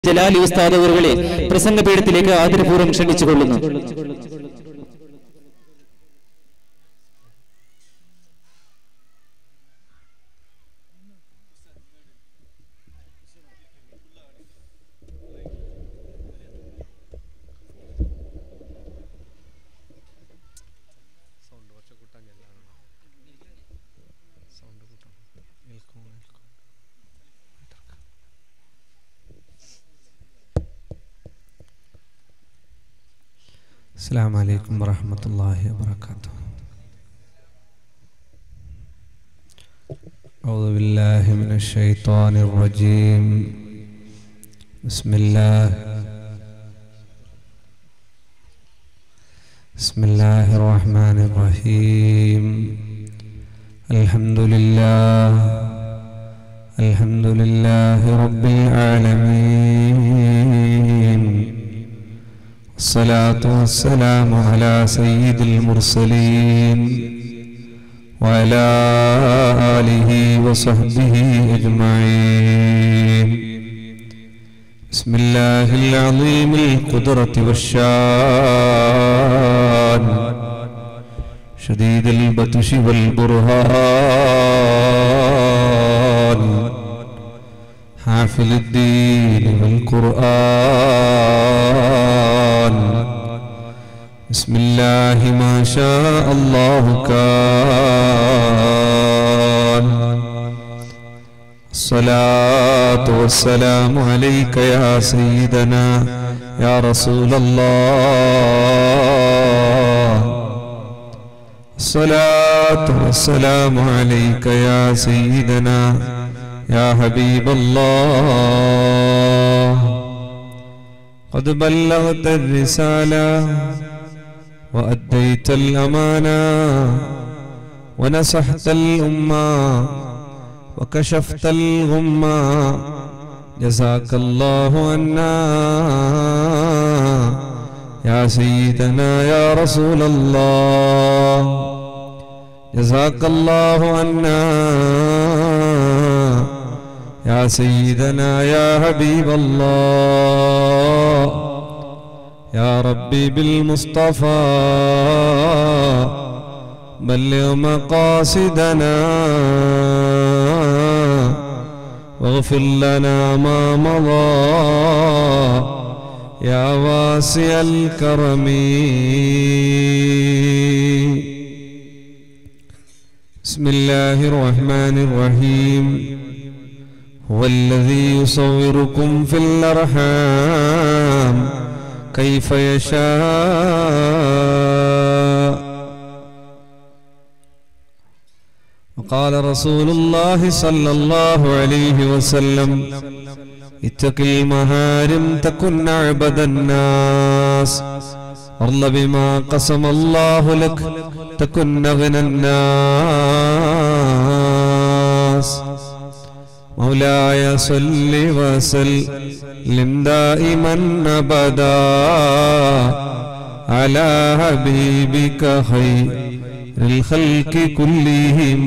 ജലാലി ഉസ്താദ് അവറുകളെ പ്രസംഗപീഠത്തിലേക്ക് ആദരപൂർവ്വം ക്ഷണിച്ചുകൊള്ളുന്നു സൗണ്ട് കുറച്ച് കൂട്ടാൻ ചെല്ലാണോ സൗണ്ട് കൂട്ടാം നിൽക്കും നിൽക്കും السلام عليكم ورحمة الله وبركاته أعوذ بالله من الشيطان الرجيم بسم الله بسم الله الرحمن الرحيم الحمد لله الحمد لله رب العالمين الصلاة والسلام على سيد المرسلين وعلى آله وصحبه أجمعين بسم الله العظيم القدرة والشان شديد البطش والبرهان حافل الدين والقرآن بسم الله ما شاء الله كان الصلاة والسلام عليك يا سيدنا يا رسول الله الصلاة والسلام عليك يا سيدنا يا حبيب الله قد بلغت الرسالة وأديت الأمانة ونصحت الأمة وكشفت الغمة جزاك الله عنا يا سيدنا يا رسول الله جزاك الله عنا يا سيدنا يا حبيب الله يا ربي بالمصطفى بلغ مقاصدنا واغفر لنا ما مضى يا واسع الكرم بسم الله الرحمن الرحيم هو الذي يصوركم في الأرحام كيف يشاء وقال رسول الله صلى الله عليه وسلم اتق المهارم تكن عبد الناس ارض بما قسم الله لك تكن أغنى الناس مولاي صل وسلم دائما ابدا على حبيبك خير الخلق كلهم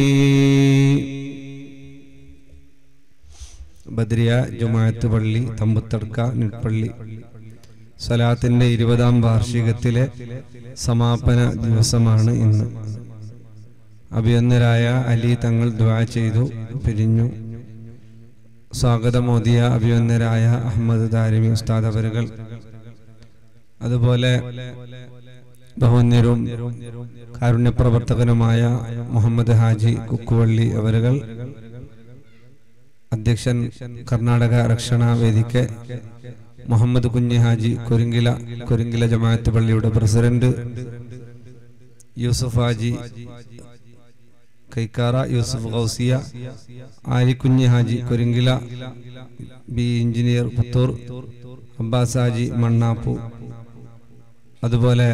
ബദ്രിയ ജുമാഅത്ത് പള്ളി തമ്പത്തടക്ക നിൽപ്പള്ളി സലാത്തിന്റെ ഇരുപതാം വാർഷികത്തിലെ സമാപന ദിവസമാണ് ഇന്ന് അഭിയന്നരായ അലി തങ്ങൾ ദ്വാ ചെയ്തു പിരിഞ്ഞു സ്വാഗതമോദിയ അഭിയന്നരായ അഹമ്മദ് ദാരിമി ഉസ്താദ് അവരുകൾ അതുപോലെ ബഹുവന്യരും കാരുണ്യപ്രവർത്തകനുമായ മുഹമ്മദ് ഹാജി കുക്കുവള്ളി അവരുകൾ അധ്യക്ഷൻ കർണാടക രക്ഷണ വേദിക്ക് മുഹമ്മദ് കുഞ്ഞി ഹാജി കൊരിങ്കില കൊരിങ്കില ജമാഅത്ത് പള്ളിയുടെ president Yusuf Haji Kaikkara Yusuf Gausiya Alikunji Haji Koringila B engineer Puthur Abbas Haji Mannappu അതുപോലെ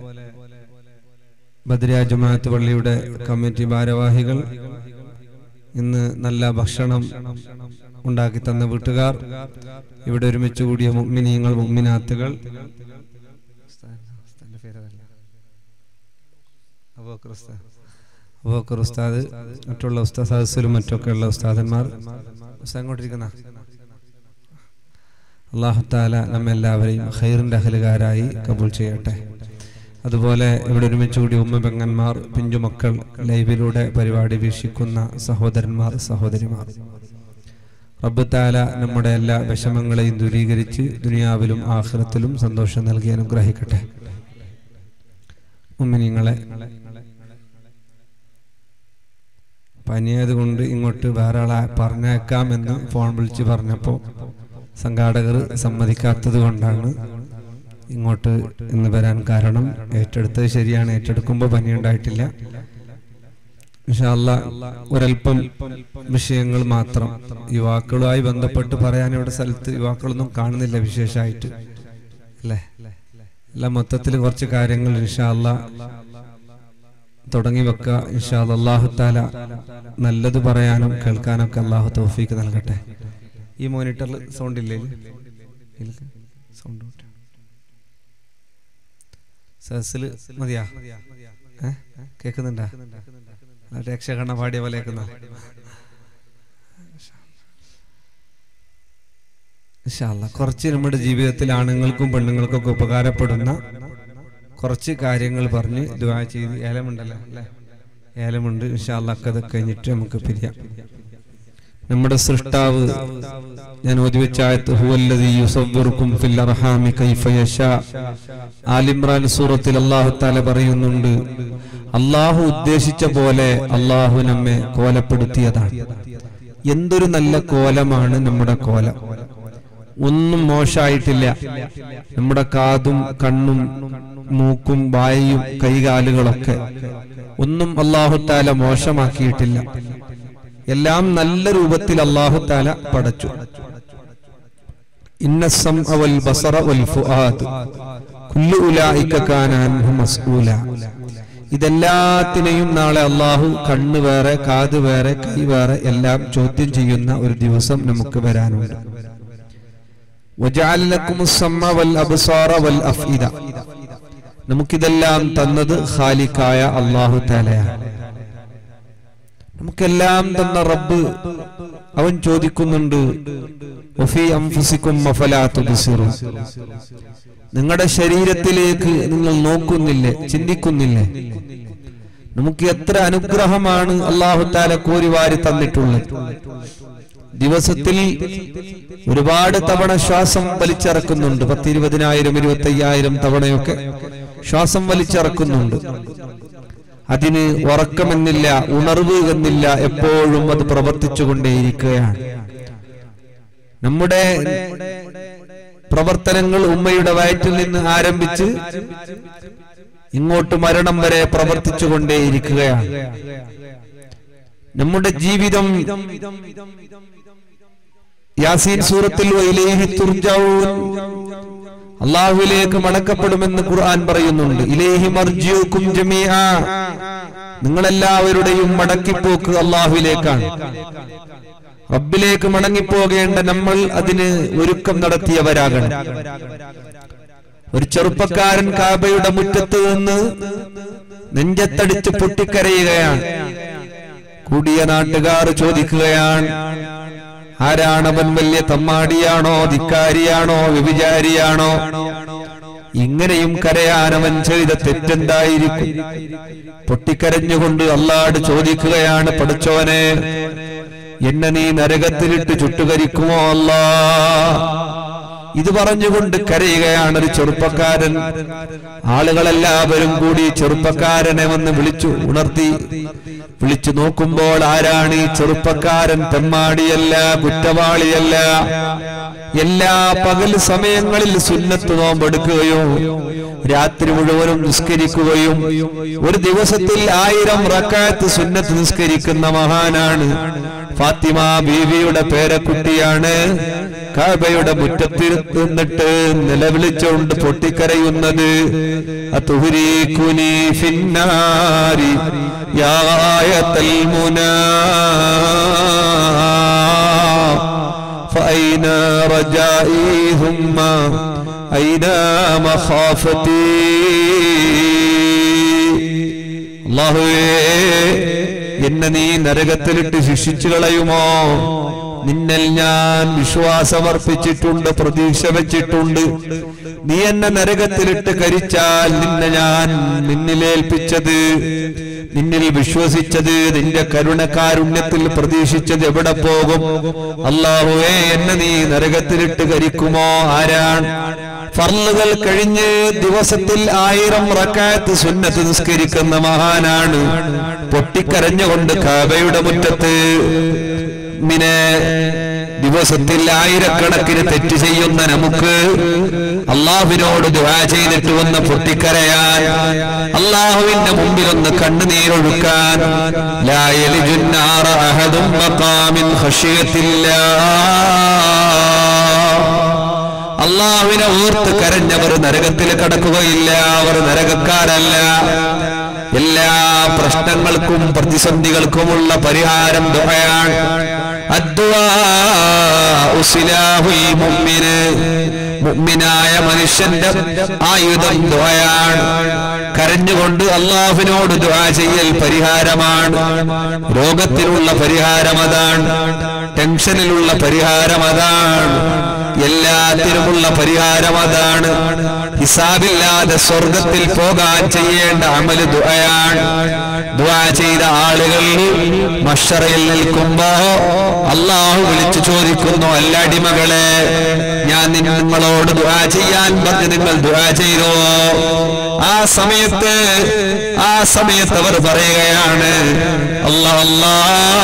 ബദ്രിയ ജമാഅത്ത് പള്ളിയുടെ കമ്മിറ്റി ഭാരവാഹികൾ ഇന്ന് നല്ല ഭക്ഷണം ഉണ്ടാക്കി തന്ന വീട്ടുകാർ ഇവിടെ ഒരുമിച്ച് കൂടിയ മുഗ്മിനീങ്ങൾ മുഗ്മിനാത്തുകൾ അബൂബക്കർ ഉസ്താദ് മറ്റുള്ള ഉസ്താദ് സദസ്സിലും മറ്റൊക്കെയുള്ള ഉസ്താദന്മാർ ഉസ്താദ് അങ്ങോട്ടിരിക്കുന്ന അള്ളാഹുത്താല നമ്മെല്ലാവരെയും ഖൈറിൻ്റെ അഹലുകാരായി കബൂൽ ചെയ്യട്ടെ അതുപോലെ ഇവിടെ ഒരുമിച്ച് കൂടി ഉമ്മ പെങ്ങന്മാർ പിഞ്ചുമക്കൾ ലൈവിലൂടെ പരിപാടി വീക്ഷിക്കുന്ന സഹോദരന്മാർ സഹോദരിമാർ റബ്ബ് താല നമ്മുടെ എല്ലാ വിഷമങ്ങളെയും ദൂരീകരിച്ച് ദുനിയാവിലും ആഖിറത്തിലും സന്തോഷം നൽകി അനുഗ്രഹിക്കട്ടെ ഉമ്മിനിങ്ങളെ പനിയായത് കൊണ്ട് ഇങ്ങോട്ട് വേറെ ആളെ പറഞ്ഞേക്കാമെന്ന് ഫോൺ വിളിച്ച് പറഞ്ഞപ്പോൾ സംഘാടകർ സമ്മതിക്കാത്തത് കൊണ്ടാണ് ഇങ്ങോട്ട് ഇന്ന് വരാൻ കാരണം ഏറ്റെടുത്തത് ശരിയാണ് ഏറ്റെടുക്കുമ്പോൾ പനിയുണ്ടായിട്ടില്ല ഇൻഷാല്ല ഒരല്പം വിഷയങ്ങൾ മാത്രം യുവാക്കളുമായി ബന്ധപ്പെട്ട് പറയാൻ ഇവിടെ സ്ഥലത്ത് യുവാക്കളൊന്നും കാണുന്നില്ല വിശേഷമായിട്ട് അല്ലേ എല്ലാം മൊത്തത്തിൽ കുറച്ച് കാര്യങ്ങൾ ഇൻഷാല്ല തുടങ്ങി വെക്കുക ഇൻഷാല്ല അള്ളാഹു താല നല്ലത് പറയാനും കേൾക്കാനൊക്കെ അള്ളാഹു തൗഫീക്ക് നൽകട്ടെ ഈ മോണിറ്ററിൽ സൗണ്ട് ഇല്ലേ സൗണ്ട് സസിൽ മതിയാ ഏ കേൾക്കുന്നുണ്ടാ രക്ഷകണ്ണ പാടിയ പോലെ കേൾക്കുന്ന ഇൻഷാല്ല കുറച്ച് നമ്മുടെ ജീവിതത്തിൽ ആണുങ്ങൾക്കും പെണ്ണുങ്ങൾക്കൊക്കെ ഉപകാരപ്പെടുന്ന കുറച്ച് കാര്യങ്ങൾ പറഞ്ഞ് ദുആ ചെയ്ത് ഏലമുണ്ടല്ലോ അല്ലേ ഏലമുണ്ട് ഇൻഷാല്ല ഒക്കെ അത് കഴിഞ്ഞിട്ട് നമുക്ക് പിരിയാം നമ്മുടെ സൃഷ്ടാവ് ഞാൻ ഓതിവെച്ച ആയത്ത് ഹുവല്ലദീ യുസവ്വിറുക്കും ഫിൽ അർഹാമി കൈഫ യശാ ആലിമ്രാൻ സൂറത്തിൽ അല്ലാഹു തആല പറയുന്നുണ്ട് അള്ളാഹു ഉദ്ദേശിച്ച പോലെ അള്ളാഹു നമ്മെ കോലപ്പെടുത്തിയതാണ് എന്തൊരു നല്ല കോലമാണ് നമ്മുടെ കോലം ഒന്നും മോശമായിട്ടില്ല നമ്മുടെ കാതും കണ്ണും മൂക്കും വായയും കൈകാലുകളൊക്കെ ഒന്നും അള്ളാഹു താല മോശമാക്കിയിട്ടില്ല എല്ലാം നല്ല രൂപത്തിൽ അള്ളാഹു താല പടച്ചു ഇന്നസം അവൽ ബസറ വൽ ഫുആദ് കുല്ലു ഉലായിക കാന അൻഹു മസ്ഊല ഇതെല്ലാത്തിനെയും നാളെ അള്ളാഹു കണ്ണ് വേറെ കാത് വേറെ കൈ വേറെ എല്ലാം ചോദ്യം ചെയ്യുന്ന ഒരു ദിവസം നമുക്ക് വരാനുണ്ട് വജഅൽ ലക്കുമുസ് സമഅ വൽ അബ്സാറ വൽ അഫ്ഇദ നമുക്കിതെല്ലാം തന്നത് ഖാലിക്കായ അള്ളാഹു താലയാണ് നമുക്കെല്ലാം തന്ന റബ്ബ് അവൻ ചോദിക്കുന്നുണ്ട് വഫീ അൻഫുസിക്കും അഫലാ തുബ്സിറൂൻ നിങ്ങളുടെ ശരീരത്തിലേക്ക് നിങ്ങൾ നോക്കുന്നില്ലേ ചിന്തിക്കുന്നില്ലേ നമുക്ക് എത്ര അനുഗ്രഹമാണ് അള്ളാഹു താല കോരിവാരി തന്നിട്ടുള്ളത് ദിവസത്തിൽ ഒരുപാട് തവണ ശ്വാസം വലിച്ചിറക്കുന്നുണ്ട് പത്തിരുപതിനായിരം ഇരുപത്തി അയ്യായിരം തവണയൊക്കെ ശ്വാസം വലിച്ചിറക്കുന്നുണ്ട് അതിന് ഉറക്കമെന്നില്ല ഉണർവ് എന്നില്ല എപ്പോഴും അത് പ്രവർത്തിച്ചുകൊണ്ടേയിരിക്കുകയാണ് നമ്മുടെ പ്രവർത്തനങ്ങൾ ഉമ്മയുടെ വയറ്റിൽ നിന്ന് ആരംഭിച്ച് ഇങ്ങോട്ട് മരണം വരെ പ്രവർത്തിച്ചുകൊണ്ടേയിരിക്കുകയാണ് നമ്മുടെ ജീവിതം യാസീൻ സൂറത്തിൽ വയിലേഹി തുർജഊൻ അള്ളാഹുവിലേക്ക് മടക്കപ്പെടുമെന്ന് ഖുർആൻ പറയുന്നുണ്ട് ഇലേഹി മർജിയുക്കും ജമീഅ നിങ്ങളെല്ലാവരുടെയും മടക്കിപ്പോക്ക് അള്ളാഹുവിലേക്കാണ് റബ്ബിലേക്ക് മടങ്ങിപ്പോകേണ്ട നമ്മൾ അതിന് ഒരുക്കം നടത്തിയവരാകണം ഒരു ചെറുപ്പക്കാരൻ കാബയുടെ മുറ്റത്ത് നിന്ന് നെഞ്ചത്തടിച്ച് പൊട്ടിക്കരയുകയാണ് കൂടിയ നാട്ടുകാർ ചോദിക്കുകയാണ് ആരാണവൻ വലിയ തമ്മാടിയാണോ ധിക്കാരിയാണോ വ്യഭിചാരിയാണോ ഇങ്ങനെയും കരയാൻ അവൻ ചെയ്ത തെറ്റെന്തായിരിക്കും പൊട്ടിക്കരഞ്ഞുകൊണ്ട് അല്ലാട് ചോദിക്കുകയാണ് പഠിച്ചോനെ എന്നെ നീ നരകത്തിലിട്ട് ചുട്ടുകരിക്കുമോ അല്ലാ ഇത് പറഞ്ഞുകൊണ്ട് കരയുകയാണ് ഒരു ചെറുപ്പക്കാരൻ ആളുകളെല്ലാവരും കൂടി ചെറുപ്പക്കാരനെ വന്ന് വിളിച്ചു ഉണർത്തി വിളിച്ചു നോക്കുമ്പോൾ ആരാണ് ഈ ചെറുപ്പക്കാരൻ തെമ്മാടിയല്ല കുറ്റവാളിയല്ല എല്ലാ പകൽ സമയങ്ങളിൽ സുന്നത്ത് നോമ്പെടുക്കുകയും രാത്രി മുഴുവനും നിസ്കരിക്കുകയും ഒരു ദിവസത്തിൽ ആയിരം റക്കാത്ത് സുന്നത്ത് നിസ്കരിക്കുന്ന മഹാനാണ് ഫാത്തിമ ബീവിയുടെ പേരക്കുട്ടിയാണ് കാബയുടെ മുറ്റത്തിൽ നിന്നിട്ട് നിലവിളിച്ചുകൊണ്ട് പൊട്ടിക്കരയുന്നത് അതുഹുരീക്കുനി ഫിന്നാരി യായത്തൽ മുനാ فأين رجائي ثم أين مخافتي അള്ളാഹുവേ എന്നെ നീ നരകത്തിലിട്ട് ശിക്ഷിച്ചു കളയുമോ നിന്നിൽ ഞാൻ വിശ്വാസമർപ്പിച്ചിട്ടുണ്ട് പ്രതീക്ഷ വെച്ചിട്ടുണ്ട് നീ എന്നെ നരകത്തിലിട്ട് കരിച്ചാൽ നിന്നെ ഞാൻ നിന്നിലേൽപ്പിച്ചത് നിന്നിൽ വിശ്വസിച്ചത് നിന്റെ കരുണകാരുണ്യത്തിൽ പ്രതീക്ഷിച്ചത് എവിടെ പോകും അള്ളാഹുവേ എന്നെ നീ നരകത്തിലിട്ട് കരിക്കുമോ ആരാണ് ഫർളുകൾ കഴിഞ്ഞ് ദിവസത്തിൽ ആയിരം റക്കാത്ത് സുന്നത്ത് നിസ്കരിക്കുന്ന മഹാനാണ് പൊട്ടിക്കരഞ്ഞുകൊണ്ട് കാബയുടെ മുറ്റത്ത് മിനെ ദിവസത്തിൽ ആയിരക്കണക്കിന് തെറ്റ് ചെയ്യുന്ന നമുക്ക് അള്ളാഹുവിനോട് ദുആ ചെയ്തിട്ട് വന്ന് പൊട്ടിക്കരയാൻ അള്ളാഹുവിന്റെ മുമ്പിൽ ഒന്ന് കണ്ണുനീരൊഴുക്കാൻ ലാ യലിജുന്നാറ അഹദും മഖാമിൻ ഖശിയത്തില്ലാ അള്ളാഹുവിനെ ഓർത്ത് കരഞ്ഞവർ നരകത്തിൽ കടക്കുകയില്ല അവർ നരകക്കാരല്ല എല്ലാ പ്രശ്നങ്ങൾക്കും പ്രതിസന്ധികൾക്കുമുള്ള പരിഹാരം ദുആയാണ് അദ്ദുആഉ സിലാഹുൽ മുഅ്മിന് മുഅ്മിനായ മനുഷ്യന്റെ ആയുധം ദുആയാണ് കരഞ്ഞുകൊണ്ട് അള്ളാഹുവിനോട് ദുആ ചെയ്യൽ പരിഹാരമാണ് രോഗത്തിനുള്ള പരിഹാരം അതാണ് ടെൻഷനിലുള്ള പരിഹാരം അതാണ് എല്ലാത്തിനുമുള്ള പരിഹാരം അതാണ് ഹിസാബില്ലാതെ സ്വർഗത്തിൽ പോകാൻ ചെയ്യേണ്ട അമല് ദുആയാണ് ദുആ ചെയ്ത ആളുകൾ മഷറയിൽ നിൽക്കുമ്പോ അള്ളാഹു വിളിച്ചു ചോദിക്കുന്നു അല്ല അടിമകളെ ഞാൻ നിങ്ങളോട് ദുആ ചെയ്യാൻ പറഞ്ഞ് നിങ്ങൾ ദുആ ചെയ്തോ ആ സമയത്ത് ആ സമയത്ത് അവർ പറയുകയാണ് അല്ലാ അല്ലാ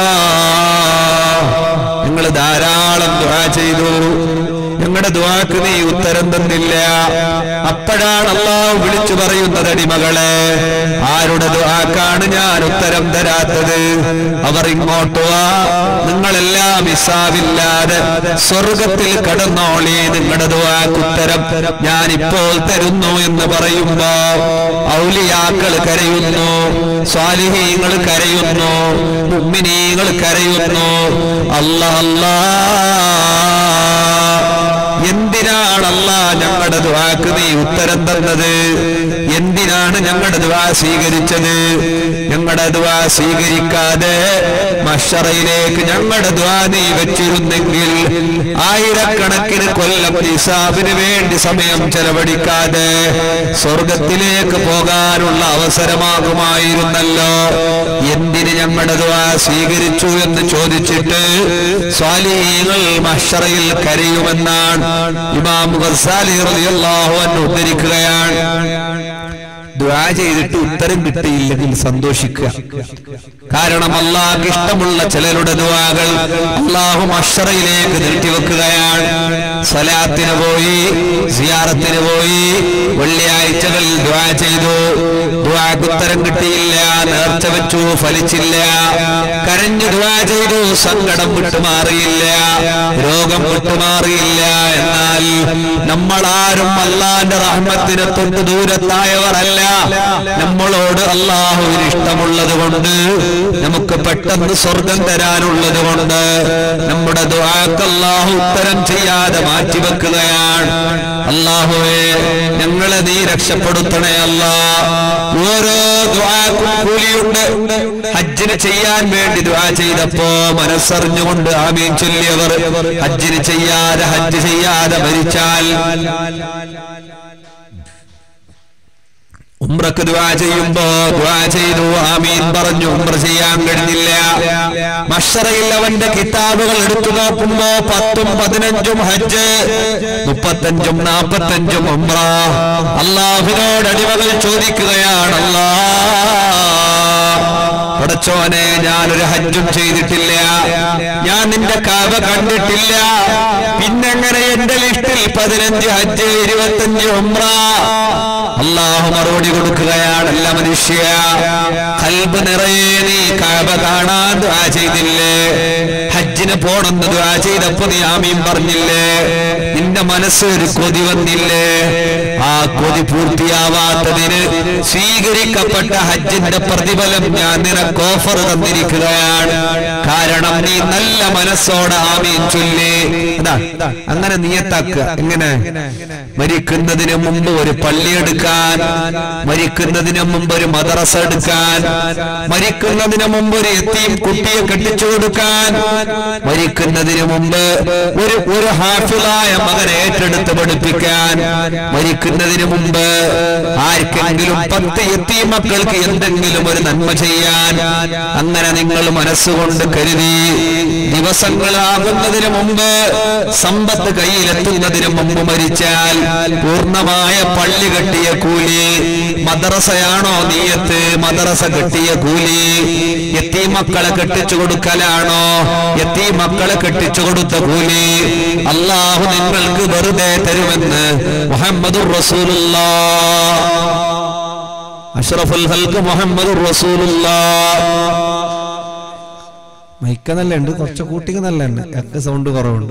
നിങ്ങൾ ധാരാളം ദുആ ചെയ്തു ഞങ്ങളുടെ ദുആക്ക് നീ ഉത്തരം തന്നില്ല അപ്പോഴാണ് അള്ളാഹു വിളിച്ചു പറയുന്നത് അടിമകളെ ആരുടെ ദുആക്കാണ് ഞാൻ ഉത്തരം തരാത്തത് അവർ ഇങ്ങോട്ട് വാ നിങ്ങളെല്ലാം ഹിസാബില്ലാതെ സ്വർഗത്തിൽ കടന്നോളി നിങ്ങളുടെ ദുആക്ക് ഉത്തരം ഞാൻ ഇപ്പോൾ തരുന്നു എന്ന് പറയുമ്പോ ഔലിയാക്കൾ കരയുന്നു സ്വാലിഹീങ്ങൾ കരയുന്നു മുമ്മിനീങ്ങൾ കരയുന്നു അല്ലാ അല്ലാ എന്തിനാണല്ല ഞങ്ങളുടെ ദുആക്ക് നീ ഉത്തരം തന്നത് എന്തിനാണ് ഞങ്ങളുടെ ദുആ സ്വീകരിച്ചത് ഞങ്ങളുടെ ദുആ സ്വീകരിക്കാതെ മഷറയിലേക്ക് ഞങ്ങളുടെ ദുആ നീ വെച്ചിരുന്നെങ്കിൽ ആയിരക്കണക്കിന് കൊല്ലം നിസാബിന് വേണ്ടി സമയം ചെലവഴിക്കാതെ സ്വർഗത്തിലേക്ക് പോകാനുള്ള അവസരമാകുമായിരുന്നല്ലോ എന്തിന് ഞങ്ങളുടെ ദുആ സ്വീകരിച്ചു എന്ന് ചോദിച്ചിട്ട് സ്വാലിഹീങ്ങൾ മഷറയിൽ കരയുമെന്നാണ് ഇമാം ഗസാലി റളിയല്ലാഹു അൻഹു ഉദ്ധരിക്കുകയാണ് ദുആ ചെയ്തിട്ട് ഉത്തരം കിട്ടിയില്ലെങ്കിൽ സന്തോഷിക്കുക കാരണം അള്ളാഹ്ക്ക് ഇഷ്ടമുള്ള ചിലരുടെ ദുആകൾ അള്ളാഹു മഷറയിലേക്ക് നീട്ടിവെക്കുകയാണ് സ്വലാത്തിന് പോയി സിയാറത്തിന് പോയി വെള്ളിയാഴ്ചകളിൽ ദുആ ചെയ്തു ദുആക്ക് ഉത്തരം കിട്ടിയില്ല നേർച്ച വെച്ചു ഫലിച്ചില്ല കരഞ്ഞു ദുആ ചെയ്തു സങ്കടം വിട്ടുമാറിയില്ല രോഗം വിട്ടുമാറിയില്ല എന്നാൽ നമ്മളാരും അള്ളാന്റെ റഹ്മത്തിന് തൊട്ട് ദൂരത്തായവരല്ല നമ്മളോട് അള്ളാഹുവിന് ഇഷ്ടമുള്ളത് കൊണ്ട് നമുക്ക് പെട്ടെന്ന് സ്വർഗം തരാനുള്ളത് കൊണ്ട് നമ്മുടെ ദുആക്ക് അള്ളാഹു ഉത്തരം ചെയ്യാതെ മാറ്റിവെക്കുകയാണ് അള്ളാഹുവേ ഞങ്ങളെ നീ രക്ഷപ്പെടുത്തണേ അല്ലാ ഓരോ ദുആക്കും കൂലിയുണ്ട് ഹജ്ജിന് ചെയ്യാൻ വേണ്ടി ദുആ ചെയ്തപ്പോ മനസ്സറിഞ്ഞുകൊണ്ട് ആമീൻ ചൊല്ലിയവർ ഹജ്ജിന് ചെയ്യാതെ ഹജ്ജ് ചെയ്യാതെ മരിച്ചാൽ ഉംറക്ക് ദുആ ചെയ്യുമ്പോ ദുആ ചെയ്തു ആമീൻ പറഞ്ഞു ഉംറ ചെയ്യാൻ കഴിഞ്ഞില്ല മഷറയിൽ അവന്റെ കിതാബുകൾ എടുത്തു നോക്കുമ്പോ പത്തും പതിനഞ്ചും ഹജ്ജ് മുപ്പത്തഞ്ചും നാപ്പത്തഞ്ചും ഉംറ അള്ളാഹുവിനോട് അടിമകൾ ചോദിക്കുകയാണ് അല്ലാ പടച്ചോനെ ഞാനൊരു ഹജ്ജും ചെയ്തിട്ടില്ല ഞാൻ നിന്റെ കാവ കണ്ടിട്ടില്ല പിന്നെങ്ങനെ എന്റെ ലിസ്റ്റിൽ പതിനഞ്ച് ഹജ്ജ് ഇരുപത്തഞ്ച് ഉംറ അള്ളാഹു മറുപടി കൊടുക്കുകയാണല്ല മനുഷ്യ കൽബ് നിറയെ നീ കാബ കാണാൻ ദുആ ചെയ്തില്ലേ ഹജ്ജിന് പോണെന്ന് ദുആ ചെയ്തപ്പോ നീ ആമീൻ പറഞ്ഞില്ലേ നിന്റെ മനസ്സ് ഒരു കൊതി വന്നില്ലേ ആ കൊതി പൂർത്തിയാവാത്തതിന് സ്വീകരിക്കപ്പെട്ട ഹജ്ജിന്റെ പ്രതിഫലം ഞാൻ നിനക്ക് ഓഫർ തന്നിരിക്കുകയാണ് കാരണം നീ നല്ല മനസ്സോടെ ആമീൻ ചൊല്ലി അതാ അങ്ങനെ നിയത്താക്കുക എങ്ങനെ മരിക്കുന്നതിന് മുമ്പ് ഒരു പള്ളി എടുക്കുക എടുക്കാൻ മരിക്കുന്നതിന് മുമ്പ് ഒരു മദ്രസ എടുക്കാൻ മരിക്കുന്നതിന് മുമ്പ് ഒരു എത്തിയും കുട്ടിയെ കെട്ടിച്ചു കൊടുക്കാൻ മരിക്കുന്നതിന് മുമ്പ് ഒരു ഒരു ഹാഫിളായ മകനെ ഏറ്റെടുത്ത് പഠിപ്പിക്കാൻ മരിക്കുന്നതിന് മുമ്പ് ആർക്കെങ്കിലും പത്ത് എത്തി മക്കൾക്ക് എന്തെങ്കിലും ഒരു നന്മ ചെയ്യാൻ അങ്ങനെ നിങ്ങൾ മനസ്സുകൊണ്ട് കരുതി ദിവസങ്ങളാകുന്നതിന് മുമ്പ് സമ്പത്ത് കയ്യിലെത്തുന്നതിന് മുമ്പ് മരിച്ചാൽ പൂർണ്ണമായ പള്ളി കെട്ടിയ കൂലി മദ്രസയാണോ നീയത്ത് മദ്രസ കെട്ടിയ കൂലി എത്തി മക്കളെ കെട്ടിച്ചു കൊടുക്കലാണോ എത്തി മക്കളെ കെട്ടിച്ചു കൊടുത്ത കൂലി അള്ളാഹു നിങ്ങൾക്ക് വെറുതെ തരുമെന്ന് മുഹമ്മദുർ റസൂലുള്ള അഷ്റഫുൽ ഹൽക്ക് മുഹമ്മദുർ റസൂലുള്ള മൈക്ക നല്ല ഉണ്ട് കുറച്ച് കൂട്ടിക്ക് നല്ല ഉണ്ട് ഒക്കെ സൗണ്ട് കുറവുണ്ട്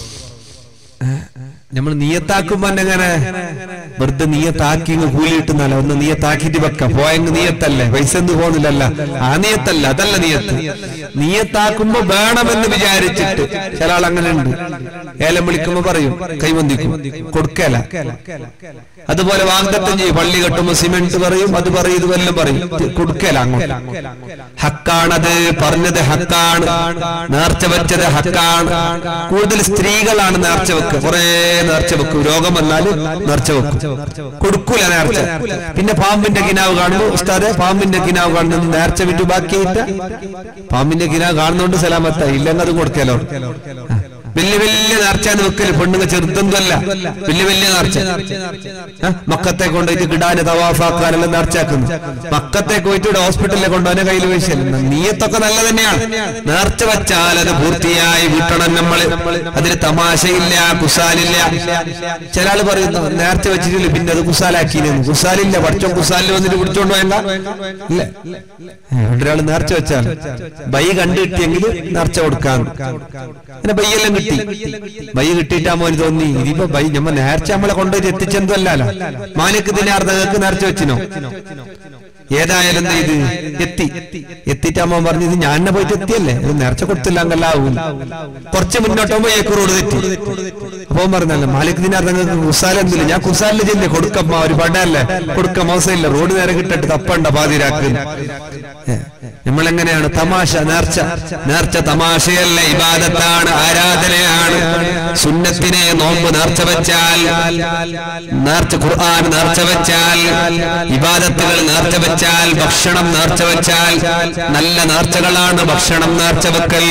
നമ്മൾ നീയത്താക്കുമ്പോ എങ്ങനെ വെറുതെ നീയത്താക്കി ഇങ്ങ് കൂലി കിട്ടുന്നല്ല ഒന്ന് നീയത്താക്കിട്ട് വെക്കാം പോയെങ്കിൽ നീയത്തല്ലേ പൈസ ഒന്നും പോകുന്നില്ലല്ല ആ നീയത്തല്ല അതല്ല നീയത്ത് നീയത്താക്കുമ്പോ വേണമെന്ന് വിചാരിച്ചിട്ട് ചില ആൾ അങ്ങനെ ഉണ്ട് ഏലം വിളിക്കുമ്പോ പറയും കൈവന്തിക്കും കൊടുക്കല അതുപോലെ വാഗ്ദത്തം ചെയ്യും പള്ളി കെട്ടുമ്പോ സിമെന്റ് പറയും അത് പറയും ഇത് വല്ലതും പറയും കൊടുക്കല അങ്ങോട്ട് ഹക്കാണത് പറഞ്ഞത് ഹക്കാണ് നേർച്ച വെച്ചത് ഹക്കാണ് കൂടുതൽ സ്ത്രീകളാണ് നേർച്ച വെക്കുക കുറെ നേർച്ച വെക്കും രോഗം വന്നാല് നേർച്ച വെക്കും കൊടുക്കൂല നേർച്ച പിന്നെ പാമ്പിന്റെ കിനാവ് കാണുമ്പോ ഉസ്താദെ പാമ്പിന്റെ കിനാവ് കാണുന്നത് നേർച്ച വിട്ടു ബാക്കിയിട്ട് പാമ്പിന്റെ കിനാവ് കാണുന്നോണ്ട് സലാമത്തായി ഇല്ലെങ്കിൽ അത് കൊടുക്കലോ വലിയ വലിയ നേർച്ചയാണ് വെക്കല് പെണ്ണുങ്ങ ചെറുതൊന്നുമല്ല വലിയ വലിയ നേർച്ച ആ, മക്കത്തെ കൊണ്ടുപോയിട്ട് കിടാന് തവാഫാക്കാനെല്ലാം നേർച്ചയാക്കുന്നു മക്കത്തെ പോയിട്ട് ഇവിടെ ഹോസ്പിറ്റലിലെ കൊണ്ടുപോകാൻ കയ്യിൽ വീശല്ല നീയത്തൊക്കെ നല്ല തന്നെയാണ് നേർച്ച വെച്ചാൽ അത് പൂർത്തിയായി വിട്ടണം നമ്മള് അതിന് തമാശയില്ല കുസാലില്ല ചില ആള് പറയുന്നു നേർച്ച വെച്ചിട്ടില്ല പിന്നെ അത് കുസാലാക്കിയിരുന്നു കുസാലില്ല പഠിച്ചോ കുസാലിൽ വന്നിട്ട് പിടിച്ചോണ്ട് വേണ്ട ഇല്ല ഒരാൾ നേർച്ച വെച്ചാൽ ബൈ കണ്ടു കിട്ടിയെങ്കിൽ നേർച്ച കൊടുക്കാൻ അങ്ങനെ ബൈയെല്ലാം കിട്ടി ബൈ കിട്ടിയിട്ടാ മോന് തോന്നി ഇതിപ്പോ ബൈ നമ്മ നേർച്ച നമ്മളെ കൊണ്ടുപോയി എത്തിച്ചെന്തല്ലോ മാലിക് ദിനാർദ്ധകൾക്ക് നേർച്ച വെച്ചിനോ ഏതായാലും എന്ത് ചെയ്ത് എത്തി എത്തിയിട്ട് അമ്മ പറഞ്ഞു ഇത് ഞാൻ തന്നെ പോയിട്ട് എത്തിയല്ലേ ഇത് നേർച്ച കൊടുത്തില്ല അങ്ങല്ലാവും കുറച്ച് മുന്നോട്ട് പോകുമ്പോ ഏക്കുറോട് തെറ്റി അപ്പൊ അവൻ പറഞ്ഞല്ലേ മാലിക് ദിനാർദ്ധകൾക്ക് കുസാല എന്തില്ല ഞാൻ കുസാലില് ചെല്ലേ കൊടുക്കമ്മ ഒരു പടയല്ലേ കൊടുക്ക മോശമില്ല റോഡ് നേരെ കിട്ടിട്ട് തപ്പണ്ട പാതിരാക്ക് നമ്മളെങ്ങനെയാണ് തമാശ നേർച്ച നേർച്ച തമാശയല്ല ഇബാദത്താണ് ആരാധനയാണ് സുന്നത്തിനെ നോമ്പ് നേർച്ച വെച്ചാൽ നേർച്ച ഖുർആൻ നേർച്ച വെച്ചാൽ ഇബാദത്തുകൾ നേർച്ച വെച്ചാൽ ഭക്ഷണം നേർച്ച വെച്ചാൽ നല്ല നേർച്ചകളാണ് ഭക്ഷണം നേർച്ച വെക്കൽ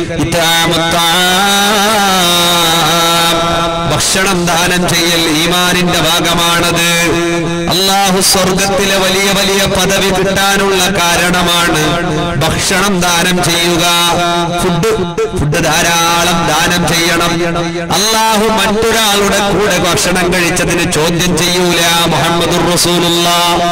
ഭക്ഷണം ദാനം ചെയ്യൽ ഈമാനിന്റെ ഭാഗമാണത് അള്ളാഹു സ്വർഗത്തിലെ വലിയ വലിയ പദവി കിട്ടാനുള്ള കാരണമാണ് ഭക്ഷണം ദാനം ചെയ്യുക ഫുഡ് ഫുഡ് ധാരാളം ദാനം ചെയ്യണം അള്ളാഹു മറ്റൊരാളുടെ കൂടെ ഭക്ഷണം കഴിച്ചതിന് ചോദ്യം ചെയ്യൂല മുഹമ്മദ് റസൂലുള്ള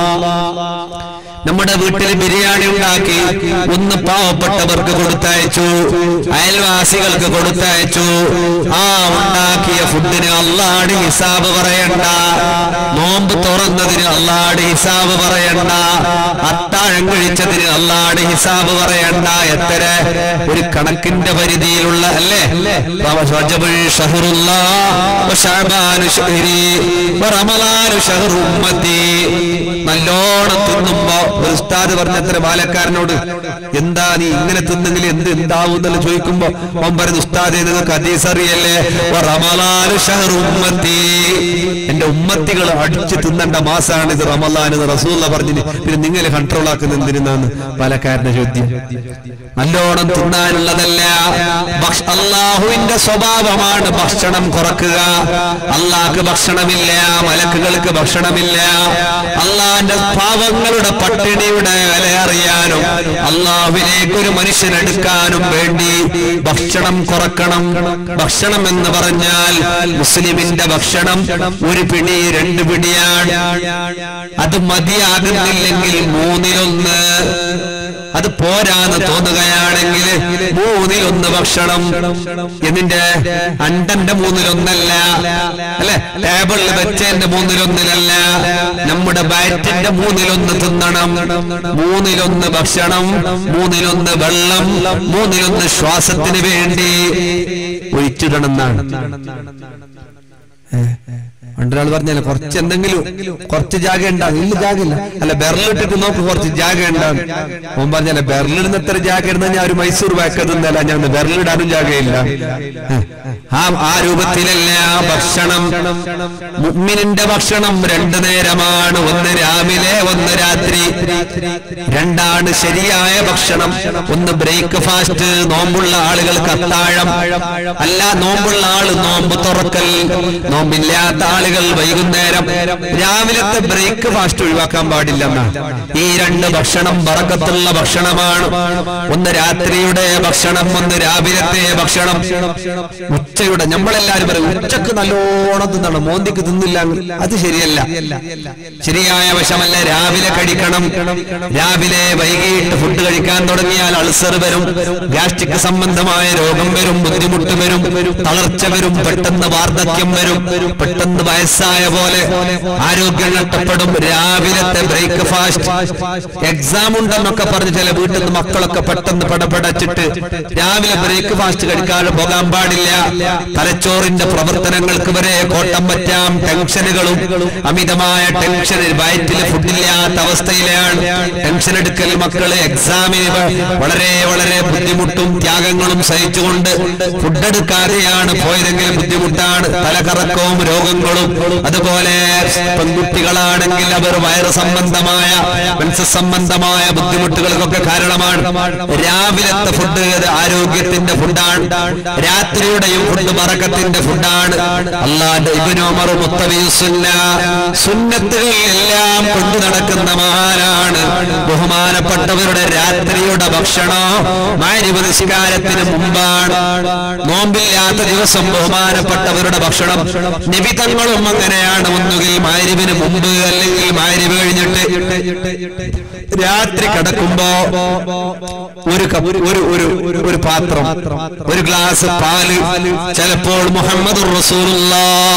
നമ്മുടെ വീട്ടിൽ ബിരിയാണി ഉണ്ടാക്കി ഒന്ന് പാവപ്പെട്ടവർക്ക് കൊടുത്തയച്ചു അയൽവാസികൾക്ക് കൊടുത്തയച്ചു ആ ഉണ്ടാക്കിയ ഫുഡിന് അള്ളാട് ഹിസാബ് പറയണ്ട നോമ്പ് തുറന്നതിന് അള്ളാട് ഹിസാബ് പറയണ്ട അത്താഴം കഴിച്ചതിന് അള്ളാട് ഹിസാബ് പറയണ്ട എത്ര ഒരു കണക്കിന്റെ പരിധിയിലുള്ള അല്ലേ റജബുൽ ഷഹറുള്ള വശഅബാനു ശഹരി വറമളാനു ഷഹറു ഉമ്മത്തി നല്ലോണം തിന്നുമ്പോ ഒരു ഉസ്താദ് പറഞ്ഞത്ര ബാലക്കാരനോട് എന്താ നീ ഇങ്ങനെ തിന്നെങ്കിൽ എന്ത് എന്താവും എന്നല്ല ചോദിക്കുമ്പോ അവൻ പറയുന്നു ഉസ്താദെ നിങ്ങൾക്ക് ഹദീസ് അറിയല്ലേ റമലാനു ഷഹറു ഉമ്മത്തി എന്റെ ഉമ്മത്തികൾ അടിച്ച് തിന്നേണ്ട മാസാണ് ഇത് റമലാൻ എന്ന് റസൂല്ല പറഞ്ഞിന് പിന്നെ നിങ്ങൾ കൺട്രോൾ ആക്കുന്ന എന്തിനാന്ന് പാലക്കാരന്റെ ചോദ്യം നല്ലോണം തിന്നാനുള്ളതല്ല ഭക്ഷ- അള്ളാഹുവിന്റെ സ്വഭാവമാണ് ഭക്ഷണം കുറക്കുക അള്ളാഹ്ക്ക് ഭക്ഷണമില്ല മലക്കുകൾക്ക് ഭക്ഷണമില്ല അള്ളാഹിന്റെ പാവങ്ങളുടെ പട്ടിണിയുടെ വില അറിയാനും അള്ളാഹുവിലേക്ക് ഒരു മനുഷ്യൻ എടുക്കാനും വേണ്ടി ഭക്ഷണം കുറക്കണം ഭക്ഷണം എന്ന് പറഞ്ഞാൽ മുസ്ലിമിന്റെ ഭക്ഷണം ഒരു പിടി രണ്ട് പിടിയാണ് അത് മതിയാകുന്നില്ലെങ്കിൽ മൂന്നിലൊന്ന് അത് പോരാന്ന് തോന്നുകയാണെങ്കിൽ മൂന്നിലൊന്ന് ഭക്ഷണം എന്നിന്റെ അണ്ടന്റെ മൂന്നിലൊന്നല്ല അല്ലെ ടേബിളിൽ വെച്ചതിന്റെ മൂന്നിലൊന്നിലല്ല നമ്മുടെ ബാറ്റിന്റെ മൂന്നിലൊന്ന് തിന്നണം മൂന്നിലൊന്ന് ഭക്ഷണം മൂന്നിലൊന്ന് വെള്ളം മൂന്നിലൊന്ന് ശ്വാസത്തിന് വേണ്ടി ഒഴിച്ചിടണം എന്നാണ് പണ്ടൊരാൾ പറഞ്ഞാൽ കുറച്ച് എന്തെങ്കിലും കുറച്ച് ജാഗ ഉണ്ടാകും ഇല്ല ജാഗയില്ല അല്ല ബെർലിട്ടിട്ട് നോക്ക് കുറച്ച് ജാഗ ഉണ്ടാകും ഓൻ പറഞ്ഞാൽ ബെർലിടുന്ന എത്ര ജാഗ ഇരുന്ന ഞാൻ ഒരു മൈസൂർ വാക്ക് തിന്നല്ല ഞാൻ ഒന്ന് ബെർലിടാനും ജാഗയില്ല ആ ആ രൂപത്തിലല്ല ആ ഭക്ഷണം മുഅ്മിനിന്റെ ഭക്ഷണം രണ്ടു നേരമാണ് ഒന്ന് രാവിലെ ഒന്ന് രാത്രി രണ്ടാണ് ശരിയായ ഭക്ഷണം ഒന്ന് ബ്രേക്ക്ഫാസ്റ്റ് നോമ്പുള്ള ആളുകൾക്ക് അത്താഴം അല്ല നോമ്പുള്ള ആള് നോമ്പ് തുറക്കൽ നോമ്പില്ലാത്ത ആളുകൾ വൈകുന്നേരം രാവിലത്തെ ബ്രേക്ക്ഫാസ്റ്റ് ഒഴിവാക്കാൻ പാടില്ലെന്നാണ് ഈ രണ്ട് ഭക്ഷണം പറക്കത്തുള്ള ഭക്ഷണമാണ് ഒന്ന് രാത്രിയുടെ ഭക്ഷണം ഒന്ന് രാവിലത്തെ ഭക്ഷണം ഉച്ചയുടെ നമ്മളെല്ലാരും പറയും ഉച്ചക്ക് നല്ലോണം തിന്നണം മോന്തിക്ക് തിന്നില്ല അത് ശരിയല്ല ശരിയായ വശമല്ല രാവിലെ കഴിക്കണം രാവിലെ വൈകിട്ട് ഫുഡ് കഴിക്കാൻ തുടങ്ങിയാൽ അൾസർ വരും ഗ്യാസ്ട്രിക് സംബന്ധമായ രോഗം വരും ബുദ്ധിമുട്ട് വരും തളർച്ച വരും പെട്ടെന്ന് വാർദ്ധക്യം വരും പെട്ടെന്ന് വയസ്സായ പോലെ ആരോഗ്യം നഷ്ടപ്പെടും രാവിലത്തെ ബ്രേക്ക്ഫാസ്റ്റ് എക്സാം ഉണ്ടെന്നൊക്കെ പറഞ്ഞ് ചില വീട്ടിൽ നിന്ന് മക്കളൊക്കെ പെട്ടെന്ന് പടപടച്ചിട്ട് രാവിലെ ബ്രേക്ക്ഫാസ്റ്റ് കഴിക്കാതെ പോകാൻ പാടില്ല തലച്ചോറിന്റെ പ്രവർത്തനങ്ങൾക്ക് വരെ കോട്ടം പറ്റാം ടെൻഷനുകളും അമിതമായ ടെൻഷൻ വയറ്റിൽ ഫുഡില്ലാത്ത അവസ്ഥയിലാണ് ടെൻഷൻ എടുക്കൽ മക്കള് എക്സാമിന് വളരെ വളരെ ബുദ്ധിമുട്ടും ത്യാഗങ്ങളും സഹിച്ചുകൊണ്ട് ഫുഡ് എടുക്കാതെയാണ് പോയതെങ്കിൽ ബുദ്ധിമുട്ടാണ് തലകറക്കവും രോഗങ്ങളും അതുപോലെ പെൺകുട്ടികളാണെങ്കിൽ അവർ വയറ് സംബന്ധമായ മെൻസസ് സംബന്ധമായ ബുദ്ധിമുട്ടുകൾക്കൊക്കെ കാരണമാണ് രാവിലത്തെ ഫുഡ് അത് ആരോഗ്യത്തിന്റെ ഫുഡാണ് രാത്രിയുടെയും ഫുഡ് മറക്കത്തിന്റെ ഫുഡാണ് അല്ലാണ്ട് ഇബിനോമർ മുത്തവീസുന്ന സുന്നത്തുകൾ എല്ലാം കൊണ്ടു നടക്കുന്ന മഹാനാണ് ബഹുമാനപ്പെട്ടവരുടെ രാത്രിയുടെ ഭക്ഷണം മാരിവ നിസ്കാരത്തിന് മുമ്പാണ് നോമ്പില്ലാത്ത ദിവസം ബഹുമാനപ്പെട്ടവരുടെ ഭക്ഷണം നിബിതങ്ങളും അങ്ങനെയാണ് ഒന്നുകിൽ മാരിവിന് മുമ്പ് അല്ലെങ്കിൽ മാരിവ് കഴിഞ്ഞിട്ട് രാത്രി കിടക്കുമ്പോ ഒരു കപ്പ് ഒരു ഒരു ഒരു പാത്രം ഒരു ഗ്ലാസ് പാല് ചിലപ്പോൾ മുഹമ്മദ് റസൂലുള്ള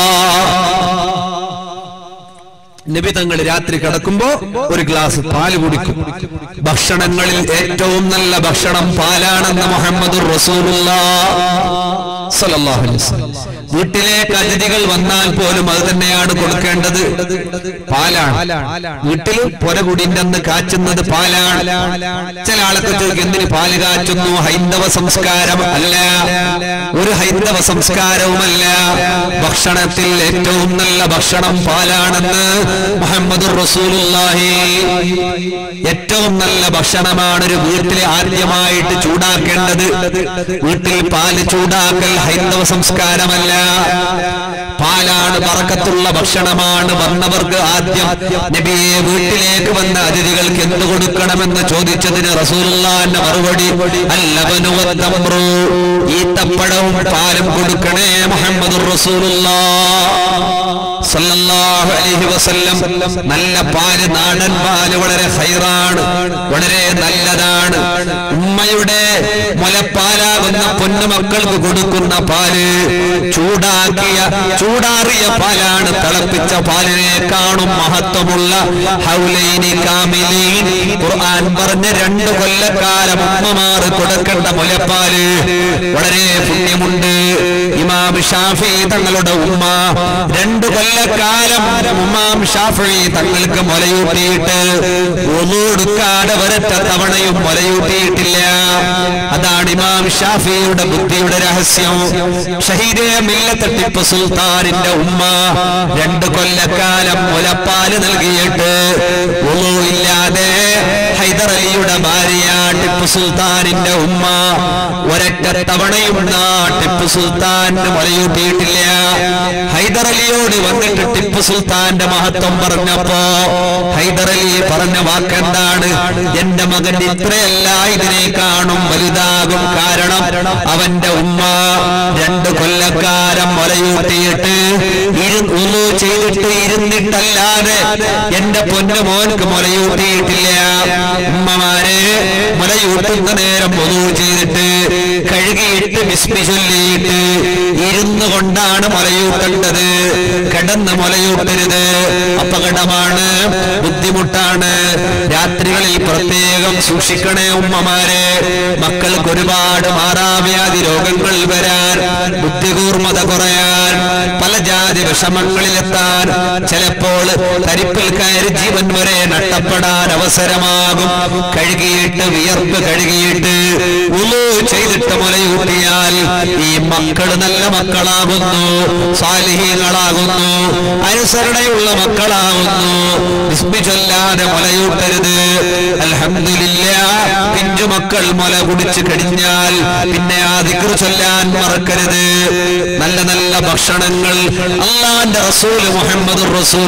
നബി തങ്ങൾ രാത്രി കിടക്കുമ്പോ ഒരു ഗ്ലാസ് പാല് കുടിക്കും ഭക്ഷണങ്ങളിൽ ഏറ്റവും നല്ല ഭക്ഷണം പാലാണെന്ന് മുഹമ്മദ് റസൂലുള്ള സല്ലല്ലാഹു അലൈഹി വസല്ലം. വീട്ടിലേക്ക് അതിഥികൾ വന്നാൽ പോലും അത് തന്നെയാണ് കൊടുക്കേണ്ടത് പാലാണ് വീട്ടിൽ പൊരകുടിന്റെ അന്ന് കാച്ചുന്നത് പാലാണ് ചില ആളൊക്കെ ചോദിക്കും എന്തിന് പാല് കാച്ചുന്നു ഹൈന്ദവ സംസ്കാരം അല്ല ഒരു ഹൈന്ദവ സംസ്കാരവുമല്ല ഭക്ഷണത്തിൽ ഏറ്റവും നല്ല ഭക്ഷണം പാലാണെന്ന് മുഹമ്മദ് റസൂലുള്ളാഹി ഏറ്റവും നല്ല ഭക്ഷണമാണ് ഒരു വീട്ടിൽ ആദ്യമായിട്ട് ചൂടാക്കേണ്ടത് വീട്ടിൽ പാല് ചൂടാക്കൽ ഹൈന്ദവ സംസ്കാരമല്ല പാലാണ് പറക്കത്തുള്ള ഭക്ഷണമാണ് വന്നവർക്ക് ആദ്യം നബിയെ വീട്ടിലേക്ക് വന്ന അതിഥികൾക്ക് എന്ത് കൊടുക്കണമെന്ന് ചോദിച്ചതിന് റസൂലുള്ളാന്റെ മറുപടി അല്ലവനുവത്തമ്രു ഈത്തപ്പഴവും പാലും കൊടുക്കണേ മുഹമ്മദ് റസൂലുള്ള സല്ലല്ലാഹു അലൈഹി വസല്ലം നല്ല പാല് നാടൻ പാല് വളരെ ഹൈറാണ് വളരെ നല്ലതാണ് ഉമ്മയുടെ മുലപ്പാലാകുന്ന പൊന്നുമക്കൾക്ക് കൊടുക്കുന്ന പാല് ചൂടാക്കിയ ചൂടാറിയ പാലാണ് തിളപ്പിച്ച പാലിനെ കാണും മഹത്വമുള്ള ഹൗലൈനി കാമിലീൻ ഖുർആൻ പറഞ്ഞ രണ്ട് കൊല്ലക്കാലം ഉമ്മമാർ കൊടുക്കേണ്ട മുലപ്പാല് വളരെ പുണ്യമുണ്ട് ഇമാം ഷാഫി തങ്ങളുടെ ഉമ്മ രണ്ട് കൊല്ലക്കാലം ഇമാം ഷാഫി തങ്ങൾക്ക് മുലയൂട്ടിയിട്ട് ഒന്നുകൊടുക്കാതെ ഒരൊറ്റ തവണയും മുലയൂട്ടിയിട്ടില്ല അതാണ് ഇമാം ഷാഫിയുടെ ബുദ്ധിയുടെ രഹസ്യം ഷഹീദെ മില്ലത്ത് ടിപ്പു സുൽത്താനിന്റെ ഉമ്മ രണ്ട് കൊല്ലക്കാലം മുലപ്പാല് നൽകിയിട്ട് ഒന്നു ഇല്ലാതെ ഹൈദർ അലിയുടെ ഭാര്യ ടിപ്പു സുൽത്താനിന്റെ ഉമ്മ ഒരൊറ്റ തവണയും ആ ടിപ്പു സുൽത്താന് മുലയൂട്ടിയിട്ടില്ല ഹൈദർ അലിയോട് വന്നിട്ട് ടിപ്പു സുൽത്താന്റെ മഹത്വം പറഞ്ഞപ്പോ ഹൈദർ അലി പറഞ്ഞ വാക്കെന്താണ് എന്റെ മകൻ ഇത്രയല്ല ഇതിനെ കാണും വലുതാകും കാരണം അവന്റെ ഉമ്മ രണ്ട് കൊല്ലക്കാലം മുലയൂട്ടിയിട്ട് ഇരു ഉളു ചെയ്തിട്ട് ഇരുന്നിട്ടല്ലാതെ എന്റെ പൊന്നു മോൻക്ക് മുലയൂട്ടിയിട്ടില്ല ഉമ്മമാരെ മുലയൂട്ടുന്ന നേരം ഒതു ചെയ്തിട്ട് കഴുകിയിട്ട് വിസ്മി ചൊല്ലിയിട്ട് ഇരുന്നു കൊണ്ടാണ് മുലയൂട്ടേണ്ടത് കിടന്ന് മുലയൂട്ടരുത് അപകടമാണ് ബുദ്ധിമുട്ടാണ് രാത്രികളിൽ പ്രത്യേകം സൂക്ഷിക്കണേ ഉമ്മമാരെ മക്കൾക്ക് ഒരുപാട് മാറാവ്യാധി രോഗങ്ങൾ വരാൻ ബുദ്ധികൂർമ്മത കുറയാൻ പല ജാതി വ്യാധി വിഷമങ്ങളിലെത്താൻ ചിലപ്പോൾ തരിപ്പിൽ കയറി ജീവൻ വരെ നഷ്ടപ്പെടാൻ അവസരമാകും കഴുകിയിട്ട് വിയർപ്പ് കഴുകിയിട്ട് ഉളു ചെയ്തിട്ട് മുലയൂട്ടിയാൽ ഈ മക്കൾ നല്ല മക്കളാകുന്നു സാലിഹീങ്ങളാകുന്നു അനുസരണയുള്ള മക്കളാകുന്നു വിസ്മി ചൊല്ലാതെ മുലയൂട്ടരുത് അൽഹംദുലില്ല പിഞ്ചു മക്കൾ മുല കുടിച്ചു കഴിഞ്ഞാൽ പിന്നെ ആ ദിക്ർ ചൊല്ലാൻ മറക്കരുത് നല്ല നല്ല ഭക്ഷണങ്ങൾ അള്ളാന്റെ റസൂല് മുഹമ്മദ്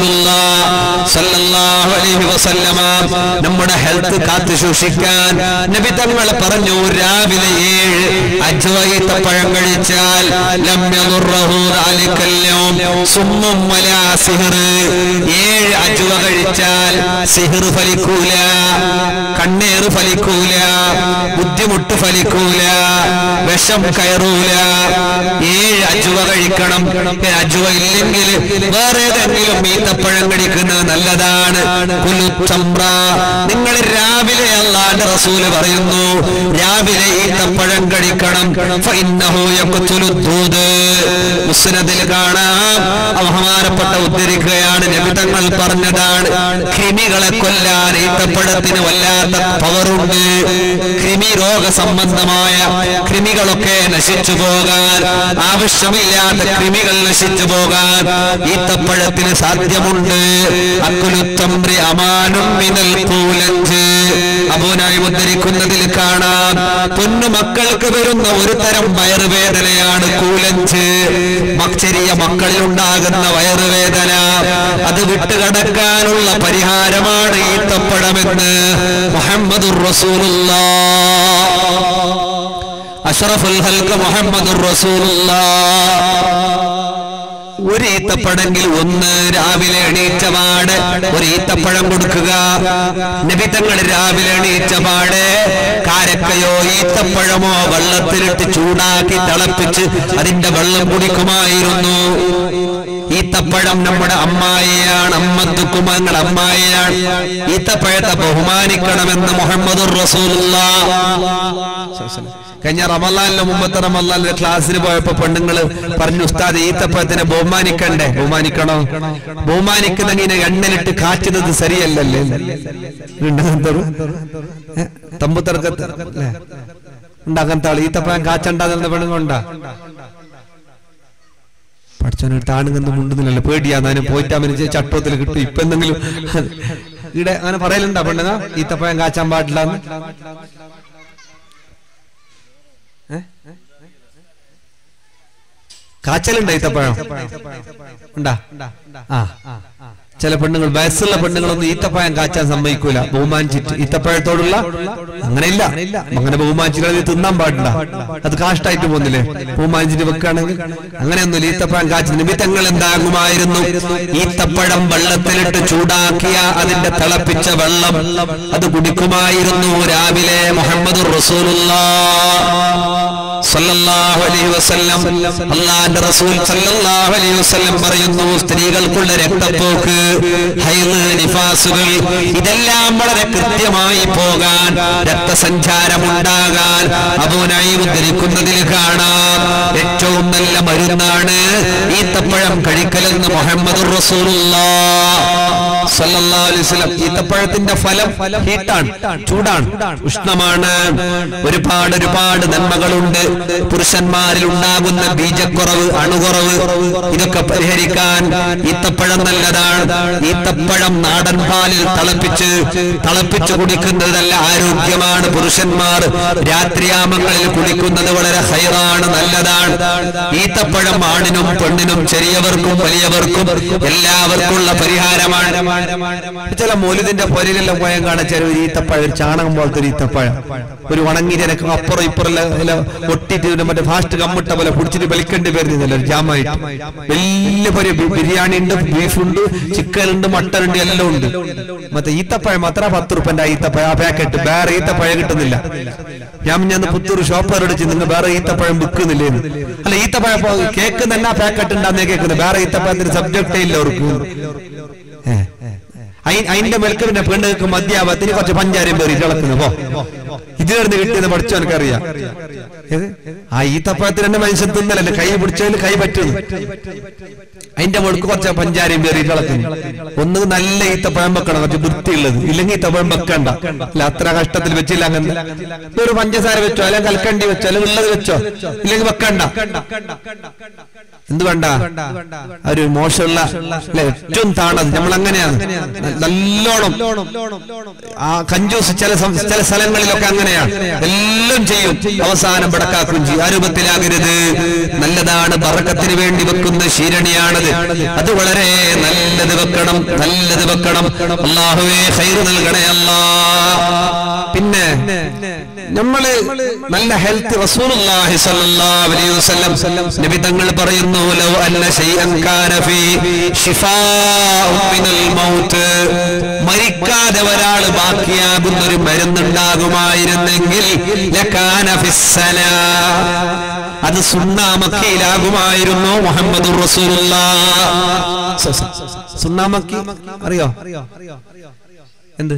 അലൈഹി വസല്ലമ നമ്മുടെ ഹെൽത്ത് കാത്തു സൂക്ഷിക്കാൻ നബി തങ്ങൾ പറഞ്ഞു രാവിലെ ഏഴ് അജ്വൈത്ത പഴം കഴിച്ചാൽ ലം യദുർറഹു ദാലിക്കൽ യൗം സുമ്മും വലാ സിഹ്ർ ഏഴ് അജ്വ കഴിച്ചാൽ സിഹർ ഫലിക്കൂല കണ്ണേറ് ഫലിക്കൂല ബുദ്ധിമുട്ട് ഫലിക്കൂല വിഷം കയറൂല ഏഴ് അജുവ കഴിക്കണം അജുവ ഇല്ലെങ്കിൽ വേറെ ഏതെങ്കിലും ഈത്തപ്പഴം കഴിക്കുന്നത് നല്ലതാണ് കുലുത്തമ്പ്ര നിങ്ങൾ രാവിലെ അള്ളാന്റെ റസൂല് പറയുന്നു രാവിലെ ഈത്തപ്പഴം കഴിക്കണം ഫഇന്നഹു യഖ്തുലു ദൂദ്. മുസ്നദിൽ കാണാം ബഹുമാനപ്പെട്ട ഉദ്ധരിക്കുകയാണ് നബിതങ്ങൾ പറഞ്ഞതാണ് കൃമികളെ കൊല്ലാൻ ഈത്തപ്പഴത്തിന് വല്ലാത്ത പവറുണ്ട് കൃമി രോഗ സംബന്ധമായ കൃമികളൊക്കെ നശിച്ചു പോകാൻ ആവശ്യമില്ലാത്ത കൃമികൾ നശിച്ചു പോകാൻ ഈത്തപ്പഴത്തിന് സാധ്യമുണ്ട് അക്കുലുത്തമ്പ്രി അമാനും മിനൽ കൂലഞ്ച് അബൂനായി ഉദ്ധരിക്കുന്നതിൽ കാണാം പൊന്നു മക്കൾക്ക് വരുന്ന ഒരു തരം വയറുവേദനയാണ് കൂലഞ്ച് മക്- ചെറിയ മക്കളിൽ ഉണ്ടാകുന്ന വയറുവേദന അത് വിട്ടുകടക്കാനുള്ള പരിഹാരമാണ് ഈത്തപ്പഴമെന്ന് മുഹമ്മദുർ റസൂലുള്ള അഷറഫുൽ ഹൽക്ക് മുഹമ്മദുർ റസൂലുള്ള ഒരു ഈത്തപ്പഴെങ്കിൽ ഒന്ന് രാവിലെ എണീറ്റ പാട് ഒരു ഈത്തപ്പഴം കൊടുക്കുക നബിതങ്ങൾ രാവിലെ എണീറ്റ പാട് കാരക്കയോ ഈത്തപ്പഴമോ വെള്ളത്തിലിട്ട് ചൂടാക്കി തിളപ്പിച്ച് അതിന്റെ വെള്ളം കുടിക്കുമായിരുന്നു ഈത്തപ്പഴം നമ്മുടെ അമ്മായിയാണ് അമ്മത്തുക്കുമങ്ങൾ അമ്മായിയാണ് ഈത്തപ്പഴത്തെ ബഹുമാനിക്കണമെന്ന് മുഹമ്മദ് റസൂലുള്ള കഴിഞ്ഞ റമലാലിന്റെ മുമ്പത്തെ റമലാലിന്റെ ക്ലാസ്സിന് പോയപ്പോ പെണ്ണുങ്ങള് പറഞ്ഞു ഉസ്താദ് ഈത്തപ്പഴത്തിനെ ബഹുമാനിക്കണ്ടേ ബഹുമാനിക്കണോ ബഹുമാനിക്കുന്നെങ്കിൽ എണ്ണലിട്ട് കാച്ചുന്നത് ശരിയല്ലല്ലേ തമ്പുത്തർക്കത്ത് ഉണ്ടാക്കാൻ താള് ഈത്തപ്പഴം കാച്ചണ്ടാകുന്ന പെണ്ണുങ്ങളുണ്ടാ പഠിച്ചവനടുത്ത് ആണുങ്ങന്ന് മുണ്ടുന്നില്ലല്ലോ പേടിയാ ഞാനും പോയിട്ട് അവന് ചട്ടത്തിൽ കിട്ടും ഇപ്പൊ എന്തെങ്കിലും ഇവിടെ അങ്ങനെ പറയലുണ്ടാ പെണ്ണുങ്ങ ഈത്തപ്പഴം കാച്ചാൻ പാടില്ല കാച്ചലുണ്ടോ ഈത്തപ്പഴം ഉണ്ടാ ആ ചില പെണ്ണുങ്ങൾ വയസ്സുള്ള പെണ്ണുങ്ങളൊന്നും ഈത്തപ്പഴം കാച്ചാൻ സമ്മതിക്കൂല ബഹുമാനിച്ചിട്ട് ഈത്തപ്പഴത്തോടുള്ള അങ്ങനെയില്ല അങ്ങനെ ബഹുമാനിച്ചിട്ട് അത് തിന്നാൻ പാടില്ല അത് കാഷ്ടായിട്ട് പോകുന്നില്ലേ ബഹുമാനിച്ചിട്ട് വെക്കുകയാണെങ്കിൽ അങ്ങനെയൊന്നുമില്ല ഈത്തപ്പഴം കാച്ചി നിമിത്തങ്ങൾ എന്താകുമായിരുന്നു ഈത്തപ്പഴം വെള്ളത്തിലിട്ട് ചൂടാക്കിയ അതിന്റെ തിളപ്പിച്ച വെള്ളം അത് കുടിക്കുമായിരുന്നു രാവിലെ മുഹമ്മദ് റസൂലുള്ള സല്ലല്ലാഹു അലൈഹി വസല്ലം അള്ളാന്റെ റസൂൽ സല്ലല്ലാഹു അലൈഹി വസല്ലം പറയുന്നു സ്ത്രീകൾക്കുള്ള രക്തപ്പോക്ക് ഹൈദ് നിഫാസുകൾ ഇതെല്ലാം വളരെ കൃത്യമായി പോകാൻ രക്തസഞ്ചാരം ഉണ്ടാകാൻ അബൂനായി ഉദ്ധരിക്കുന്നതിൽ കാണാം ഏറ്റവും നല്ല മരുന്നാണ് ഈത്തപ്പഴം കഴിക്കലെന്ന് മുഹമ്മദ് റസൂലുള്ള സല്ലല്ലാഹു അലൈഹി വസല്ലം ഈത്തപ്പഴത്തിന്റെ ഫലം ഹീട്ടാണ് ചൂടാണ് ഉഷ്ണമാണ് ഒരുപാട് ഒരുപാട് നന്മകളുണ്ട് പുരുഷന്മാരിൽ ഉണ്ടാകുന്ന ബീജക്കുറവ് അണുകുറവ് ഇതൊക്കെ പരിഹരിക്കാൻ ഈത്തപ്പഴം നല്ലതാണ് ഈത്തപ്പഴം നാടൻ പാലിൽ തിളപ്പിച്ച് തിളപ്പിച്ച് കുടിക്കുന്നത് നല്ല ആരോഗ്യമാണ് പുരുഷന്മാർ രാത്രിയാമങ്ങളിൽ കുടിക്കുന്നത് വളരെ ഹൈറാണ് നല്ലതാണ് ഈത്തപ്പഴം ആണിനും പെണ്ണിനും ചെറിയവർക്കും വലിയവർക്കും എല്ലാവർക്കുമുള്ള പരിഹാരമാണ് ചില മൂലിതിന്റെ പൊരയിലെല്ലാം പോയാൽ കാണാൻ ചില ഒരു ഈത്തപ്പഴം ഒരു ചാണകം പോലത്തെ ഒരു ഈത്തപ്പഴം ഒരു ഉണങ്ങി നിനക്ക് അപ്പുറം ഇപ്പുറം ഒട്ടിട്ട് ഇതിന്റെ മറ്റേ ഫാസ്റ്റ് കമ്മിട്ട പോലെ പിടിച്ചിട്ട് വലിക്കേണ്ടി വരുന്നില്ല ഒരു ജാമായിട്ട് വലിയ പൊരി ബിരിയാണി ഉണ്ട് ബീഫ് ഉണ്ട് ചിക്കൻ ഉണ്ട് മട്ടൻ ഉണ്ട് എല്ലാം ഉണ്ട് മറ്റേ ഈത്തപ്പഴം മാത്ര പത്ത് റുപ്പന്റെ ഈത്തപ്പഴം ആ പാക്കറ്റ് വേറെ ഈത്തപ്പഴം കിട്ടുന്നില്ല ഞാൻ ഞാൻ പുത്തൂർ ഷോപ്പർ അടിച്ച് നിങ്ങൾ വേറെ ഈത്തപ്പഴം വിൽക്കുന്നില്ലേ അല്ല ഈത്തപ്പഴം ഇപ്പൊ കേക്ക് തന്നെ പാക്കറ്റ് ഉണ്ടാന്നേ കേൾക്കുന്നത് വേറെ ഈത്തപ്പഴത്തിന് സബ്ജക്റ്റേ ഇല്ല അവർക്ക് ഏ. അയി- അതിന്റെ മെൽക്ക് പിന്നെ പെണ്ണുങ്ങൾക്ക് മധ്യാപത്തിന് കുറച്ച് പഞ്ചാരം പേറി ഇളക്കുന്നു പോ ഇതിലിருந்து കിട്ടിയെന്ന് പഠിച്ചു എനിക്കറിയാം ഏത്? ആ ഈത്തപ്പഴത്തിന് തന്നെ മനുഷ്യൻ തിന്നലല്ലേ കൈ പിടിച്ചതിൽ കൈ പറ്റുന്നു അതിന്റെ മുഴുക്ക് കുറച്ച് പഞ്ചാരയും കയറി കളക്കുന്നു ഒന്ന് നല്ല ഈത്തപ്പഴം വെക്കണം കുറച്ച് വൃത്തിയുള്ളത് ഇല്ലെങ്കിൽ ഈത്തപ്പഴം വെക്കണ്ട അല്ല അത്ര കഷ്ടത്തിൽ വെച്ചില്ല അങ്ങനെ ഒരു പഞ്ചസാര വെച്ചോ അല്ലെങ്കിൽ കൽക്കണ്ടി വെച്ചോ അല്ലെങ്കിൽ ഉള്ളത് വെച്ചോ ഇല്ലെങ്കിൽ വെക്കണ്ട എന്ത് വേണ്ട ആ ഒരു മോശമുള്ള അല്ലെ ഏറ്റവും താണത് നമ്മൾ അങ്ങനെയാണ് നല്ലോണം ആ കഞ്ചൂസ് ചില സം- ചില സ്ഥലങ്ങളിലൊക്കെ അങ്ങനെയാണ് എല്ലാം ചെയ്യും അവസാനം ബടക്കാക്കും ചെയ്യും ആ രൂപത്തിലാകരുത് നല്ലതാണ് ബറക്കത്തിന് വേണ്ടി വെക്കുന്ന ശീരണിയാണത് അത് വളരെ നല്ലത് വെക്കണം നല്ലത് വെക്കണം അള്ളാഹുവേ ഹൈറ് നൽകണേ അല്ലാ പിന്നെ നമ്മള് നല്ല ഹെൽത്ത് റസൂലുള്ളാഹി സ്വല്ലല്ലാഹു അലൈഹി വസല്ലം നബി തങ്ങൾ പറയുന്നു ലൗ അന്ന ശൈഅൻ കാന ഫീ ശിഫാഉ മിനൽ മൗത്ത് മരിക്കാതെ ഒരാൾ ബാക്കിയാകുന്ന ഒരു മരുന്നുണ്ടാകുമായിരുന്നെങ്കിൽ ലകാന ഫിസ്സന അത് സുന്നാമക്കയിലാകുമായിരുന്നു മുഹമ്മദ് സുന്നാമക്കി അറിയോ എന്ത്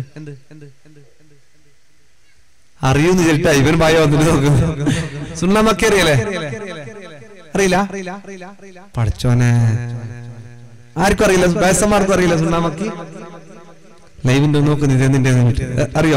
അറിയൂന്ന് ചേട്ടാ ഇവൻ ഭയ വന്നിട്ട് നോക്കുന്നു സുണ്ണാമക്കി അറിയല്ലേ അറിയില്ല പഠിച്ചോനെ ആർക്കും അറിയില്ല വയസ്സന്മാർക്കും അറിയില്ല സുണ്ണാമക്കി ലൈവിന്റെ നോക്കുന്നു ഇത് എന്തിന്റെ അറിയോ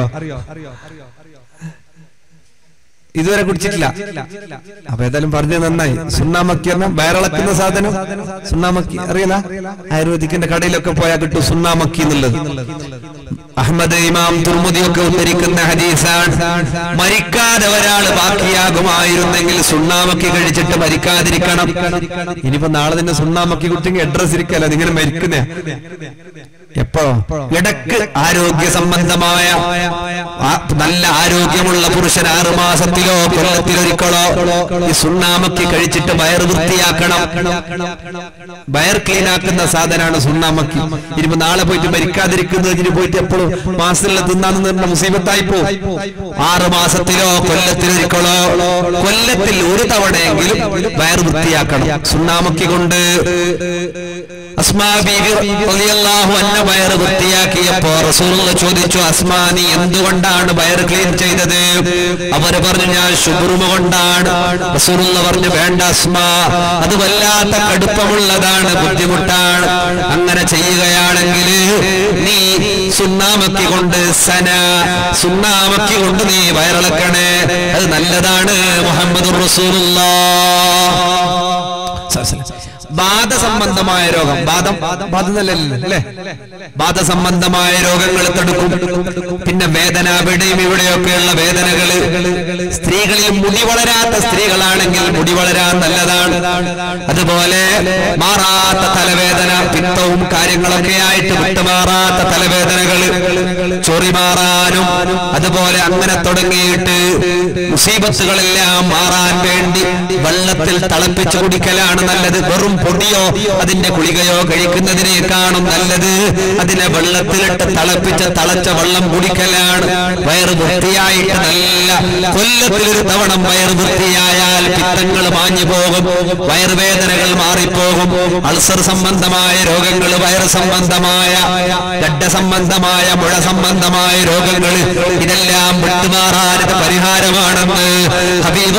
ഇതുവരെ കുടിച്ചിട്ടില്ല അപ്പൊ ഏതായാലും പറഞ്ഞത് നന്നായി സുണ്ണാമക്കി പറഞ്ഞ വയറിളക്കുന്ന സാധനം സുണ്ണാമക്കി അറിയില്ല ആയുർവേദിക്കിന്റെ കടയിലൊക്കെ പോയാൽ കിട്ടും സുണ്ണാമക്കി എന്നുള്ളത് അഹമ്മദ് ഇമാം തുർമുദിയൊക്കെ ഉദ്ധരിക്കുന്ന ഹദീസാണ് മരിക്കാതെ ഒരാൾ ബാക്കിയാകുമായിരുന്നെങ്കിൽ സുണ്ണാമക്കി കഴിച്ചിട്ട് മരിക്കാതിരിക്കണം ഇനിയിപ്പോ നാളെ തന്നെ സുണ്ണാമക്കി കുട്ടിക്ക് അഡ്രസ് ഇരിക്കല്ല അതിങ്ങനെ മരിക്കുന്നേ എപ്പോ ഇടക്ക് ആരോഗ്യ സംബന്ധമായ ആ- നല്ല ആരോഗ്യമുള്ള പുരുഷൻ ആറു മാസത്തിലോ കൊല്ലത്തിലൊരിക്കലോ ഈ സുണ്ണാമക്കി കഴിച്ചിട്ട് വയർ വൃത്തിയാക്കണം വയർ ക്ലീൻ ആക്കുന്ന സാധനമാണ് സുണ്ണാമക്കി ഇനിയിപ്പോ നാളെ പോയിട്ട് മരിക്കാതിരിക്കുന്നതിന് പോയിട്ട് എപ്പോഴും മാസത്തിലുള്ള തിന്നാന്ന് പറഞ്ഞ മുസീബത്തായി പോകും ആറു മാസത്തിലോ കൊല്ലത്തിലൊരിക്കലോ കൊല്ലത്തിൽ ഒരു തവണയെങ്കിലും വയർ വൃത്തിയാക്കണം സുണ്ണാമക്കി കൊണ്ട് അസ്മാ ബീവി റളിയല്ലാഹു അൻഹ വയർ വൃത്തിയാക്കിയപ്പോ റസൂലുള്ള ചോദിച്ചു അസ്മാ നീ എന്തുകൊണ്ടാണ് വയർ ക്ലീൻ ചെയ്തത് അവര് പറഞ്ഞു ഞാൻ ശുഭ്രുമ കൊണ്ടാണ് റസൂലുള്ള പറഞ്ഞു വേണ്ട അസ്മാ അത് വല്ലാത്ത കടുപ്പമുള്ളതാണ് ബുദ്ധിമുട്ടാണ് അങ്ങനെ ചെയ്യുകയാണെങ്കിൽ നീ സുണ്ണാമക്കി കൊണ്ട് സന സുണ്ണാമക്കി കൊണ്ട് നീ വയറിളക്കണേ അത് നല്ലതാണ് മുഹമ്മദ് ബാധസംബന്ധമായ രോഗം ബാധം ബാധനല്ലേ ബാധസംബന്ധമായ രോഗങ്ങൾ തടുക്കും പിന്നെ വേദന അവിടെയും ഇവിടെയൊക്കെയുള്ള വേദനകള് സ്ത്രീകളിൽ മുടി വളരാത്ത സ്ത്രീകളാണെങ്കിൽ മുടി വളരാൻ നല്ലതാണ് അതുപോലെ മാറാത്ത തലവേദന പിത്തവും കാര്യങ്ങളൊക്കെ ആയിട്ട് വിട്ടുമാറാത്ത തലവേദനകള് ചൊറി മാറാനും അതുപോലെ അങ്ങനെ തുടങ്ങിയിട്ട് മുസീബത്തുകളെല്ലാം മാറാൻ വേണ്ടി വെള്ളത്തിൽ തിളപ്പിച്ചു കുടിക്കലാണ് നല്ലത് വെറും പൊടിയോ അതിന്റെ ഗുളികയോ കഴിക്കുന്നതിനേക്കാളും നല്ലത് അതിനെ വെള്ളത്തിലിട്ട് തിളപ്പിച്ച തിളച്ച വെള്ളം കുടിക്കലാണ് വയറ് വൃത്തിയായിട്ട് നല്ല കൊല്ലത്തിലൊരു തവണ വയറ് വൃത്തിയായാൽ പിത്തങ്ങൾ മാഞ്ഞു പോകും വയറുവേദനകൾ മാറിപ്പോകും അൾസർ സംബന്ധമായ രോഗങ്ങൾ വയറ് സംബന്ധമായ ഗഡ സംബന്ധമായ മുഴ സംബന്ധമായ രോഗങ്ങൾ ഇതെല്ലാം വിട്ടുമാറാൻ ഇത് പരിഹാരമാണെന്ന് ഹബീബ്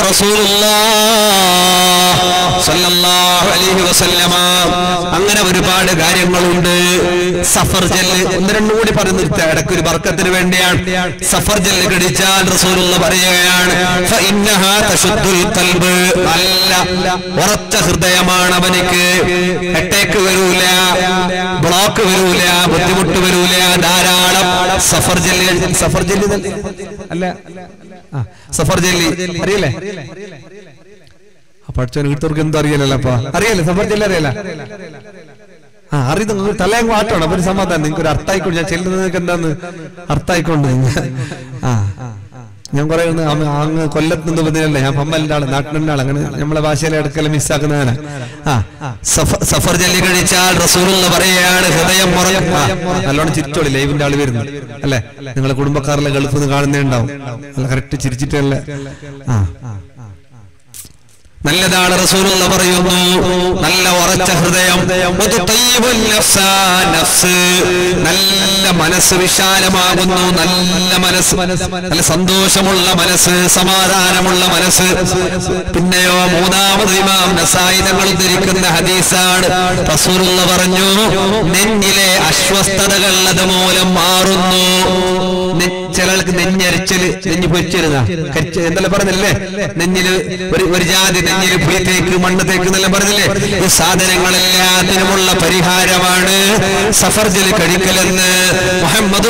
സല്ലല്ലാഹു അലൈഹി വസല്ലമ അങ്ങനെ ഒരുപാട് കാര്യങ്ങളുണ്ട് സഫർ ജെല്ല് ഒന്ന് രണ്ടും കൂടി പറഞ്ഞു നിർത്തുക ഇടയ്ക്ക് ഒരു ബർക്കത്തിന് വേണ്ടിയാണ് സഫർ ജെല്ല് കടിച്ചാൽ റസൂലുള്ള പറയുകയാണ് ഫഇന്നഹാ തശുദ്ദുൽ ഖൽബ് നല്ല ഉറച്ച ഹൃദയമാണ് അവനിക്ക് അറ്റാക്ക് വരൂല ബ്ലോക്ക് വരൂല ബുദ്ധിമുട്ട് വരൂല ധാരാളം സഫർ ജെല്ല് സഫർ ജെല്ല് തന്നെ? അല്ല ആ, സഫർ ജെല്ലി അറിയില്ലേ പഠിച്ചവന് വീട്ടവർക്ക് എന്തോ അറിയില്ലല്ലോ അപ്പൊ അറിയാലേ സഫർ ജെല്ലി അറിയാല ആ അറിയുന്ന നിങ്ങൾക്ക് തലയും വാട്ടണം അപ്പൊ ഒരു സമാധാനം നിങ്ങൾക്ക് ഒരു അർത്ഥമായിക്കൊണ്ട് ഞാൻ ചെല്ലുന്നത് നിങ്ങൾക്ക് എന്താന്ന് അർത്ഥമായിക്കൊണ്ട് ആ ഞാൻ കുറെ ഒന്ന് അങ്ങ് അങ്ങ് കൊല്ലത്ത് നിന്ന് വന്നതല്ലേ ഞാൻ പമ്മലിന്റെ ആള് നാട്ടിലെ ആള് അങ്ങനെ നമ്മളെ ഭാഷയിലെ അടുക്കല മിസ്സാക്കുന്നതാണ് ആ സഫ- സഫർ ജല്ലി കഴിച്ചാൽ റസൂലുള്ള പറയുകയാണ് ഹൃദയം മുറക്ക ആ, നല്ലോണം ചിരിച്ചോളി ലൈവിന്റെ ആള് വരുന്നു അല്ലെ നിങ്ങളെ കുടുംബക്കാരിലെ ഗൾഫിൽ നിന്ന് കാണുന്നേ ഉണ്ടാവും അല്ല കറക്റ്റ് ചിരിച്ചിട്ടല്ലേ ആ നല്ലതാണ് റസൂലുള്ള പറയുന്നു നല്ല ഉറച്ച ഹൃദയം ഒരു തയ്യിബുൻ നഫ്സാ, നഫ്സ് നല്ല മനസ്സ് വിശാലമാകുന്നു നല്ല മനസ്സ് നല്ല സന്തോഷമുള്ള മനസ്സ് സമാധാനമുള്ള മനസ്സ് പിന്നെയോ മൂന്നാമത് ഇമാം നസായി തങ്ങൾ ഉദ്ധരിക്കുന്ന ഹദീസാണ് റസൂലുള്ള പറഞ്ഞു നെഞ്ഞിലെ അസ്വസ്ഥതകൾ അതുമൂലം മാറുന്നു നെ- ചിലർക്ക് നെഞ്ഞരിച്ചല് നെഞ്ഞ് പൊരിച്ചിരുന്ന കരിച്ച് എന്തെല്ലാം പറഞ്ഞില്ലേ നെഞ്ഞില് ഒരു ഒരു ജാതി നെഞ്ഞില് പുളി തേക്ക് മണ്ണ് തേക്ക് എന്നെല്ലാം പറഞ്ഞില്ലേ ഈ സാധനങ്ങളെല്ലാത്തിനുമുള്ള പരിഹാരമാണ് സഫർജല് കഴിക്കലെന്ന് മുഹമ്മദ്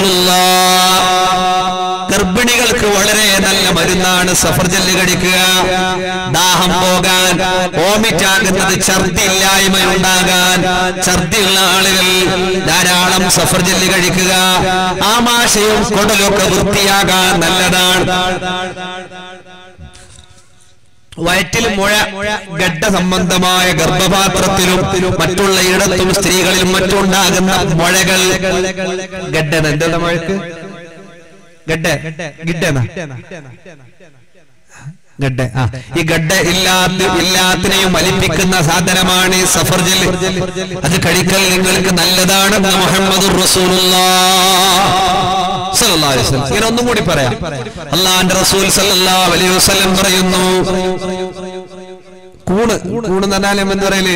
ഗർഭിണികൾക്ക് വളരെ നല്ല മരുന്നാണ് സഫർജല് കഴിക്കുക ദാഹം പോകാൻ ഓമിറ്റാകുന്നത് ഛർദി ഇല്ലായ്മ ഉണ്ടാകാൻ ഛർദിയുള്ള ആളുകൾ ധാരാളം സഫർജല് കഴിക്കുക ആമാശയും കുടലൊക്കെ വൃത്തിയാകാൻ നല്ലതാണ് വയറ്റിൽ മുഴ ഗഡ്ഡ സംബന്ധമായ ഗർഭപാത്രത്തിലും മറ്റുള്ള ഇടത്തും സ്ത്രീകളിലും മറ്റുണ്ടാകുന്ന മുഴകൾ ഗഡ്ഡ എന്താ മുഴക്ക് ഗഡ്ഡ ഗിഡ്ഡ ഗഡ്ഡ ആ ഈ ഗഡ്ഡ ഇല്ലാത്ത എല്ലാത്തിനെയും വലിപ്പിക്കുന്ന സാധനമാണ് ഈ സഫർജൽ അത് കഴിക്കൽ നിങ്ങൾക്ക് നല്ലതാണെന്ന് മുഹമ്മദ് ഇങ്ങനെ ഒന്നും കൂടി പറയാം അള്ളാന്റെ റസൂൽ സല്ലല്ലാഹു അലൈഹി വസല്ലം പറയുന്നു കൂണ് കൂണ് എന്ന് പറഞ്ഞാൽ എന്ത് പറയല്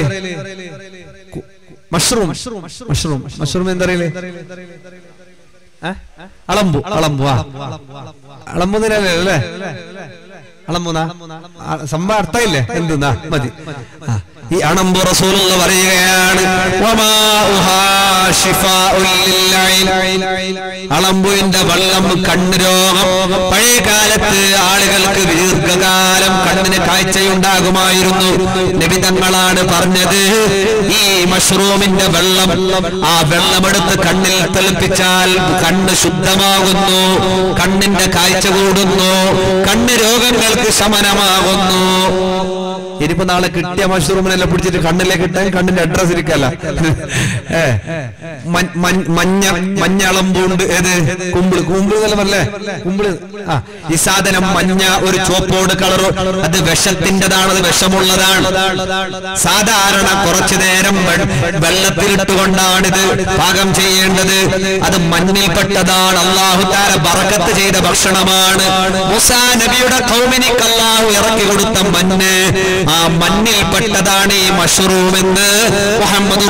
മഷ്റൂം മഷ്റൂം മഷ്റൂം എന്താ പറയല് ഏ? അളമ്പു അളമ്പു ആ അളമ്പു നിലല്ലേ അല്ലേ അളമ്പുന സംഭവം അർത്ഥമില്ലേ എന്തുന്നാ മതി ആ. ഈ അണമ്പു റസൂലുള്ള പറയുകയാണ് വമാഉഹാ ശിഫാഉൽ ലില്ലൈൻ. അളമ്പുവിന്റെ വെള്ളം കണ്ണ് രോഗം പഴയ കാലത്ത് ആളുകൾക്ക് ദീർഘകാലം കണ്ണിന് കാഴ്ചയുണ്ടാകുമായിരുന്നു നബിതങ്ങളാണ് പറഞ്ഞത് ഈ മഷ്റൂമിന്റെ വെള്ളം ആ വെള്ളമെടുത്ത് കണ്ണിൽ തെളിപ്പിച്ചാൽ കണ്ണ് ശുദ്ധമാകുന്നു കണ്ണിന്റെ കാഴ്ച കൂടുന്നു കണ്ണ് രോഗങ്ങൾക്ക് ശമനമാകുന്നു ഇനിയിപ്പോ നാളെ കിട്ടിയ മഷ്റൂമിനെല്ലാം പിടിച്ചിട്ട് കണ്ണിലേക്ക് ഇട്ടാൽ കണ്ണിന്റെ അഡ്രസ് ഇരിക്കല്ല ഏ മഞ്ഞ- മഞ്ഞ- മഞ്ഞ മഞ്ഞളമ്പുണ്ട് ഏത് കുമ്പിള് കുമ്പിള് എന്നല്ല പറഞ്ഞേ കുമ്പിള് ആ ഈ സാധനം മഞ്ഞ ഒരു ചുവപ്പോട് കളറ് അത് വിഷത്തിൻ്റെതാണ് അത് വിഷമുള്ളതാണ് സാധാരണ കുറച്ചു നേരം വെ- വെള്ളത്തിലിട്ടുകൊണ്ടാണിത് പാകം ചെയ്യേണ്ടത് അത് മണ്ണിൽപ്പെട്ടതാണ് അള്ളാഹു താര ബറക്കത്ത് ചെയ്ത ഭക്ഷണമാണ് മുസാ നബിയുടെ കൗമിനിക്ക് അള്ളാഹു ഇറക്കി കൊടുത്ത മഞ്ഞ് ആ മണ്ണിൽപ്പെട്ടതാണ് ഈ മഷ്റൂം എന്ന് മുഹമ്മദ്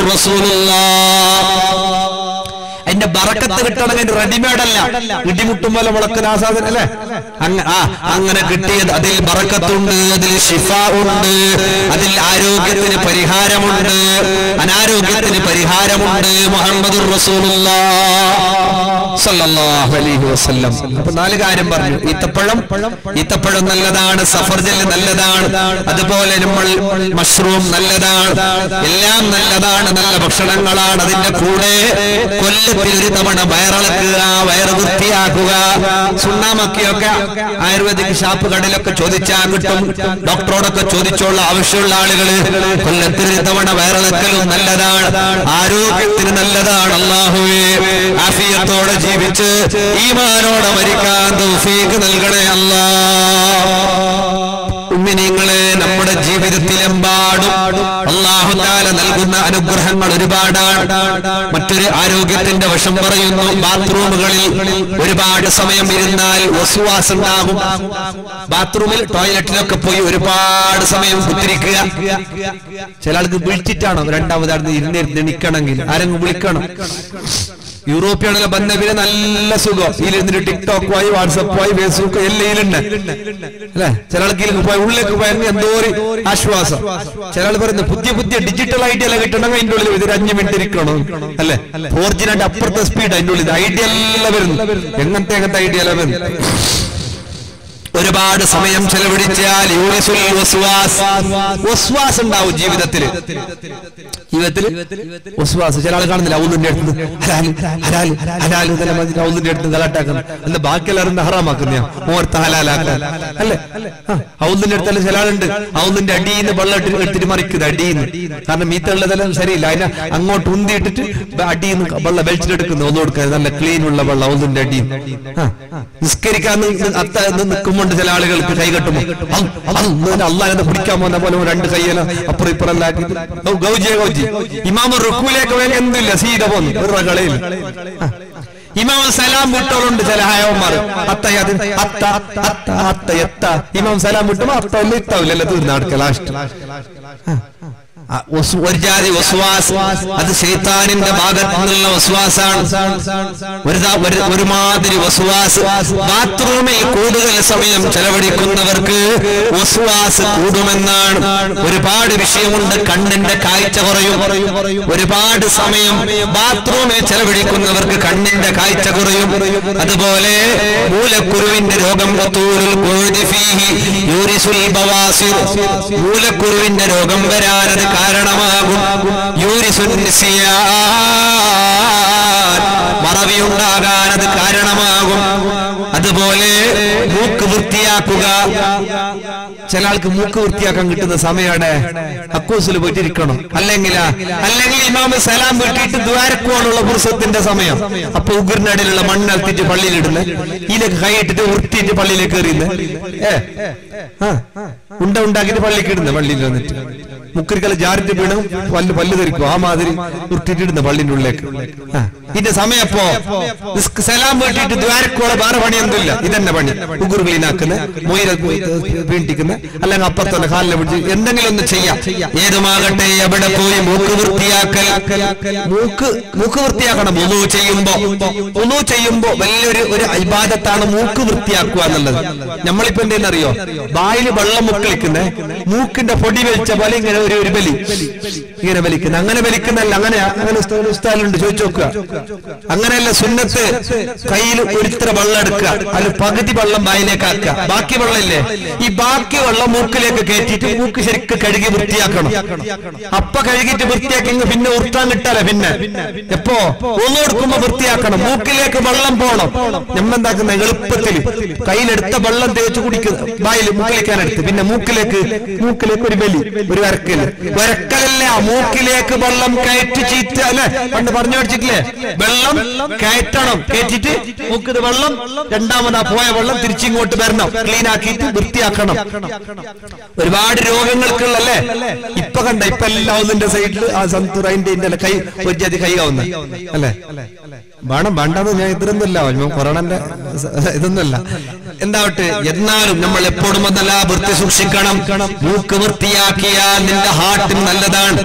അതിന്റെ ബറക്കത്ത് കിട്ടണമെങ്കിൽ റെഡിമെയ്ഡ് അല്ല ഇടിമുട്ടും പോലെ മുളക്കുന്ന ആ സാധനം അല്ലേ അങ്ങ ആ അങ്ങനെ കിട്ടിയത് അതിൽ ബറക്കത്തുണ്ട് അതിൽ ഷിഫ ഉണ്ട് അതിൽ ആരോഗ്യത്തിന് പരിഹാരമുണ്ട് അനാരോഗ്യത്തിന് പരിഹാരമുണ്ട് മുഹമ്മദ് അപ്പൊ നാല് കാര്യം പറഞ്ഞു ഈത്തപ്പഴം ഈത്തപ്പഴം നല്ലതാണ് സഫർജൽ നല്ലതാണ് അതുപോലെ നമ്മൾ മഷ്റൂം നല്ലതാണ് എല്ലാം നല്ലതാണ് നല്ല ഭക്ഷണങ്ങളാണ് അതിന്റെ കൂടെ കൊല്ലത്തിൽ ഒരു തവണ വയറിളക്കുക വയറ് വൃത്തിയാക്കുക സുണ്ണാമൊക്കെയൊക്കെ ആയുർവേദിക് ഷാപ്പ് കടയിലൊക്കെ ചോദിച്ചാൽ കിട്ടും ഡോക്ടറോടൊക്കെ ചോദിച്ചുള്ള ആവശ്യമുള്ള ആളുകൾ കൊല്ലത്തിൽ ഒരു തവണ വയറിളക്കലും നല്ലതാണ് ആരോഗ്യത്തിന് നല്ലതാണ് അള്ളാഹുവേ ആഫിയത്തോടെ ജീവിച്ച് ഈമാനോടെ മരിക്കാൻ തൗഫീഖ് നൽകണേ അല്ലാ ഉമ്മിനിങ്ങളെ നമ്മുടെ ജീവിതത്തിലെമ്പാടും അള്ളാഹു താല നൽകുന്ന അനുഗ്രഹങ്ങൾ ഒരുപാടാണ് മറ്റൊരു ആരോഗ്യത്തിന്റെ വശം പറയുന്നു ബാത്റൂമുകളിൽ ഒരുപാട് സമയം ഇരുന്നാൽ വസുവാസം ഉണ്ടാകും ബാത്റൂമിൽ ടോയ്ലറ്റിലൊക്കെ പോയി ഒരുപാട് സമയം കുത്തിരിക്കുക ചില ആൾക്ക് വിളിച്ചിട്ടാണോ രണ്ടാമതായിരുന്നു ഇരുന്നിരുന്ന് എണിക്കണമെങ്കിൽ ആരെങ്കിലും വിളിക്കണം യൂറോപ്യാണെങ്കിലും ബന്ധ പിന്നെ നല്ല സുഖം ഇതിലിരുന്നിട്ട് ടിക്ടോക്ക് പോയി വാട്സപ്പ് പോയി ഫേസ്ബുക്ക് എല്ലാം ഇതിലുണ്ട് അല്ലെ ചില ആൾക്ക് ഇതിലേക്ക് പോയി ഉള്ളിലേക്ക് പോയാൽ എന്തോ ഒരു ആശ്വാസം ചില ആൾ പറയുന്നു പുതിയ പുതിയ ഡിജിറ്റൽ ഐഡിയ എല്ലാം കിട്ടണമെങ്കിൽ അതിന്റെ ഉള്ളിൽ ഇതൊരു അഞ്ചു മിനിറ്റ് ഇരിക്കണം അല്ലെ ഫോർജിനായിട്ട് അപ്പുറത്തെ സ്പീഡ് അതിന്റെ ഉള്ളിൽ ഐഡിയ എല്ലാം വരുന്നു എങ്ങനത്തെ എങ്ങനത്തെ ഐഡിയ എല്ലാം വരുന്നു ഒരുപാട് സമയം ചെലവഴിച്ചാൽ യൂറിസുൽ വസ്വാസ് വസ്വാസ് ഉണ്ടാവും ജീവിതത്തിൽ ജീവിതത്തിൽ വസ്വാസ് ചില ആൾ കാണുന്നില്ല ഔന്നിന്റെ അടുത്ത് ഹലാല് ഹലാല് ഹലാല് എന്നെല്ലാം പറഞ്ഞിട്ട് ഔന്നിന്റെ അടുത്ത് ഗലാട്ടാക്കുന്നു എന്താ ബാക്കിയെല്ലാവരും ഹറാമാക്കുന്ന ഓർത്ത് ഹലാലാക്കാൻ അല്ലേ ഔന്നിന്റെ അടുത്തല്ല ചില ആളുണ്ട് ഔന്നിന്റെ അടിയിൽ നിന്ന് വെള്ളം ഇട്ട് എടുത്തിട്ട് മറിക്കുന്നത് അടിയിൽ നിന്ന് കാരണം മീത്തുള്ളതെല്ലാം ശരിയില്ല അതിനെ അങ്ങോട്ട് ഉന്തിയിട്ടിട്ട് അടിയിൽ നിന്ന് വെള്ളം വെളിച്ചിട്ടെടുക്കുന്നു ഒന്നും കൊടുക്കാൻ നല്ല ക്ലീൻ ഉള്ള വെള്ളം ഔന്നിന്റെ അടിയിൽ നിസ്കരിക്കാൻ നി- അത്ത നിൽക്കുമ്പോൾ അതുകൊണ്ട് ചില ആളുകൾക്ക് കൈ കെട്ടുമ്പോ അള്ളാഹ് പിടിക്കാൻ പോകുന്ന പോലെ രണ്ട് കൈയല്ല അപ്പുറം ഇപ്പുറം എല്ലാം ആക്കി. ഓ, ഗൗജിയെ ഗൗജി ഇമാമ റുക്കൂലേക്ക് വേണ്ടി എന്തില്ല സീത പോന്നു ഒരു റകളയിൽ ഇമാം സലാം വിട്ടോളുണ്ട് ചില ഹയവന്മാർ അത്ത അത് അത്ത അത്ത അത്ത എത്ത ഇമാം സലാം വിട്ടുമ്പോ അത്ത ഇല്ല ഇത്താവില്ല തീർന്നടക്ക ലാസ്റ്റ് ആ, വസ്- ഒരു ജാതി വസ്വാസ് അത് ശൈത്താനിന്റെ ഭാഗത്ത് നിന്നുള്ള വസ്വാസാണ് ഒരു ദാ- ഒരു- ഒരുമാതിരി വസ്വാസ് ബാത്റൂമിൽ കൂടുതൽ സമയം ചെലവഴിക്കുന്നവർക്ക് വസ്വാസ് കൂടുമെന്നാണ് ഒരുപാട് വിഷയമുണ്ട് കണ്ണിന്റെ കാഴ്ച കുറയും ഒരുപാട് സമയം ബാത്റൂമിൽ ചെലവഴിക്കുന്നവർക്ക് കണ്ണിന്റെ കാഴ്ച കുറയും അതുപോലെ മൂലക്കുരുവിന്റെ രോഗം വത്തൂരുൽ ഖുഴുദി ഫീഹി യൂരിസുൽ ബവാസിർ. മൂലക്കുരുവിന്റെ രോഗം വരാനത് കാരണമാകും യൂരിസുൻ നിസിയാൻ. മറവിയുണ്ടാകാൻ അത് കാരണമാകും അതുപോലെ മൂക്ക് വൃത്തിയാക്കുക ചില ആൾക്ക് മൂക്ക് വൃത്തിയാക്കാൻ കിട്ടുന്ന സമയമാണ് അക്കൂസിൽ പോയിട്ടിരിക്കണം അല്ലെങ്കിൽ അല്ലെങ്കിൽ ഇമാമ് സലാം വീട്ടിട്ട് ദ്വാരക്കുവാനുള്ള പുരുഷത്തിന്റെ സമയം അപ്പൊ ഉഗ്രനടിയിലുള്ള മണ്ണൽത്തിട്ട് പള്ളിയിലിടുന്ന ഇതിലേക്ക് കൈയിട്ടിട്ട് വൃത്തിയിട്ട് പള്ളിയിലേക്ക് എറിയുന്നത് ഏ ആ, ഉണ്ട ഉണ്ടാക്കിയിട്ട് പള്ളിക്ക് ഇടുന്ന പള്ളിയിൽ വന്നിട്ട് മുക്കരിക്കല ജാരിന്റെ വീണും പല്ല് പല്ല് ധരിക്കും ആ മാതിരി വൃത്തിയിട്ടിടുന്ന പള്ളിന്റെ ഉള്ളിലേക്ക് ആ, ഇതിന്റെ സമയപ്പോ നിസ്ക- സലാം വീട്ടിട്ട് ദ്വാരക്കോളെ വേറെ പണിയൊന്നുമില്ല ഇതന്നെ പണി ഉഗുർ ക്ലീനാക്കുന്ന മൊയില വീണ്ടിക്കുന്ന അല്ലെങ്കിൽ അപ്പുറത്തന്നെ കാലിനെ പിടിച്ച് എന്തെങ്കിലും ഒന്ന് ചെയ്യാം ഏതുമാകട്ടെ എവിടെ പോയി മൂക്ക് വൃത്തിയാക്കൽ മൂക്ക് മൂക്ക് വൃത്തിയാക്കണം ഉണു ചെയ്യുമ്പോ ഉണു ചെയ്യുമ്പോ വലിയൊരു ഒരു ഇബാദത്താണ് മൂക്ക് വൃത്തിയാക്കുക എന്നുള്ളത് നമ്മളിപ്പോ എന്തെന്നറിയോ വായിൽ വെള്ളം മുക്കളിക്കുന്നേ മൂക്കിന്റെ പൊടി വലിച്ച പോലെ ഇങ്ങനെ ഒരു ഒരു ബലി ഇങ്ങനെ വലിക്കുന്നത് അങ്ങനെ വലിക്കുന്നല്ല അങ്ങനെ അങ്ങനെ ഉസ്താ- ഉസ്താദിലുണ്ട് ചോദിച്ചു നോക്കുക അങ്ങനെയല്ല സുന്നത്ത് കയ്യിൽ ഒരിത്ര വെള്ളം എടുക്കുക അതിൽ പകുതി വെള്ളം വായിലേക്ക് ആക്കുക ബാക്കി വെള്ളം ഇല്ലേ ഈ ബാക്കി വെള്ളം മൂക്കിലേക്ക് കയറ്റിയിട്ട് മൂക്ക് ശരിക്കും കഴുകി വൃത്തിയാക്കണം അപ്പൊ കഴുകിയിട്ട് വൃത്തിയാക്കി ഇങ്ങ് പിന്നെ ഉർത്താൻ കിട്ടാല പിന്നെ എപ്പോ ഒന്ന് കൊടുക്കുമ്പോ വൃത്തിയാക്കണം മൂക്കിലേക്ക് വെള്ളം പോണം ഞമ്മെന്താക്കുന്ന എളുപ്പത്തിൽ കയ്യിലെടുത്ത വെള്ളം തേച്ച് കുടിക്കുന്ന വായിൽ മൂക്കിലേക്കാനെടുത്ത് പിന്നെ മൂക്കിലേക്ക് മൂക്കിലേക്ക് ഒരു ബലി ഒരു വരക്കല് വരക്കലല്ല മൂക്കിലേക്ക് വെള്ളം കയറ്റി ചീറ്റ അല്ലെ പണ്ട് പറഞ്ഞു പഠിച്ചിട്ടില്ലേ വെള്ളം കയറ്റണം കയറ്റിട്ട് മൂക്കിത് വെള്ളം രണ്ടാമത് ആ പോയ വെള്ളം തിരിച്ചിങ്ങോട്ട് വരണം ക്ലീൻ ആക്കിയിട്ട് വൃത്തിയാക്കണം ഒരുപാട് രോഗങ്ങൾക്കുള്ളല്ലേ ഇപ്പൊ കണ്ട ഇപ്പൊ എല്ലാം ഒന്നിന്റെ സൈഡിൽ ആ സന്തൂർ അതിന്റെ ഇതിന്റെ കൈ ഒരു ജാതി കൈ ആവുന്ന അല്ലേ വേണം വേണ്ടെന്ന് ഞാൻ ഇതൊന്നുമല്ല ഞാൻ കൊറോണന്റെ സ- ഇതൊന്നുമല്ല എന്താവട്ടെ എന്നാലും നമ്മൾ എപ്പോഴും ഒന്നല്ല വൃത്തി സൂക്ഷിക്കണം മൂക്ക് വൃത്തിയാക്കിയാൽ നിന്റെ ഹാർട്ടിന് നല്ലതാണ്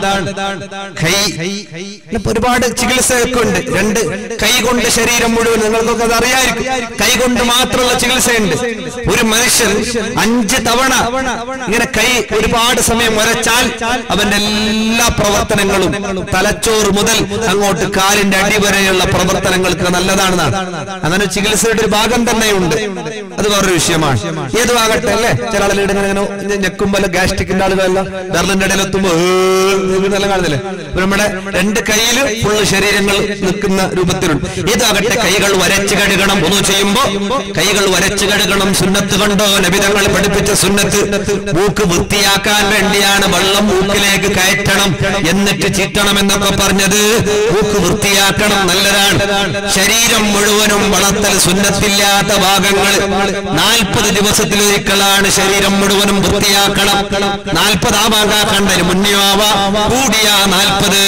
കൈ ഇപ്പൊ ഒരുപാട് ചികിത്സയൊക്കെ ഉണ്ട് രണ്ട് കൈ കൊണ്ട് ശരീരം മുഴുവൻ നിങ്ങൾക്കൊക്കെ അത് അറിയായിരിക്കും കൈ കൊണ്ട് മാത്രമുള്ള ചികിത്സയുണ്ട് ഒരു മനുഷ്യൻ അഞ്ച് തവണ ഇങ്ങനെ കൈ ഒരുപാട് സമയം വരച്ചാൽ അവന്റെ എല്ലാ പ്രവർത്തനങ്ങളും തലച്ചോറ് മുതൽ അങ്ങോട്ട് കാലിന്റെ അടി വരെയുള്ള പ്രവർത്തനങ്ങൾക്ക് നല്ലതാണെന്നാണ് അങ്ങനെ ചികിത്സയുടെ ഒരു ഭാഗം തന്നെയുണ്ട് അത് വേറൊരു വിഷയമാണ് ഏതും ആകട്ടെ അല്ലേ ചില ആളുകൾ ഇങ്ങനെ ഇങ്ങനെ ഞെക്കുമ്പോൾ ഗ്യാസ്ട്രിക്കിന്റെ ആളുകളെല്ലാം ബെർലിന്റെ ഇടയിൽ എത്തുമ്പോ നല്ല കാണുന്നില്ലേ ഇപ്പൊ നമ്മുടെ രണ്ട് കൈയില് ഫുള്ള് ശരീരങ്ങൾ നിൽക്കുന്ന രൂപത്തിലുണ്ട് ഏതാകട്ടെ കൈകൾ വരച്ച് കഴുകണം ഒന്ന് ചെയ്യുമ്പോ കൈകൾ വരച്ച് കഴുകണം സുന്നത്ത് കണ്ടോ നബിതങ്ങൾ പഠിപ്പിച്ച സുന്നത്ത് മൂക്ക് വൃത്തിയാക്കാൻ വേണ്ടിയാണ് വെള്ളം മൂക്കിലേക്ക് കയറ്റണം എന്നിട്ട് ചീറ്റണം എന്നൊക്കെ പറഞ്ഞത് മൂക്ക് വൃത്തിയാക്കണം നല്ലതാണ് ശരീരം മുഴുവനും വളർത്തൽ സുന്നത്തില്ലാത്ത ഭാഗങ്ങൾ നാൽപ്പത് ദിവസത്തിലൊരിക്കലാണ് ശരീരം മുഴുവനും വൃത്തിയാക്കണം നാൽപ്പത് ആവാകാക്കണ്ടതിന് മുന്നേ ആവാം കൂടിയ നാൽപ്പത്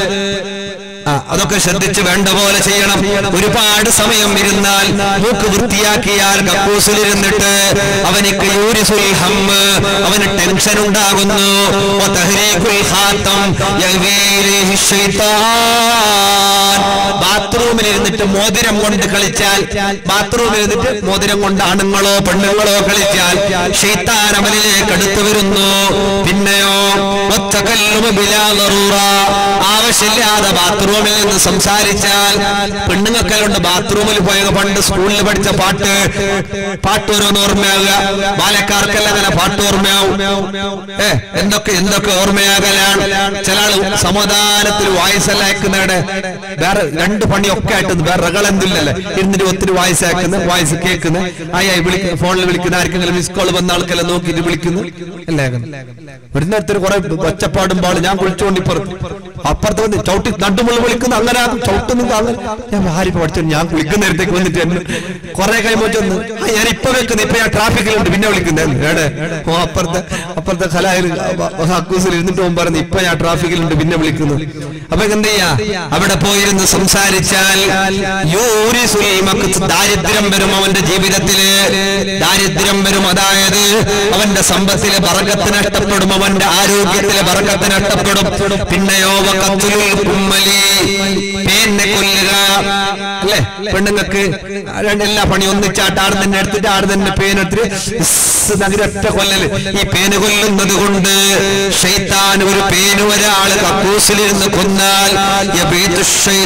ആ, അതൊക്കെ ശ്രദ്ധിച്ച് വേണ്ട പോലെ ചെയ്യണം ഒരുപാട് സമയം ഇരുന്നാൽ മൂക്ക് വൃത്തിയാക്കിയാൽ കക്കൂസിലിരുന്നിട്ട് അവനിക്ക് യൂരിസുൽ ഹമ്മ് അവന് ടെൻഷൻ ഉണ്ടാകുന്നു വതഹ്രീഖുൽ ഖാത്തം യഗ്വീ ഇലൈഹി ശൈത്താൻ. ബാത്റൂമിൽ ഇരുന്നിട്ട് മോതിരം കൊണ്ട് കളിച്ചാൽ ബാത്റൂമിൽ ഇരുന്നിട്ട് മോതിരം കൊണ്ട് ആണുങ്ങളോ പെണ്ണുങ്ങളോ കളിച്ചാൽ ഷെയ്ത്താൻ അമലിലേക്ക് അടുത്തു വരുന്നു പിന്നെയോ വത്തകല്ലുമ ബിലാ ളറൂറ. ആവശ്യമില്ലാതെ ബാത്റൂമിൽ നിന്ന് സംസാരിച്ചാൽ പെണ്ണുങ്ങൾക്കെല്ലാം ബാത്റൂമിൽ പോയ പണ്ട് സ്കൂളിൽ പഠിച്ച പാട്ട് പാട്ട് ഓരോന്ന് ഓർമ്മയാകുക ബാലക്കാർക്കെല്ലാം അങ്ങനെ പാട്ട് ഓർമ്മയാവും ഏ എന്തൊക്കെ എന്തൊക്കെ ഓർമ്മയാകലാണ് ചില ആള് സമാധാനത്തിൽ വായിസെല്ലാം അയക്കുന്നവിടെ വേറെ രണ്ട് പണിയൊക്കെ ആയിട്ട് വേറെ റകളെന്തില്ലല്ലേ ഇരുന്നിട്ട് ഒത്തിരി വായിസ് അയക്കുന്ന വായിസ് കേൾക്കുന്ന ആയി വിളിക്കുന്ന ഫോണിൽ വിളിക്കുന്ന ആർക്കെങ്കിലും മിസ് കോൾ വന്ന ആൾക്കെല്ലാം നോക്കിയിട്ട് വിളിക്കുന്നു അല്ലേ ഒരു നേരത്തിൽ കുറെ ഒച്ചപ്പാടുമ്പോൾ ഞാൻ കുളിച്ചുകൊണ്ട് ഇപ്പുറത്ത് അപ്പുറത്ത് വന്ന് ചവിട്ടി നടുമുള്ള വിളിക്കുന്നു അങ്ങനെ ചവിട്ടുന്നു അങ്ങനെ ഞാൻ ആരിപ്പോ പഠിച്ചു ഞാൻ കുളിക്കുന്ന നേരത്തേക്ക് വന്നിട്ട് എന്നെ കുറെ കഴിയുമ്പോൾ ചെന്ന് ആ ഞാൻ ഇപ്പൊ വെക്കുന്നു ഇപ്പൊ ഞാൻ ട്രാഫിക്കിലുണ്ട് പിന്നെ വിളിക്കുന്നത് ഏടെ ഓ അപ്പുറത്തെ അപ്പുറത്തെ കലായിൽ ഹക്കൂസിൽ ഇരുന്നിട്ട് പോകും പറഞ്ഞു ഇപ്പൊ ഞാൻ ട്രാഫിക്കിലുണ്ട് പിന്നെ വിളിക്കുന്നു അപ്പൊ എന്ത് ചെയ്യാ അവിടെ പോയിരുന്ന് സംസാരിച്ചാൽ യൂരിസുൽ മഖ്സ് ദാരിദ്ര്യം വരും അവന്റെ ജീവിതത്തില് ദാരിദ്ര്യം വരും അതായത് അവന്റെ സമ്പത്തിലെ ബറക്കത്ത് നഷ്ടപ്പെടും അവന്റെ ആരോഗ്യത്തിലെ ബറക്കത്ത് നഷ്ടപ്പെടും പിന്നെയോ വഖത്തുൽ കുമ്മലി പേനെ കൊല്ലുക അല്ലേ പെണ്ണുങ്ങൾക്ക് രണ്ട് എല്ലാ പണി ഒന്നിച്ചാട്ട് ആട് തന്നെ എടുത്തിട്ട് ആട് തന്നെ പേനെടുത്തിട്ട് ഇസ് നഗര ഒറ്റ കൊല്ലല് ഈ പേന് കൊല്ലുന്നത് കൊണ്ട് ഷെയ്ത്താൻ ഒരു പേന് ഒരാള് കക്കൂസിലിരുന്ന് കൊന്നാൽ യബീതു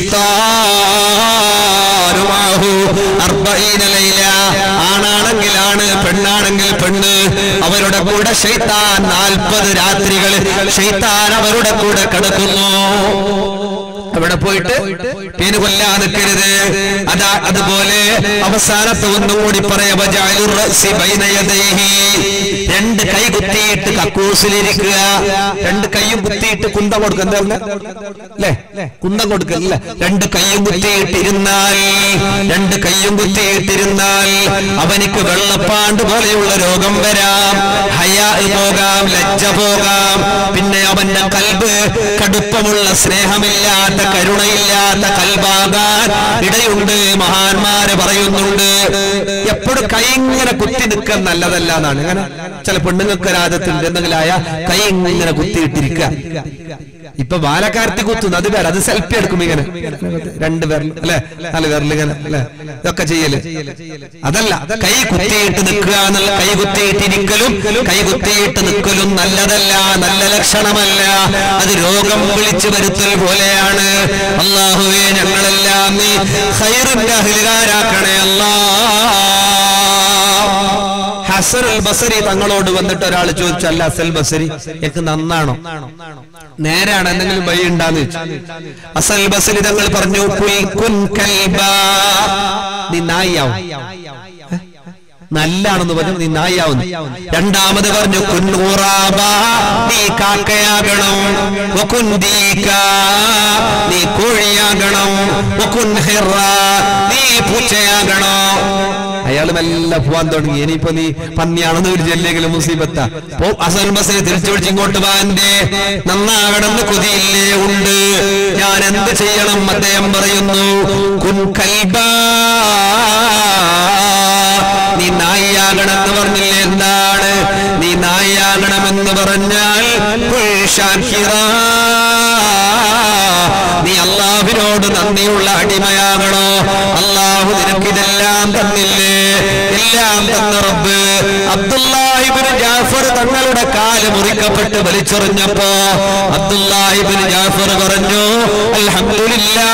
ശൈത്താനു മാഹു അർബഈന ലൈല. ആണാണെങ്കിൽ ആണ് പെണ്ണാണെങ്കിൽ പെണ്ണ് അവരുടെ കൂടെ ഷെയ്ത്താൻ നാൽപ്പത് രാത്രികൾ ഷെയ്ത്താൻ അവരുടെ കൂടെ കിടക്കുന്നു അവിടെ പോയിട്ട് പേന് കൊല്ലാൻ നിൽക്കരുത് അതാ അതുപോലെ അവസാനത്തെ ഒന്നും കൂടി പറയാ വജഅലുർ റഅസി ബൈന യദൈഹി. രണ്ട് കൈ കുത്തിയിട്ട് കക്കൂസിലിരിക്കുക രണ്ട് കൈയും കുത്തിയിട്ട് കുന്തം കൊടുക്കുക എന്താ പറഞ്ഞെ? അല്ലേ കുന്തം കൊടുക്കല്ല രണ്ട് കൈയും കുത്തിയിട്ടിരുന്നാൽ രണ്ട് കൈയും കുത്തിയിട്ടിരുന്നാൽ അവനിക്ക് വെള്ളപ്പാണ്ട് പോലെയുള്ള രോഗം വരാം ഹയാ പോകാം ലജ്ജ പോകാം പിന്നെ അവന്റെ കൽബ് കടുപ്പമുള്ള സ്നേഹമില്ലാത്ത കരുണയില്ലാത്ത കൽബാകാൻ ഇടയുണ്ട് മഹാന്മാര് പറയുന്നുണ്ട് എപ്പോഴും കൈ ഇങ്ങനെ കുത്തി നിൽക്കാൻ നല്ലതല്ല എന്നാണ് ഇങ്ങനെ ചില പെണ്ണുങ്ങൾക്ക് രാജത്തിന്റെ എന്തെങ്കിലായ കൈ ഇങ്ങനെ കുത്തിയിട്ടിരിക്കുക ഇപ്പൊ ബാലക്കാരത്തി കുത്തുന്നു അത് വേറെ അത് സെൽഫി എടുക്കും ഇങ്ങനെ രണ്ട് പേർ അല്ലെ നാല് പേരിൽ ഇങ്ങനെ അല്ലെ ഇതൊക്കെ ചെയ്യല് അതല്ല കൈ കുത്തിയിട്ട് നിൽക്കുക എന്നുള്ള കൈ കുത്തിയിട്ടിരിക്കലും കൈ കുത്തിയിട്ട് നിൽക്കലും നല്ലതല്ല നല്ല ലക്ഷണമല്ല അത് രോഗം വിളിച്ചു വരുത്തൽ പോലെയാണ് അള്ളാഹുവെ ഞങ്ങളെല്ലാം നീ ഹൈറിന്റെ അഹിലുകാരാക്കണേ അല്ലാ ഹസൻ അൽ ബസരി തങ്ങളോട് വന്നിട്ട് ഒരാൾ ചോദിച്ചു അല്ല അസൽ ബസരി എനിക്ക് നന്നാണോ നേരാണ് എന്തെങ്കിലും വഴി ഉണ്ടാന്ന് ചോദിച്ചു അസൽ ബസരി തങ്ങൾ പറഞ്ഞു "കുൽ കുൻ കൽബാ." നീ നായിയാവും ഏ? നല്ലാണെന്ന് പറഞ്ഞു നീ നായിയാവുന്നു രണ്ടാമത് പറഞ്ഞു കുന്നൂറാബ നീ കാക്കയാകണം വകുൻ ദീക, നീ കോഴിയാകണം വകുൻ ഹിറ, നീ പൂച്ചയാകണോ അയാൾ മെല്ലെ പോവാൻ തുടങ്ങി ഇനിയിപ്പോ നീ പന്നിയാണെന്ന് ഒരു ചെല്ലെങ്കിലും മുസീബത്ത പോ അസൽ ബസരി തിരിച്ചു പിടിച്ച് ഇങ്ങോട്ട് വാന്റെ നന്നാകണമെന്ന് കൊതിയില്ലേ ഉണ്ട് ഞാൻ എന്ത് ചെയ്യണം അദ്ദേഹം പറയുന്നു കുൻ കൽബാ നീ നായിയാകണമെന്ന് പറഞ്ഞില്ലേ എന്താണ് നീ നായിയാകണമെന്ന് പറഞ്ഞാൽ കുൽ ഷാക്കിറാ. നീ അള്ളാഹുവിനോട് നന്ദിയുള്ള അടിമയാകണോ അള്ളാഹു നിനക്കിതെല്ലാം തന്നില്ലേ എല്ലാം തന്ന റബ്ബ് അബ്ദുല്ലാഹിബിന് ജാഫർ തങ്ങളുടെ കാല് മുറിക്കപ്പെട്ട് വലിച്ചെറിഞ്ഞപ്പോ അബ്ദുല്ലാഹിബിന് ജാഫർ പറഞ്ഞു അൽഹംദുലില്ലാ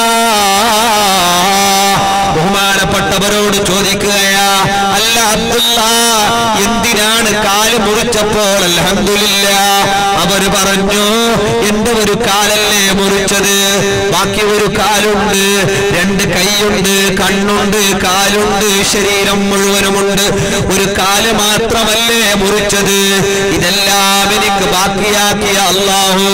ബഹുമാനപ്പെട്ടവരോട് ചോദിക്കുകയാ അല്ല അബ്ദുള്ള എന്തിനാണ് കാല് മുറിച്ചപ്പോൾ അൽഹംദുലില്ല അവര് പറഞ്ഞു എന്റെ ഒരു കാലല്ലേ മുറിച്ചത് ബാക്കി ഒരു കാലുണ്ട് രണ്ട് കൈയുണ്ട് കണ്ണുണ്ട് കാലുണ്ട് ശരീരം മുഴുവനുമുണ്ട് ഒരു കാല് മാത്രമല്ലേ മുറിച്ചത് ഇതെല്ലാം എനിക്ക് ബാക്കിയാക്കിയ അള്ളാഹു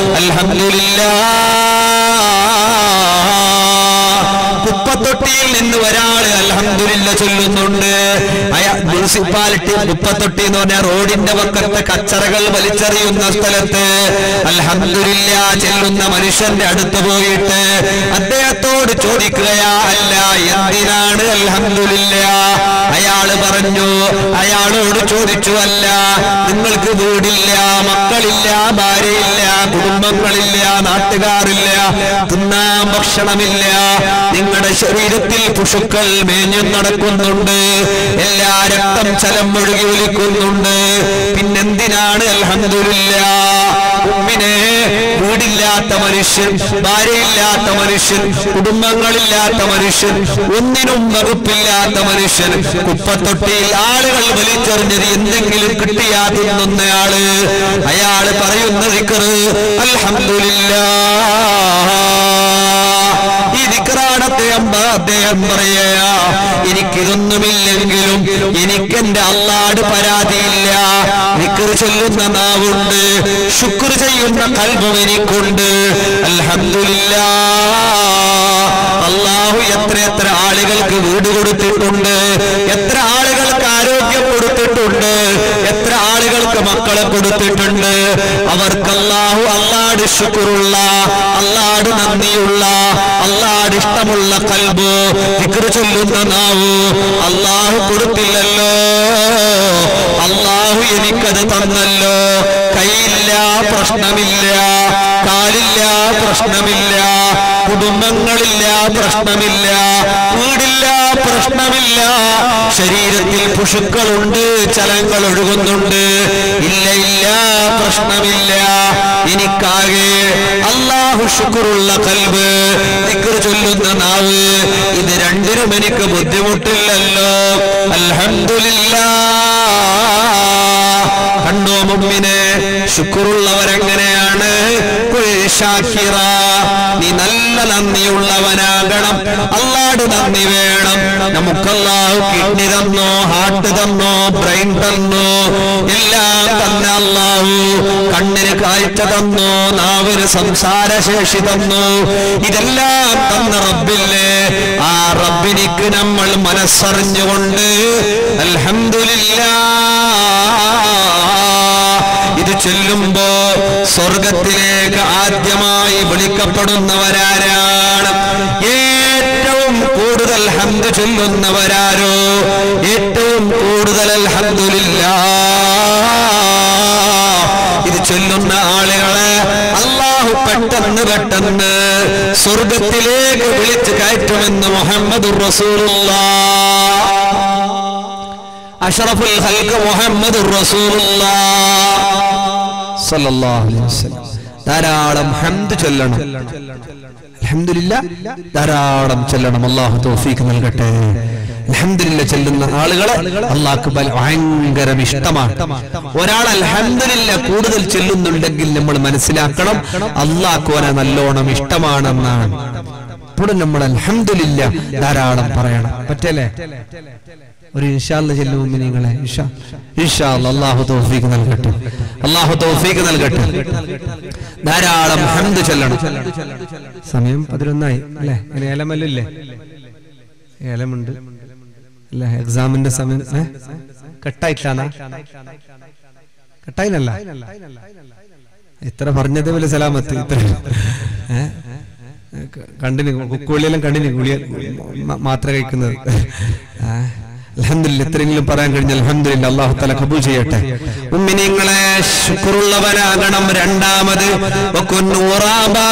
അൽഹംദുലില്ലാ കുപ്പത്തൊട്ടിയിൽ നിന്ന് ഒരാള് അൽഹംദുലില്ല ചൊല്ലുന്നുണ്ട് അയാ മുനിസിപ്പാലിറ്റി കുപ്പത്തൊട്ടി എന്ന് പറഞ്ഞാൽ റോഡിന്റെ പക്കത്തെ കച്ചറകൾ വലിച്ചെറിയുന്ന സ്ഥലത്ത് അൽഹംദുലില്ല ചെല്ലുന്ന മനുഷ്യന്റെ അടുത്ത് പോയിട്ട് അദ്ദേഹത്തോട് ചോദിക്കുകയാ അല്ല എന്തിനാണ് അൽഹംദുലില്ല അയാള് പറഞ്ഞു അയാളോട് ചോദിച്ചു അല്ല നിങ്ങൾക്ക് വീടില്ല മക്കളില്ല ഭാര്യയില്ല കുടുംബങ്ങളില്ല നാട്ടുകാരില്ല തിന്നാൻ ഭക്ഷണമില്ല നിങ്ങളുടെ ശരീരത്തിൽ പുഷുക്കൾ മേഞ്ഞു നടക്കുന്നുണ്ട് എല്ലാ രക്തം ചലം ഒഴുകി ഒലിക്കുന്നുണ്ട് പിന്നെന്തിനാണ് അൽഹംദുലില്ല ഉമ്മിനെ വീടില്ലാത്ത മനുഷ്യൻ ഭാര്യയില്ലാത്ത മനുഷ്യൻ കുടുംബങ്ങളില്ലാത്ത മനുഷ്യൻ ഒന്നിനും വകുപ്പില്ലാത്ത മനുഷ്യൻ കുപ്പത്തൊട്ടിയിൽ ആളുകൾ വലിച്ചെറിഞ്ഞത് എന്തെങ്കിലും കിട്ടിയാ തിന്നുന്നയാള് അയാള് പറയുന്ന ദിക്റ് അൽഹംദുലില്ലാ ഈ ദിക്റാണ് അദ്ദേഹം അദ്ദേഹം പറയാ എനിക്കിതൊന്നുമില്ലെങ്കിലും എനിക്ക് എന്റെ അള്ളാട് പരാതിയില്ല നിക്കറ് ചൊല്ലുന്ന നാവുണ്ട് ശുക്ർ ചെയ്യുന്ന കൽബും എനിക്കുണ്ട് അൽഹംദുലില്ല അള്ളാഹു എത്ര എത്ര ആളുകൾക്ക് വീട് കൊടുത്തിട്ടുണ്ട് എത്ര ആളുകൾക്ക് ആരോഗ്യം കൊടുത്തിട്ടുണ്ട് എത്ര ആളുകൾക്ക് മക്കളെ കൊടുത്തിട്ടുണ്ട് അവർക്ക് അള്ളാഹു അള്ളാട് ശുക്രുള്ള അള്ളാട് നന്ദിയുള്ള അള്ളാട് ഇഷ്ടമുള്ള കൽബ് വിക്ര ചൊല്ലുന്ന നാവു അള്ളാഹു കൊടുത്തില്ലല്ലോ അള്ളാഹു എനിക്കത് തന്നല്ലോ കൈയില്ല പ്രശ്നമില്ല കാലില്ല പ്രശ്നമില്ല കുടുംബങ്ങളില്ല പ്രശ്നമില്ല വീടില്ല പ്രശ്നമില്ല ശരീരത്തിൽ പുഷുക്കളുണ്ട് ചലങ്ങൾ ഒഴുകുന്നുണ്ട് ഇല്ല ഇല്ല പ്രശ്നമില്ല എനിക്കാകെ അള്ളാഹു ശുക്രുള്ള കൽവ് ദിക്ർ ചൊല്ലുന്ന നാവ് ഇത് രണ്ടിനും എനിക്ക് ബുദ്ധിമുട്ടില്ലല്ലോ അൽഹംദുലില്ലാ കണ്ടോ മുമ്പിന് ശുക്രുള്ളവരെങ്ങനെയാണ് കുൽ ഷാക്കിറ. നീ നല്ല നന്ദിയുള്ളവനാകണം അല്ലാട് നന്ദി വേണം നമുക്കല്ലാഹു കിഡ്നി തന്നോ ഹാർട്ട് തന്നോ ബ്രെയിൻ തന്നോ എല്ലാം തന്നെ അല്ലാഹു കണ്ണിന് കാഴ്ച തന്നു നാവിന് സംസാരശേഷി തന്നു ഇതെല്ലാം തന്ന റബ്ബില്ലേ ആ റബ്ബിനിക്ക് നമ്മൾ മനസ്സറിഞ്ഞുകൊണ്ട് അൽഹംദുലില്ലാ ഇത് ചൊല്ലുമ്പോ സ്വർഗത്തിലേക്ക് ആദ്യമായി വിളിക്കപ്പെടുന്നവരാരാണ് ഏറ്റവും കൂടുതൽ ഹന്ത് ചൊല്ലുന്നവരാരോ ഏറ്റവും കൂടുതൽ അൽഹംദുലില്ല ഇത് ചൊല്ലുന്ന ആളുകളെ അള്ളാഹു പെട്ടെന്ന് പെട്ടെന്ന് സ്വർഗത്തിലേക്ക് വിളിച്ചു കയറ്റുമെന്ന് മുഹമ്മദ് റസൂലുള്ള അഷറഫുൽ ഹൽക്ക് മുഹമ്മദ് ധാരാളം ഹംദ് ചൊല്ലണം അൽഹംദുലില്ലാ ധാരാളം ചൊല്ലണം അള്ളാഹു തൗഫീഖ് നൽകട്ടെ അൽഹംദുലില്ല ചെല്ലുന്ന ആളുകളെ അള്ളാഹ്ക്ക് ബല- ഭയങ്കര ഇഷ്ടമാണ് ഒരാൾ അൽഹംദുലില്ല കൂടുതൽ ചെല്ലുന്നുണ്ടെങ്കിൽ നമ്മൾ മനസ്സിലാക്കണം അള്ളാഹ്ക്ക് ഓനെ നല്ലോണം ഇഷ്ടമാണെന്നാണ് ഇപ്പോഴും നമ്മൾ അൽഹംദുലില്ല ധാരാളം പറയണം പറ്റല്ലേ ഒരു ഇൻഷാല്ല ചെല്ലുമ്പോൾ നിങ്ങളെ ഇൻഷാ ഇൻഷാ അല്ലാ, അല്ലാഹു തൗഫീഖ് നൽകട്ടെ അല്ലാഹു തൗഫീഖ് നൽകട്ടെ ധാരാളം ഹംദ് ചൊല്ലണം സമയം പതിനൊന്നായി അല്ലേ ഇങ്ങനെ ഏലമല്ലേ ഏലമുണ്ട് അല്ലേ എക്സാമിന്റെ സമയം ഏ? കട്ടായിട്ടാണ് കട്ടായിനല്ല ഇത്ര പറഞ്ഞത് പോലെ സലാമത്ത് ഇത്ര ഏ? ക- കണ്ടിന് കുക്കുളിയെല്ലാം കണ്ടിന് ഗുളിയ മ- മാത്ര കഴിക്കുന്നത് ആ. അൽഹംദുലില്ലാ എത്രയെങ്കിലും പറയാൻ കഴിഞ്ഞ അൽഹംദുലില്ലാ അല്ലാഹു തആല കബൂൽ ചെയ്യട്ടെ ഉമ്മിനിങ്ങളെ ശുക്രുള്ളവരാകണം രണ്ടാമത് വകുൻ ഉറാബാ.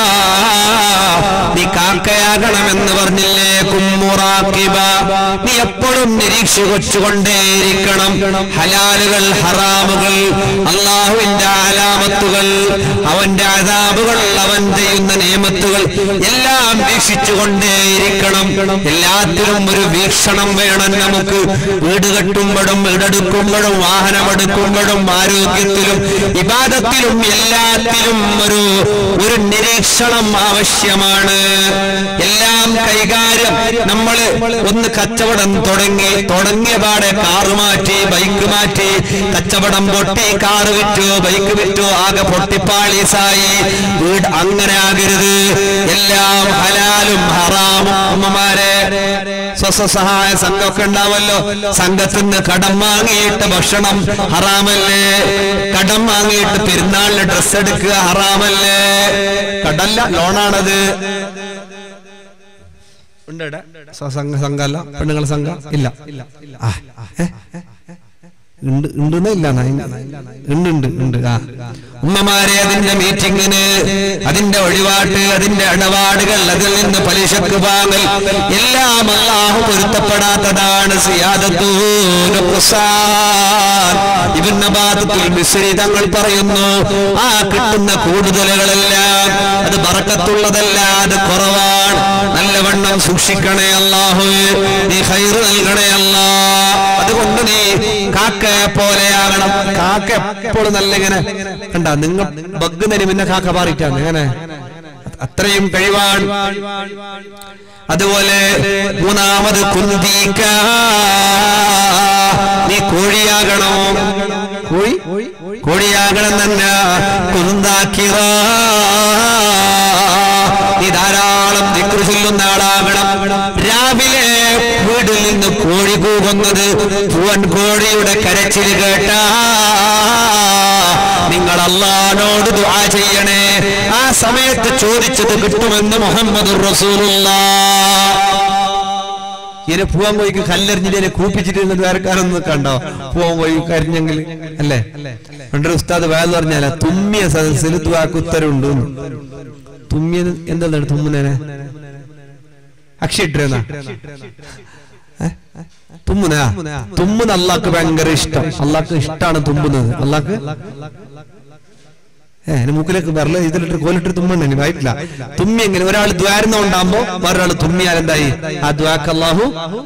നീ കാക്കയാകണമെന്ന് പറഞ്ഞില്ലേ കുമ്മുറാക്കിബ നീ എപ്പോഴും നിരീക്ഷിച്ചുകൊണ്ടേയിരിക്കണം ഹലാലുകൾ ഹറാമുകൾ അള്ളാഹുവിന്റെ ആലാമത്തുകൾ അവന്റെ അതാബുകൾ അവൻ ചെയ്യുന്ന നിയമത്തുകൾ എല്ലാം വീക്ഷിച്ചുകൊണ്ടേയിരിക്കണം എല്ലാത്തിലും ഒരു വീക്ഷണം വേണം നമുക്ക് വീട് കെട്ടുമ്പോഴും വീടെടുക്കുമ്പോഴും വാഹനമെടുക്കുമ്പോഴും ആരോഗ്യത്തിലും ഇബാദത്തിലും എല്ലാത്തിലും ഒരു ഒരു നിരീക്ഷണം ആവശ്യമാണ് എല്ലാം കൈകാര്യം നമ്മൾ ഒന്ന് കച്ചവടം തുടങ്ങി തുടങ്ങിയ പാടെ കാറ് മാറ്റി ബൈക്ക് മാറ്റി കച്ചവടം പൊട്ടി കാറ് വിറ്റു ബൈക്ക് വിറ്റു ആകെ പൊട്ടിപ്പാളീസായി വീട് അങ്ങനെ ആകരുത് എല്ലാം ഹലാലും ഹറാമും അമ്മമാരെ സ്വസഹായ സംഘമൊക്കെ ഉണ്ടാവല്ലോ സംഘത്തിൽ നിന്ന് കടം വാങ്ങിയിട്ട് ഭക്ഷണം ഹറാമല്ലേ കടം വാങ്ങിയിട്ട് പെരുന്നാളിന് ഡ്രസ് എടുക്കുക ഹറാമല്ലേ കടല്ല ലോണാണത് സംഘ സംഘമല്ല പെണ്ണുങ്ങളെ സംഘം ഇല്ല ആ, ഏ? ഉണ്ട് ഉണ്ടെന്നേ ഇല്ല ഉണ്ട് ഉണ്ട് ഉണ്ട് ആ ഉമ്മമാരെ അതിന്റെ മീറ്റിങ്ങിന് അതിന്റെ ഒഴിവാട്ട് അതിന്റെ ഇടപാടുകൾ അതിൽ നിന്ന് പലിശക്ക് വാങ്ങൽ എല്ലാം അള്ളാഹു പൊരുത്തപ്പെടാത്തതാണ് തങ്ങൾ പറയുന്നു ആ കിട്ടുന്ന കൂടുതലുകളെല്ലാം അത് ബറക്കത്തുള്ളതല്ല അത് കുറവാണ് നല്ലവണ്ണം സൂക്ഷിക്കണേ അള്ളാഹു നീ ഹൈറ് നൽകണേ അല്ലാ അതുകൊണ്ട് നീ കാക്കയെ പോലെയാകണം കാക്ക എപ്പോഴും നല്ല ഇങ്ങനെ കണ്ട നിങ്ങൾ ബഗ് നരി പിന്നെ കാക്ക പാറിയിട്ടാണ് എങ്ങനെ അത്രയും കഴിവാണ് അതുപോലെ മൂന്നാമത് കുന്തീക്ക നീ കോഴിയാകണോ കോഴി കോഴിയാകണം തന്നെ കുന്താക്കിറ നീ ധാരാളം ദിക്റ് ചൊല്ലുന്ന ആളാകണം രാവിലെ വീട്ടിൽ നിന്ന് കോഴി കൂകുന്നത് പൂവൻ കോഴിയുടെ കരച്ചിൽ കേട്ട നിങ്ങൾ അള്ളഹാനോട് ദുആ ചെയ്യണേ ആ സമയത്ത് ചോദിച്ചത് കിട്ടുമെന്ന് മുഹമ്മദ് റസൂലുള്ള ഇങ്ങനെ പൂവൻ കോഴിക്ക് കല്ലെറിഞ്ഞിട്ട് ഇതിനെ കൂപ്പിച്ചിട്ട് വേറെക്കാരൊന്നും കണ്ടോ പൂവൻ കോഴി കരിഞ്ഞെങ്കിൽ അല്ലേ പണ്ടൊരു ഉസ്താദ് വേദ പറഞ്ഞാല തുമ്മിയ സദസ്സിൽ ദുആക്ക് ഉത്തരവുണ്ട് തുമ്മിയ എന്താണ് തുമ്മുന്നേനെ അക്ഷയിട്ടിരുന്ന തുമ്മുന തുമ്മുന്ന അള്ളാക്ക് ഭയങ്കര ഇഷ്ടം അള്ളാക്ക് ഇഷ്ടമാണ് തുമ്മുന്നത് അള്ളാക്ക് ഏ എന്റെ മൂക്കിലേക്ക് വെറല ഇതിലിട്ട് കോലിട്ട് തുമ്മണ്ട ഇനി വായിട്ടില്ല തുമ്മി എങ്ങനെ ഒരാൾ ദ്വാരുന്നുണ്ടാകുമ്പോ വേറൊരാൾ തുമ്മിയാൽ എന്തായി ആ ദ്വാക്ക് അള്ളാഹു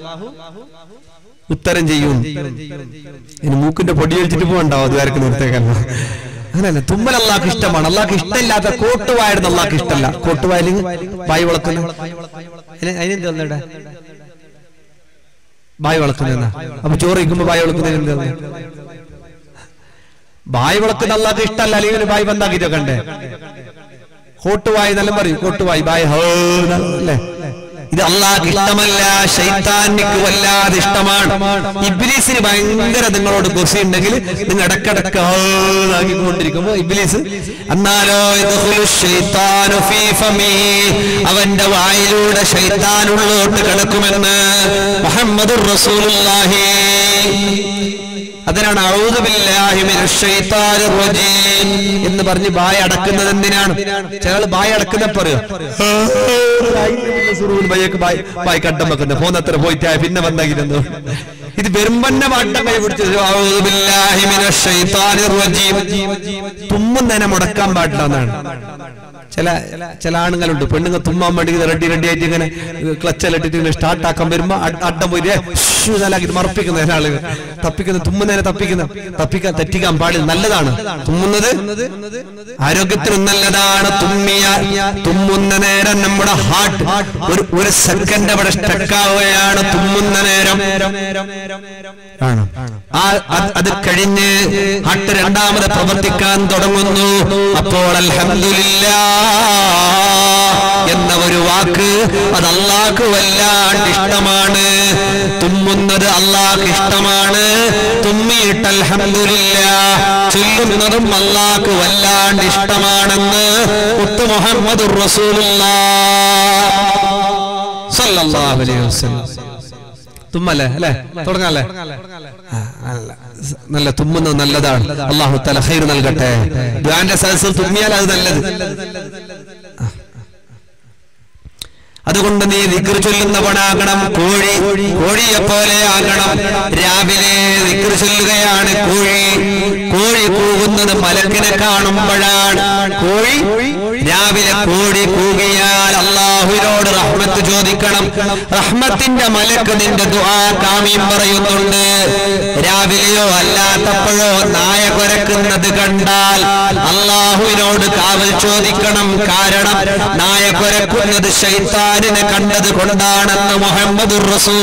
ഉത്തരം ചെയ്യും ഇനി മൂക്കിന്റെ പൊടി ഒഴിച്ചിട്ട് പോകണ്ടാവോ ദ്വാരക്ക് നിർത്തേക്കല്ല അങ്ങനല്ല തുമ്മൽ അള്ളാഹ്ക്ക് ഇഷ്ടമാണ് അള്ളാഹ്ക്ക് ഇഷ്ടമില്ലാത്ത കോട്ടുവായിരുന്നു അള്ളാഹ്ക്ക് ഇഷ്ടമല്ല കോട്ടുവായാലും വായി വളക്കുന്ന അതിനെന്താ ഇവിടെ ബായ് വളക്കുന്ന അപ്പൊ ചോറ് വയ്ക്കുമ്പോ ബായ് വളക്കുന്നതിന് എന്താ ബായ് വളക്കുന്ന അള്ളാഹ്ക്ക് ഇഷ്ടമല്ല അല്ലെങ്കിൽ ബായ് ബന്ധാക്കിട്ടോ കണ്ടേ കോട്ടുവായി നല്ല പറയും കോട്ടുവായി ബായ് ഹോ അല്ലേ ഇത് അള്ളാഹ്ക്ക് ഇഷ്ടമല്ല ശൈത്താനിക്ക് വല്ലാതെ ഇഷ്ടമാണ് ഇബ്ലീസിന് ഭയങ്കര നിങ്ങളോട് കുസി ഉണ്ടെങ്കിൽ നിങ്ങൾ ഇടക്കിടക്ക് ആക്കിക്കൊണ്ടിരിക്കുമ്പോ ഇബ്ലീസ് എന്നാലോ യദ്ഖുലു ശൈത്താനു ഫീ ഫമീ. അവന്റെ വായിലൂടെ ശൈത്താൻ ഉള്ളോട്ട് കിടക്കുമെന്ന് മുഹമ്മദുർ റസൂലുള്ളാഹി അതിനാണ് ഔദു ബില്ലാഹി മിനശ് ശൈത്താനിർ റജീം എന്ന് പറഞ്ഞ് ബായ അടക്കുന്നത് എന്തിനാണ് ചിലർ ബായ അടക്കുന്ന പറയും ബായ് കണ്ടം വെക്കുന്നത് പോന്നത്ര പോയിട്ട് പിന്നെ വന്നായിരുന്നു ഇത് വെറുമ്പന്നെ പാട്ടം കൈ പിടിച്ചത് ഔദു ബില്ലാഹി മിനശ് ശൈത്താനിർ റജീം തുമ്മുന്നതിനെ മുടക്കാൻ പാടില്ല എന്നാണ് ചില ചില ആണുങ്ങളുണ്ട് പെണ്ണുങ്ങൾ തുമ്മാൻ വേണ്ടി ഇങ്ങനെ റെഡി റെഡി ആയിട്ട് ഇങ്ങനെ ക്ലച്ചലിട്ടിട്ട് ഇങ്ങനെ സ്റ്റാർട്ട് ആക്കാൻ വരുമ്പോ അഡ്- അഡ്ഡം പോയിട്ട് ഷൂ നല്ലാക്കിട്ട് മറപ്പിക്കുന്ന ചില ആളുകൾ തപ്പിക്കുന്ന തുമ്മുന്നതിനെ തപ്പിക്കുന്ന തപ്പിക്കാൻ തെറ്റിക്കാൻ പാടില്ല നല്ലതാണ് തുമ്മുന്നത് ആരോഗ്യത്തിനും നല്ലതാണ് തുമ്മിയ തുമ്മുന്ന നേരം നമ്മുടെ ഹാർട്ട് ഒരു ഒരു സെക്കൻഡ് അവിടെ സ്റ്റക്കാവുകയാണ് തുമ്മുന്ന നേരം ആണ് ആ അത് അത് കഴിഞ്ഞ് ഹാർട്ട് രണ്ടാമത് പ്രവർത്തിക്കാൻ തുടങ്ങുന്നു അപ്പോൾ അൽഹംദുലില്ലാ എന്ന ഒരു വാക്ക് അത് അള്ളാഹ്ക്ക് വല്ലാണ്ട് ഇഷ്ടമാണ് തുമ്മുന്നത് അള്ളാഹ്ക്ക് ഇഷ്ടമാണ് തുമ്മിയിട്ട് അൽഹംദുലില്ലാ ചൊല്ലുന്നതും അള്ളാഹ്ക്ക് വല്ലാണ്ട് ഇഷ്ടമാണെന്ന് മുത്തു മുഹമ്മദ് സല്ലല്ലാഹു അലൈഹി വസല്ലം തുമ്മല്ലേ അല്ലേ തുടങ്ങാല്ലേ ആ, നല്ല നല്ല തുമ്മുന്നത് നല്ലതാണ് അള്ളാഹു തല ഹൈർ നൽകട്ടെ ദ്വാന്റെ സദസ്സിൽ തുമ്മിയാൽ അത് നല്ലത് ആ. അതുകൊണ്ട് നീ ദിക്ർ ചൊല്ലുന്നവനാകണം കോഴി കോഴിയെ പോലെ ആകണം രാവിലെ ദിക്ർ ചൊല്ലുകയാണ് കോഴി കോഴി കൂകുന്നത് മലക്കിനെ കാണുമ്പോഴാണ് കോഴി രാവിലെ കോഴി കൂകിയാൽ അള്ളാഹുവിനോട് റഹ്മത്ത് ചോദിക്കണം റഹ്മത്തിന്റെ മലക്ക് നിന്റെ ദുആ കാമ്യം പറയുന്നുണ്ട് രാവിലെയോ അല്ലാത്തപ്പോഴോ നായ കുരക്കുന്നത് കണ്ടാൽ അള്ളാഹുവിനോട് കാവൽ ചോദിക്കണം കാരണം നായ കുരക്കുന്നത് ശൈത്താനിനെ കണ്ടത് കൊണ്ടാണെന്ന് മുഹമ്മദ്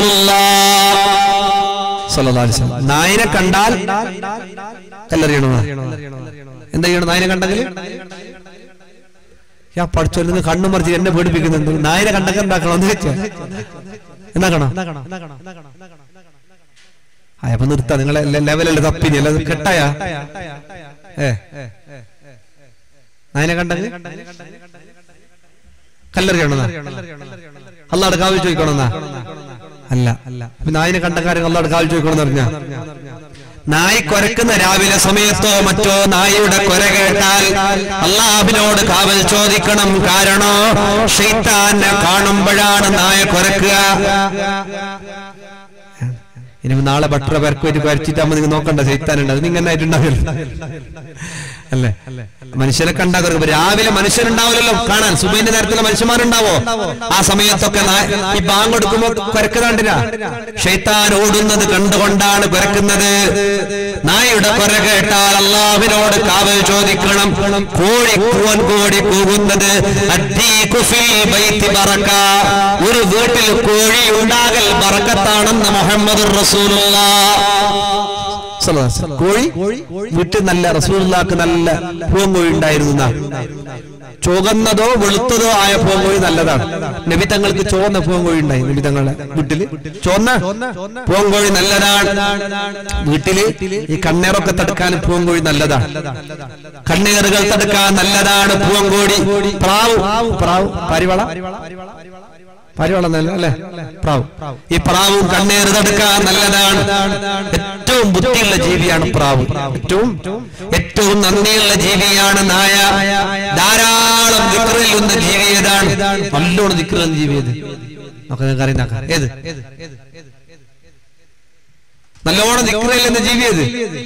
നായനെ കണ്ടാൽ കല്ലെറിയണോ എന്താ ചെയ്യണം നായനെ കണ്ടെങ്കിൽ യാ പഠിച്ചോല്ലെന്ന് കണ്ണു മറിച്ച് എന്നെ പേടിപ്പിക്കുന്നുണ്ട് നായനെ കണ്ടൊക്കെ എന്താക്കണം എന്ന് വെച്ചാ എന്താക്കണം ആ അപ്പൊ നിർത്താ നിങ്ങളെ ലെവലല്ല തപ്പിനി അല്ല കെട്ടായ ഏ നായനെ കണ്ടെങ്കിൽ കല്ലെറിയണമെന്നാ അള്ളാടെ കാവൽ ചോദിക്കണമെന്നാ അല്ല അല്ല നായനെ കണ്ട കാര്യം അള്ളാടെ കാവൽ ചോദിക്കണമെന്ന് പറഞ്ഞ നായി കൊരക്കുന്ന രാവിലെ സമയത്തോ മറ്റോ നായയുടെ കൊര കേട്ടാൽ അള്ളാഹിനോട് കാവൽ ചോദിക്കണം കാരണോ ഷെയ്ത്താനെ കാണുമ്പോഴാണ് നായ കൊരക്കുക ഇനി നാളെ ബട്ടർ പേർക്ക് വേണ്ടി പരച്ചിട്ടാകുമ്പോ നിങ്ങൾ നോക്കണ്ട ഷെയ്ത്താനുണ്ട് അത് നിങ്ങൾ ആയിട്ടുണ്ടാവില്ല അല്ലേ മനുഷ്യനെ കണ്ടാ കുറവ്. രാവിലെ മനുഷ്യനുണ്ടാവില്ലല്ലോ കാണാൻ സുബൈന്റെ നേരത്തിലുള്ള മനുഷ്യന്മാരുണ്ടാവോ ആ സമയത്തൊക്കെ നാ- ഈ ബാങ്ക് കൊടുക്കുമ്പോ കുരക്കുതാണ്ടില്ല ഷെയ്ത്താൻ ഓടുന്നത് കണ്ടുകൊണ്ടാണ് കുരക്കുന്നത് നായുടെ കുര കേട്ടാൽ അള്ളാഹുവിനോട് കാവൽ ചോദിക്കണം കോഴി കൂവൻ കോഴി കൂകുന്നത് അദ്ദീഖു ഫിൽ ബൈത്തി ബറക. ഒരു വീട്ടിൽ കോഴി ഉണ്ടാകൽ ബറക്കത്താണെന്ന് മുഹമ്മദ് കോഴി വീട്ടിൽ നല്ല റസൂലുള്ളാക്ക് നല്ല പൂവൻകോഴി ഉണ്ടായിരുന്നു എന്നാ. ചുവന്നതോ വെളുത്തതോ ആയ പൂവൻകോഴി നല്ലതാണ് നബിതങ്ങൾക്ക് ചുവന്ന പൂവൻകോഴി ഉണ്ടായി നബിതങ്ങളുടെ വീട്ടില് ചുവന്ന പൂവൻകോഴി നല്ലതാണ് വീട്ടില് ഈ കണ്ണേറൊക്കെ തടുക്കാൻ പൂവൻകോഴി നല്ലതാണ് കണ്ണേറുകൾ തടുക്കാൻ നല്ലതാണ് പൂവൻകോഴി പ്രാവ് പ്രാവ് പരിവള പരിവള നല്ല അല്ലേ പ്രാവ് ഈ പ്രാവും കണ്ണേറ് തടുക്കാൻ നല്ലതാണ് ഏറ്റവും ബുദ്ധിയുള്ള ജീവിയാണ് പ്രാവ് ഏറ്റവും ഏറ്റവും നന്ദിയുള്ള ജീവിയാണ് നായ ധാരാളം ദിക്റിലുന്ന ജീവി ഏതാണ് നല്ലോണം ദിക്റുന്ന ജീവി ഏത് നമുക്ക് നിങ്ങൾക്ക് അറിയുന്ന ഏത് നല്ലോണം ദിക്റിലുന്ന ജീവി ഏത്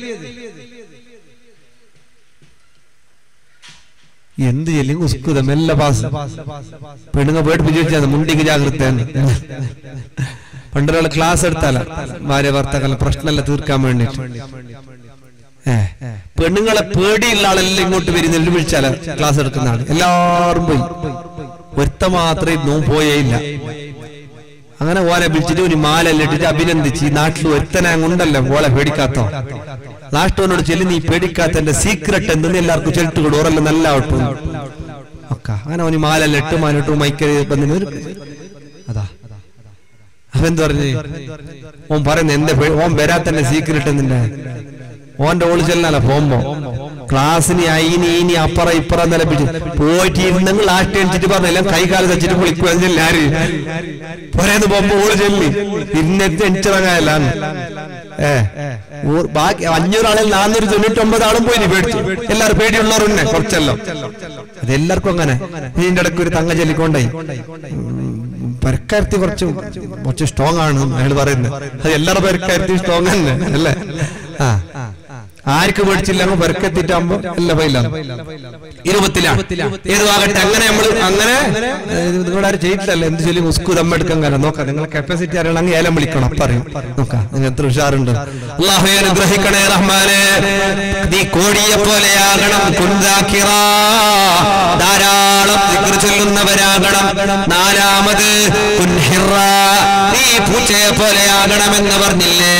എന്ത് ചെല്ലും ഉസ്കുതം എല്ലാ പാസ് പെണ്ണുങ്ങ പേടിപ്പിച്ച് വെച്ചാൽ മുണ്ടിക്ക് ജാഗ്രത പണ്ടൊരാള് ക്ലാസ് എടുത്താല ഭാര്യ ഭർത്താക്കളെ പ്രശ്നമല്ല തീർക്കാൻ വേണ്ടിട്ട് ഏ പെണ്ണുങ്ങളെ പേടിയുള്ള ആളെല്ലാം ഇങ്ങോട്ട് വരുന്നില്ല വിളിച്ചാല ക്ലാസ് എടുക്കുന്ന ആള് എല്ലാവരും പോയി ഒരുത്ത മാത്രമേ നോ പോയേ ഇല്ല അങ്ങനെ ഓനെ വിളിച്ചിട്ട് ഒരു മാലെല്ലാം ഇട്ടിട്ട് അഭിനന്ദിച്ച് ഈ നാട്ടിൽ ഒരുത്തനെ ഉണ്ടല്ലോ ഓളെ പേടിക്കാത്തോ നാഷ്ടവനോട് ചെല്ലി നീ പേടിക്കാത്തന്റെ സീക്രട്ട് എന്തെന്ന് എല്ലാവർക്കും ചെലിട്ട് കൊടു ഓറെല്ലാം നല്ല ആവട്ടും ഒക്കെ അങ്ങനെ ഓന് മാലെല്ലാം ഇട്ട് മാലിട്ട് മൈക്കരി വന്നിന് ഒരു അതാ അവെന്ത് പറഞ്ഞു ഓൻ പറയുന്നത് എന്റെ പേ- ഓൻ വരാത്തന്നെ സീക്രട്ട് എന്തിന്റെ ഓന്റെ ഓള് ചെല്ലാല പോകുമ്പോ ക്ലാസ്സിന് അയിനി ഇനി അപ്പറ ഇപ്പറ നിലപ്പിച്ച് പോയിട്ട് ഇരുന്നെങ്കിൽ ലാസ്റ്റ് എണിച്ചിട്ട് പറഞ്ഞെല്ലാം കൈകാല് വെച്ചിട്ട് വിളിക്കുക അതിൽ ആര് പോരേന്ന് പോകുമ്പോ ഓള് ചെല്ലി ഇരുന്നെത്തി എണിച്ചിറങ്ങായല്ലാന്ന് ഏ ഊ- ബാക്കി അഞ്ഞൂറാളിൽ നാനൂറ്റി തൊണ്ണൂറ്റി ഒമ്പത് ആളും പോയി പേടിച്ചു എല്ലാവരും പേടിയുള്ളവരുന്നെ കുറച്ചല്ലോ അതെല്ലാവർക്കും അങ്ങനെ ഇതിന്റെ ഇടയ്ക്ക് ഒരു തങ്ങ ചൊല്ലിക്കൊണ്ടായി പെരക്കാരത്തി കുറച്ച് കുറച്ച് സ്ട്രോങ് ആണ് അയാൾ പറയുന്നത് അത് എല്ലാവരുടെ പെരക്കാരത്തി സ്ട്രോങ് തന്നെ അല്ലേ ആ ആർക്ക് പേടിച്ചില്ലെങ്കിൽ പെരക്കെത്തിട്ടാകുമ്പോ എല്ലാ പൈലാണ് ഇരുപത്തിലാണ് ഏതുവാകട്ടെ അങ്ങനെ നമ്മൾ അങ്ങനെ നിങ്ങളുടെ ആരും ചെയ്തിട്ടല്ല എന്ത് ചൊല്ലി ഉസ്കു തമ്മെടുക്കാൻ കാരണം നോക്കാം നിങ്ങളെ കപ്പാസിറ്റി അറിയണമെങ്കിൽ ഏലം വിളിക്കണം അപ്പൊ അറിയും നോക്കാം നിങ്ങൾ എത്ര ഉഷാറുണ്ട് അള്ളാഹു അനുഗ്രഹിക്കണേ റഹ്മാനെ നീ കോഴിയെ പോലെയാകണം കുന്താക്കിറ ധാരാളം ദിക്ർ ചൊല്ലുന്നവരാകണം നാലാമത് കുൻഹിറ നീ പൂച്ചയെ പോലെയാകണമെന്ന് പറഞ്ഞില്ലേ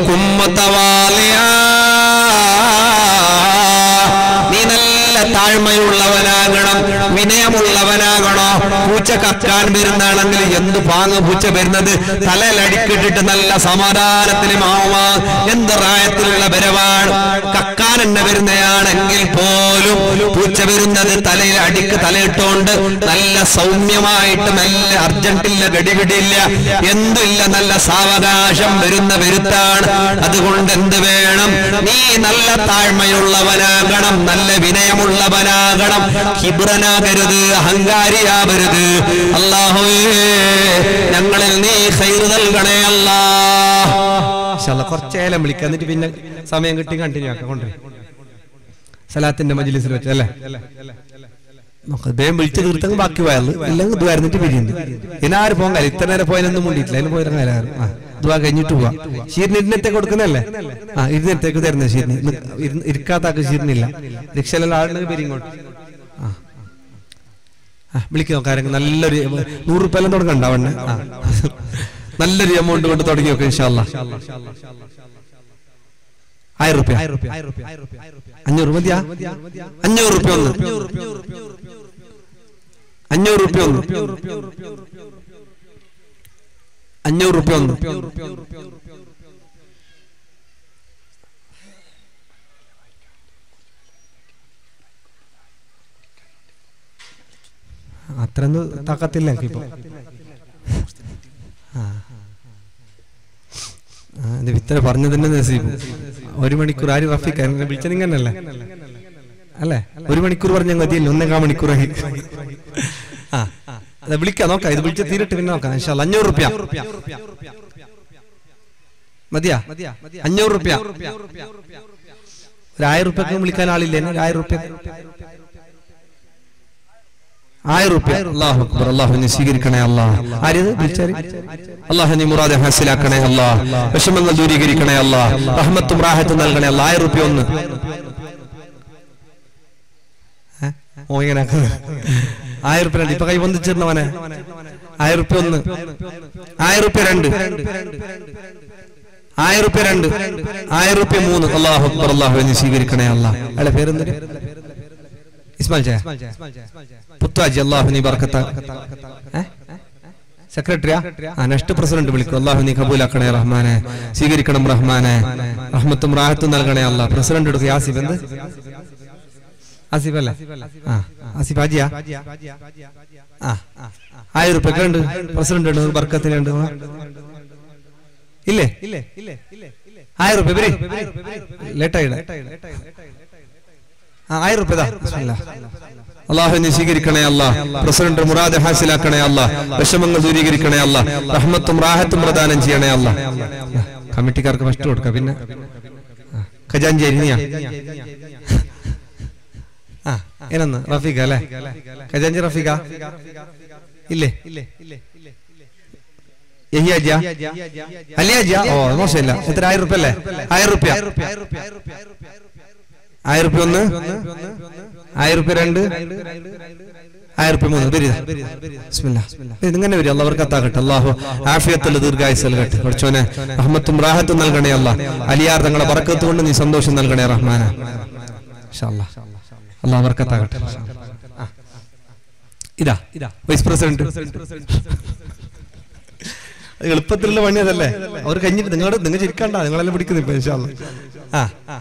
കുമ്മത്തവാലിയ നീ നല്ല താഴ്മയുള്ളവനാകണം വിനയമുള്ളവനാകണോ പൂച്ച കക്കാൻ വരുന്നാണെങ്കിൽ എന്ത് പാങ്ങ് പൂച്ച വരുന്നത് തലയിലടിക്കിട്ടിട്ട് നല്ല സമാധാനത്തിന് മാവുമാ എന്ത് പ്രായത്തിലുള്ള വരവാണ് കക്കാൻ എന്നെ വരുന്നയാണെങ്കിൽ പോലും പൂച്ച വരുന്നത് തലയിൽ അടിക്ക് തലയിട്ടോണ്ട് നല്ല സൗമ്യമായിട്ട് നല്ല അർജന്റില്ല ഗടിപിടിയില്ല എന്തില്ല നല്ല സാവകാശം വരുന്ന വരുത്താണ് അതുകൊണ്ട് എന്ത് വേണം നീ നല്ല താഴ്മയുള്ളവനാകണം നല്ല വിനയമുള്ളവനാകണം ഹിബ്രനാകരുത് അഹങ്കാരിയാവരുത് അള്ളാഹുവേ ഞങ്ങളിൽ നീ ഹൈർ നൽകണേ അല്ലാ കുറച്ചേലം വിളിക്കാം എന്നിട്ട് പിന്നെ സമയം കിട്ടി കണ്ടിന്യൂ ആക്കാം കൊണ്ടുവരും സലാത്തിന്റെ മജിലിസിൽ വെച്ച് അല്ലേ നമുക്ക് അദ്ദേഹം വിളിച്ചു തീർത്തെങ്കിൽ ബാക്കി പോയാല് ഇല്ലെങ്കിൽ ഇതുവായിരുന്നിട്ട് പിരിയുന്നു ഇനാര് പോകാൻ കാര്യം ഇത്ര നേരം പോയാലൊന്നും മുണ്ടിയിട്ടില്ല അതിന് പോയാലും കാര്യം ആ ഇതുവാ കഴിഞ്ഞിട്ട് പോവാം ഷീറിന് ഇരുന്നത്തേക്ക് കൊടുക്കുന്നല്ലേ ആ ഇരുന്നത്തേക്ക് തരുന്നത് ഷീറിന് ഇന്ന് ഇരുന്ന് ഇരിക്കാത്താക്ക് ഷീറിനില്ല റിക്ഷയിലുള്ള ആളുണ്ടെങ്കിൽ പിരിങ്ങോട്ട് ആ ആ വിളിക്കുക നോക്കാരെങ്കിൽ നല്ലൊരു നൂറ് റുപ്യ എല്ലാം തുടങ്ങണ്ടാവണ്ണേ ആ നല്ലൊരു എമൗണ്ട് കൊണ്ട് തുടങ്ങി നോക്കാം ഇൻഷാല്ല ആയിരം റുപ്യ അഞ്ഞൂറ് മതിയാ അഞ്ഞൂറ് റുപ്യ ഒന്ന് അഞ്ഞൂറ് റുപ്യ ഒന്ന് അഞ്ഞൂറ് റുപ്യ ഒന്ന് അത്രയൊന്നും താക്കത്തില്ല എനിക്കിപ്പോ ആ ആ, ഇത് വിത്തര പറഞ്ഞു തന്നെ നസീബ് ഒരു മണിക്കൂർ ആര് റഫീഖ് എന്നെ വിളിച്ചത് ഇങ്ങനല്ലേ അല്ലേ ഒരു മണിക്കൂർ പറഞ്ഞ മതിയല്ലോ ഒന്നേകാ മണിക്കൂറായി ആ അത് വിളിക്കാം നോക്കാം ഇത് വിളിച്ച് തീരട്ട് പിന്നെ നോക്കാം ഇൻഷാല്ല അഞ്ഞൂറ് റുപ്യ മതിയാ അഞ്ഞൂറ് റുപ്യ ഒരു ആയിരം റുപ്യക്ക് വിളിക്കാൻ ആളില്ലേ ഒരു ആയിരം റുപ്യ ആയിരം റുപ്യ അള്ളാഹു അക്ബർ അള്ളാഹു നീ സ്വീകരിക്കണേ അല്ലാഹ് ആര്യത് വിളിച്ചാര് അള്ളാഹു നീ മുറാദെ ഹാസിലാക്കണേ അല്ലാഹ് വിഷമങ്ങൾ ദൂരീകരിക്കണേ അല്ലാഹ് റഹ്മത്തും റാഹത്തും നൽകണേ അല്ലാഹ് ആയിരം റുപ്യ ഒന്ന് ഏ? ഓ ഇങ്ങനെ ആയിരം റുപ്യ രണ്ട് ഇപ്പൊ കൈ പൊന്തിച്ചിരുന്നവനെ ആയിരം റുപ്യ ഒന്ന് ആയിരം റുപ്യ രണ്ട് ആയിരം റുപ്യ രണ്ട് ആയിരം റുപ്യ മൂന്ന് അള്ളാഹു അക്ബർ അള്ളാഹു നീ സ്വീകരിക്കണേ അല്ലാഹ് അയാളെ പേരെന്തൊരു ഇസ്മാൽ ചായ പുത്താജി അള്ളാഹു നീ ബർക്കത്ത സെക്രട്ടറിയാ ആ നെക്സ്റ്റ് പ്രസിഡന്റ് വിളിക്കും അള്ളാഹു നീ കബൂലാക്കണേ റഹ്മാനെ സ്വീകരിക്കണം റഹ്മാനെ റഹ്മത്തും റാഹത്തും നൽകണേ അല്ലാ പ്രസിഡന്റ് എടുക്കും യാസിഫ് എന്ത് ആസിഫ് അല്ലേ ആ ആസിഫ് ഹാജിയാ ആ ആയിരം റുപ്യ ഉണ്ട് പ്രസിഡന്റ് ഉണ്ട് ബർക്കത്തിനുണ്ട് ഇല്ലേ ഇല്ലേ ആയിരം റുപ്യ വരെ ലേറ്റായിട ആ ആയിരം റുപ്യ ദാ. ബിസ്മില്ലാ. അള്ളാഹു നീ സ്വീകരിക്കണേ അല്ല പ്രസിഡന്റ് മുറാദ് ഹാസിലാക്കണേ അല്ല വിഷമങ്ങൾ ദൂരീകരിക്കണേ അല്ല റഹ്മത്തും റാഹത്തും പ്രദാനം ചെയ്യണേ അല്ല കമ്മിറ്റിക്കാർക്ക് ഫസ്റ്റ് കൊടുക്ക പിന്നെ ആ, ഖജാഞ്ചേരി നീയാ ആ ഏനന്ന് റഫീഖ അല്ലേ ഖജാഞ്ചി റഫീഖ ഇല്ലേ യഹിയാജ അലിയാജ ഓ അത് മോശമില്ല എത്ര ആയിരം റുപ്യ അല്ലേ ആയിരം റുപ്യ ആയിരം റുപ്യ ഒന്ന് ആയിരം റുപ്യ രണ്ട് ആയിരം റുപ്യ മൂന്ന് വരി ബിസ്മില്ലാ. ഇത് ഇങ്ങനെ വരും അള്ളവർക്ക് അത്താകട്ടെ അള്ളാഹു ആഫിയത്തുള്ള ദീർഘായുസ് നൽകട്ടെ പഠിച്ചോനെ റഹ്മത്തും റാഹത്തും നൽകണേ അല്ല അലിയാർ തങ്ങളെ ബറക്കത്ത് കൊണ്ട് നീ സന്തോഷം നൽകണേ റഹ്മാന അള്ളാഹ് ബർക്കത്താകട്ടെ ആ. ഇതാ ഇതാ വൈസ് പ്രസിഡന്റ് അത് എളുപ്പത്തിലുള്ള പണി അതല്ലേ അവർ കഴിഞ്ഞിട്ട് നിങ്ങളുടെ നിങ്ങൾ ചിരിക്കണ്ട നിങ്ങളെല്ലാം പിടിക്കുന്നു ഇപ്പൊ ഇൻഷാ അല്ലാ. ആ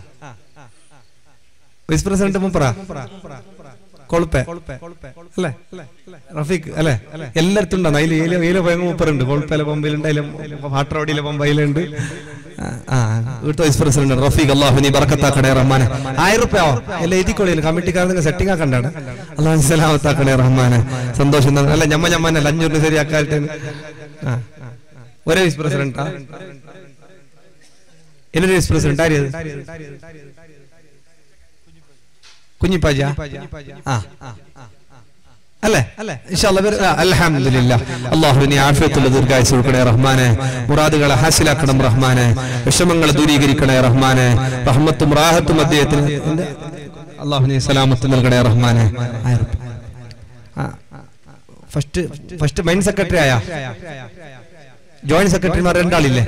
വൈസ് പ്രസിഡന്റ് മുപ്പറ കൊളുപ്പെ അല്ലേ റഫീഖ് അല്ലേ എല്ലായിടത്തും ഉണ്ടാകും അതിൽ ഏല ഏല ഭയങ്കര മുപ്പറുണ്ട് കൊളുപ്പയിലെ പമ്പയിലുണ്ട് അതിലും ഹാട്ടറോഡിയിലെ പമ്പയിലുണ്ട് ആ ഇവിടുത്തെ വൈസ് പ്രസിഡന്റ് റഫീഖ് അള്ളാഹു നീ ബർക്കത്താക്കണേ റഹ്മാനെ ആയിരം റുപ്യ ആവും എല്ലാം എഴുതിക്കോളിയിൽ കമ്മിറ്റിക്കാർ നിങ്ങൾ സെറ്റിംഗ് ആക്കണ്ടാണ് അള്ളാഹു സലാമത്താക്കണേ റഹ്മാനെ സന്തോഷം തന്നെ. അല്ല ഞമ്മ ഞമ്മനല്ല അഞ്ഞൂറിന് ശരിയാക്കാട്ടെ ആ ഒരേ വൈസ് പ്രസിഡന്റാ എന്നൊരു വൈസ് പ്രസിഡന്റ് ആര്യത് കുഞ്ഞിപ്പാജ ആ അല്ലേ അൽഹംദുലില്ലാ അള്ളാഹു നീ ആഫിയത്തുള്ള ദീർഘായുസ് കൊടുക്കണേ റഹ്മാനെ മുറാദുകളെ ഹാസിലാക്കണം റഹ്മാനെ വിഷമങ്ങളെ ദൂരീകരിക്കണേ റഹ്മാനെ റഹ്മത്തും റാഹത്തും അദ്ദേഹത്തിന് അള്ളാഹു നീ സലാമത്ത് നൽകണേ റഹ്മാനെ ഫസ്റ്റ് ഫസ്റ്റ് മൈൻ സെക്രട്ടറി ആയ ജോയിന്റ് സെക്രട്ടറിമാർ രണ്ടാളില്ലേ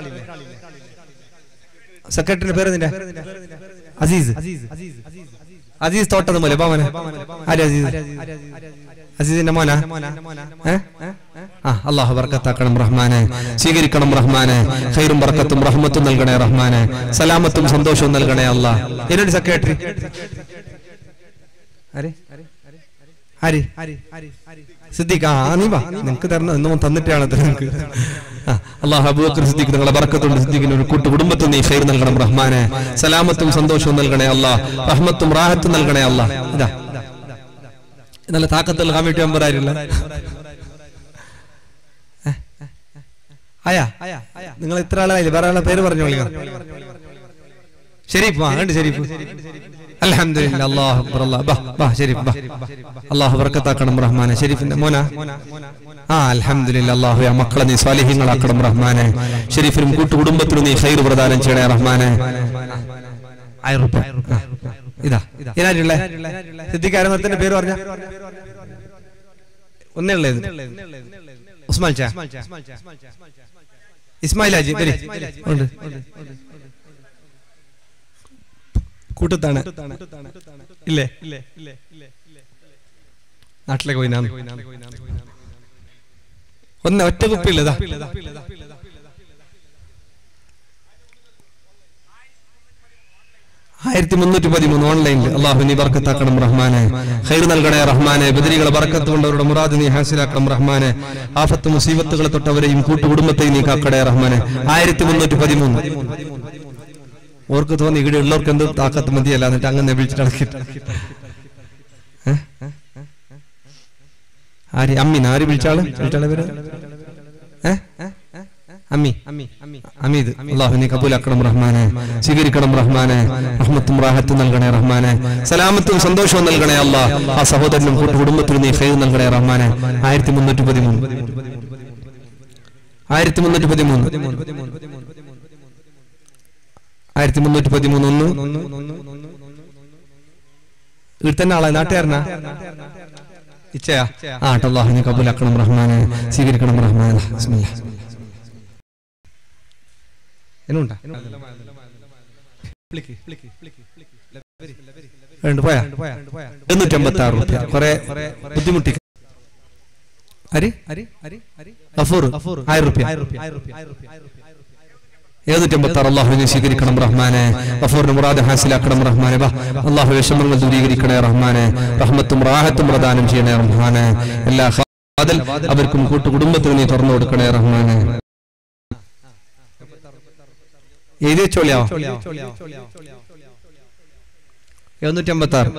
സെക്രട്ടറിയുടെ പേര് നിന്റെ അസീസ് അസീസ് തോട്ടത് പോലെ മോനെ ആര് അസീസ് അസീസിന്റെ മോനാ ഏ? ആ അള്ളാഹു ബർക്കത്താക്കണം റഹ്മാനെ സ്വീകരിക്കണം റഹ്മാനെ ഖൈറും ബർക്കത്തും റഹ്മത്തും നൽകണേ റഹ്മാനെ സലാമത്തും സന്തോഷവും നൽകണേ അല്ലാ എന്നൊരു സെക്രട്ടറി ആര് സിദ്ദീഖ് ആ നീ വാ നിനക്ക് തരണം എന്നും തന്നിട്ടാണ് ഇത് നിനക്ക് ആ, അള്ളാഹു അബൂബക്കർ സിദ്ദീഖ് നിങ്ങളെ ബർക്കത്തുണ്ട് സിദ്ദീഖിന് ഒരു കൂട്ടു കുടുംബത്തിൽ നീ ഖൈർ നൽകണം റഹ്മാനെ സലാമത്തും സന്തോഷവും നൽകണേ അല്ലാ റഹ്മത്തും റാഹത്തും നൽകണേ അല്ലാ ഇതാ നല്ല താക്കത്തുള്ള കമ്മിറ്റി മെമ്പർ ആയിരുല്ല ആയാ നിങ്ങൾ ഇത്ര ആളായില്ലേ വേറെ ആളെ പേര് പറഞ്ഞു വിളിക്കണം ഷെരീഫ് ആ കണ്ട് ഷെരീഫ് അൽഹംദുലില്ലാ അല്ലാഹു അക്ബർ അല്ലാഹ് ബാ ബാ ഷെരീഫ് ബാ അല്ലാഹു ബർക്കത്താക്കണം റഹ്മാനെ ഷെരീഫിന്റെ മോന ആ അൽഹംദുലില്ലാ അല്ലാഹു ആ മക്കളെ നീ സ്വാലിഹീങ്ങളാക്കണം റഹ്മാനെ ഷെരീഫിനും കൂട്ടുകുടുംബത്തിനും നീ ഖൈർ പ്രദാനം ചെയ്യണേ റഹ്മാനെ ആയിരം റുപ്യ ആ, ഇതാ ഇതാരുള്ളേ സിദ്ധിക്കാരത്തിന്റെ പേര് പറഞ്ഞ ഒന്നേ ഉള്ളത് ഉസ്മാൻ ചാ ഇസ്മായിൽ ഹാജി വരി ഉണ്ട് കൂട്ടത്താണ് ഇല്ലേ നാട്ടിലേക്ക് പോയി ഞാൻ ഒന്ന് ഒറ്റ കുപ്പിയുള്ളതാ ആയിരത്തി മുന്നൂറ്റി പതിമൂന്ന് ഓൺലൈനിൽ അള്ളാഹു നീ ബർക്കത്താക്കണം റഹ്മാനെ ഖൈർ നൽകണേ റഹ്മാനെ ബദരികളെ ബർക്കത്ത് കൊണ്ട് അവരുടെ മുറാദ് നീ ഹാസിലാക്കണം റഹ്മാനെ ആഫത്ത് മുസീബത്തുകളെ തൊട്ടവരെയും കൂട്ടുകുടുംബത്തെയും നീ കാക്കടേ റഹ്മാനെ ആയിരത്തി മുന്നൂറ്റി പതിമൂന്ന് ഓർക്ക് തോന്നി ഇവിടെ ഉള്ളവർക്ക് എന്ത് താക്കത്ത് മതിയല്ല എന്നിട്ട് അങ്ങനെ വിളിച്ചിട്ട് അടക്കിട്ട് ഏ? ആര് അമ്മിന ആര് വിളിച്ചാള് വിളിച്ചാളെ പേര് ഏ? അമ്മി അമീദ് അള്ളാഹു നീ കബൂലാക്കണം റഹ്മാനെ സ്വീകരിക്കണം റഹ്മാനെ റഹ്മത്തും റാഹത്തും നൽകണേ റഹ്മാനെ സലാമത്തും സന്തോഷവും നൽകണേ അല്ലാ ആ സഹോദരനും കൂട്ടു കുടുംബത്തിനും നീ ഖൈർ നൽകണേ റഹ്മാനെ ആയിരത്തി മുന്നൂറ്റി പതിമൂന്ന് ആയിരത്തി മുന്നൂറ്റി പതിമൂന്ന് ആയിരത്തി മുന്നൂറ്റി പതിമൂന്ന് ഒന്ന് ഇവിടെ തന്നെ ആളെ നാട്ടുകാരനാ ഇച്ചയാ ആ അള്ളാഹു നീ കബൂലാക്കണം റഹ്മാനെ സ്വീകരിക്കണം റഹ്മാനെ ബിസ്മില്ലാ എന്നുണ്ടാ രണ്ട് പോയാ എണ്ണൂറ്റമ്പത്തി ആറ് റുപ്യ കുറെ ബുദ്ധിമുട്ടി അരി ഗഫൂർ ആയിരം റുപ്യ എഴുന്നൂറ്റമ്പത്തി ആറ് അള്ളാഹുവിനെ സ്വീകരിക്കണം റഹ്മാനെ ഗഫൂറിന് മുറാദ് ഹാസിലാക്കണം റഹ്മാനെ വാ അള്ളാഹു വിഷമങ്ങൾ ദൂരീകരിക്കണേ റഹ്മാനെ റഹ്മത്തും റാഹത്തും പ്രദാനം ചെയ്യണേ റഹ്മാനെ എല്ലാ ഖാദിൽ അവർക്കും കൂട്ടുകുടുംബത്തിന് നീ തുറന്നു കൊടുക്കണേ റഹ്മാനെ എഴുതി വെച്ചോളിയാവോ എഴുന്നൂറ്റി അമ്പത്തി ആറ്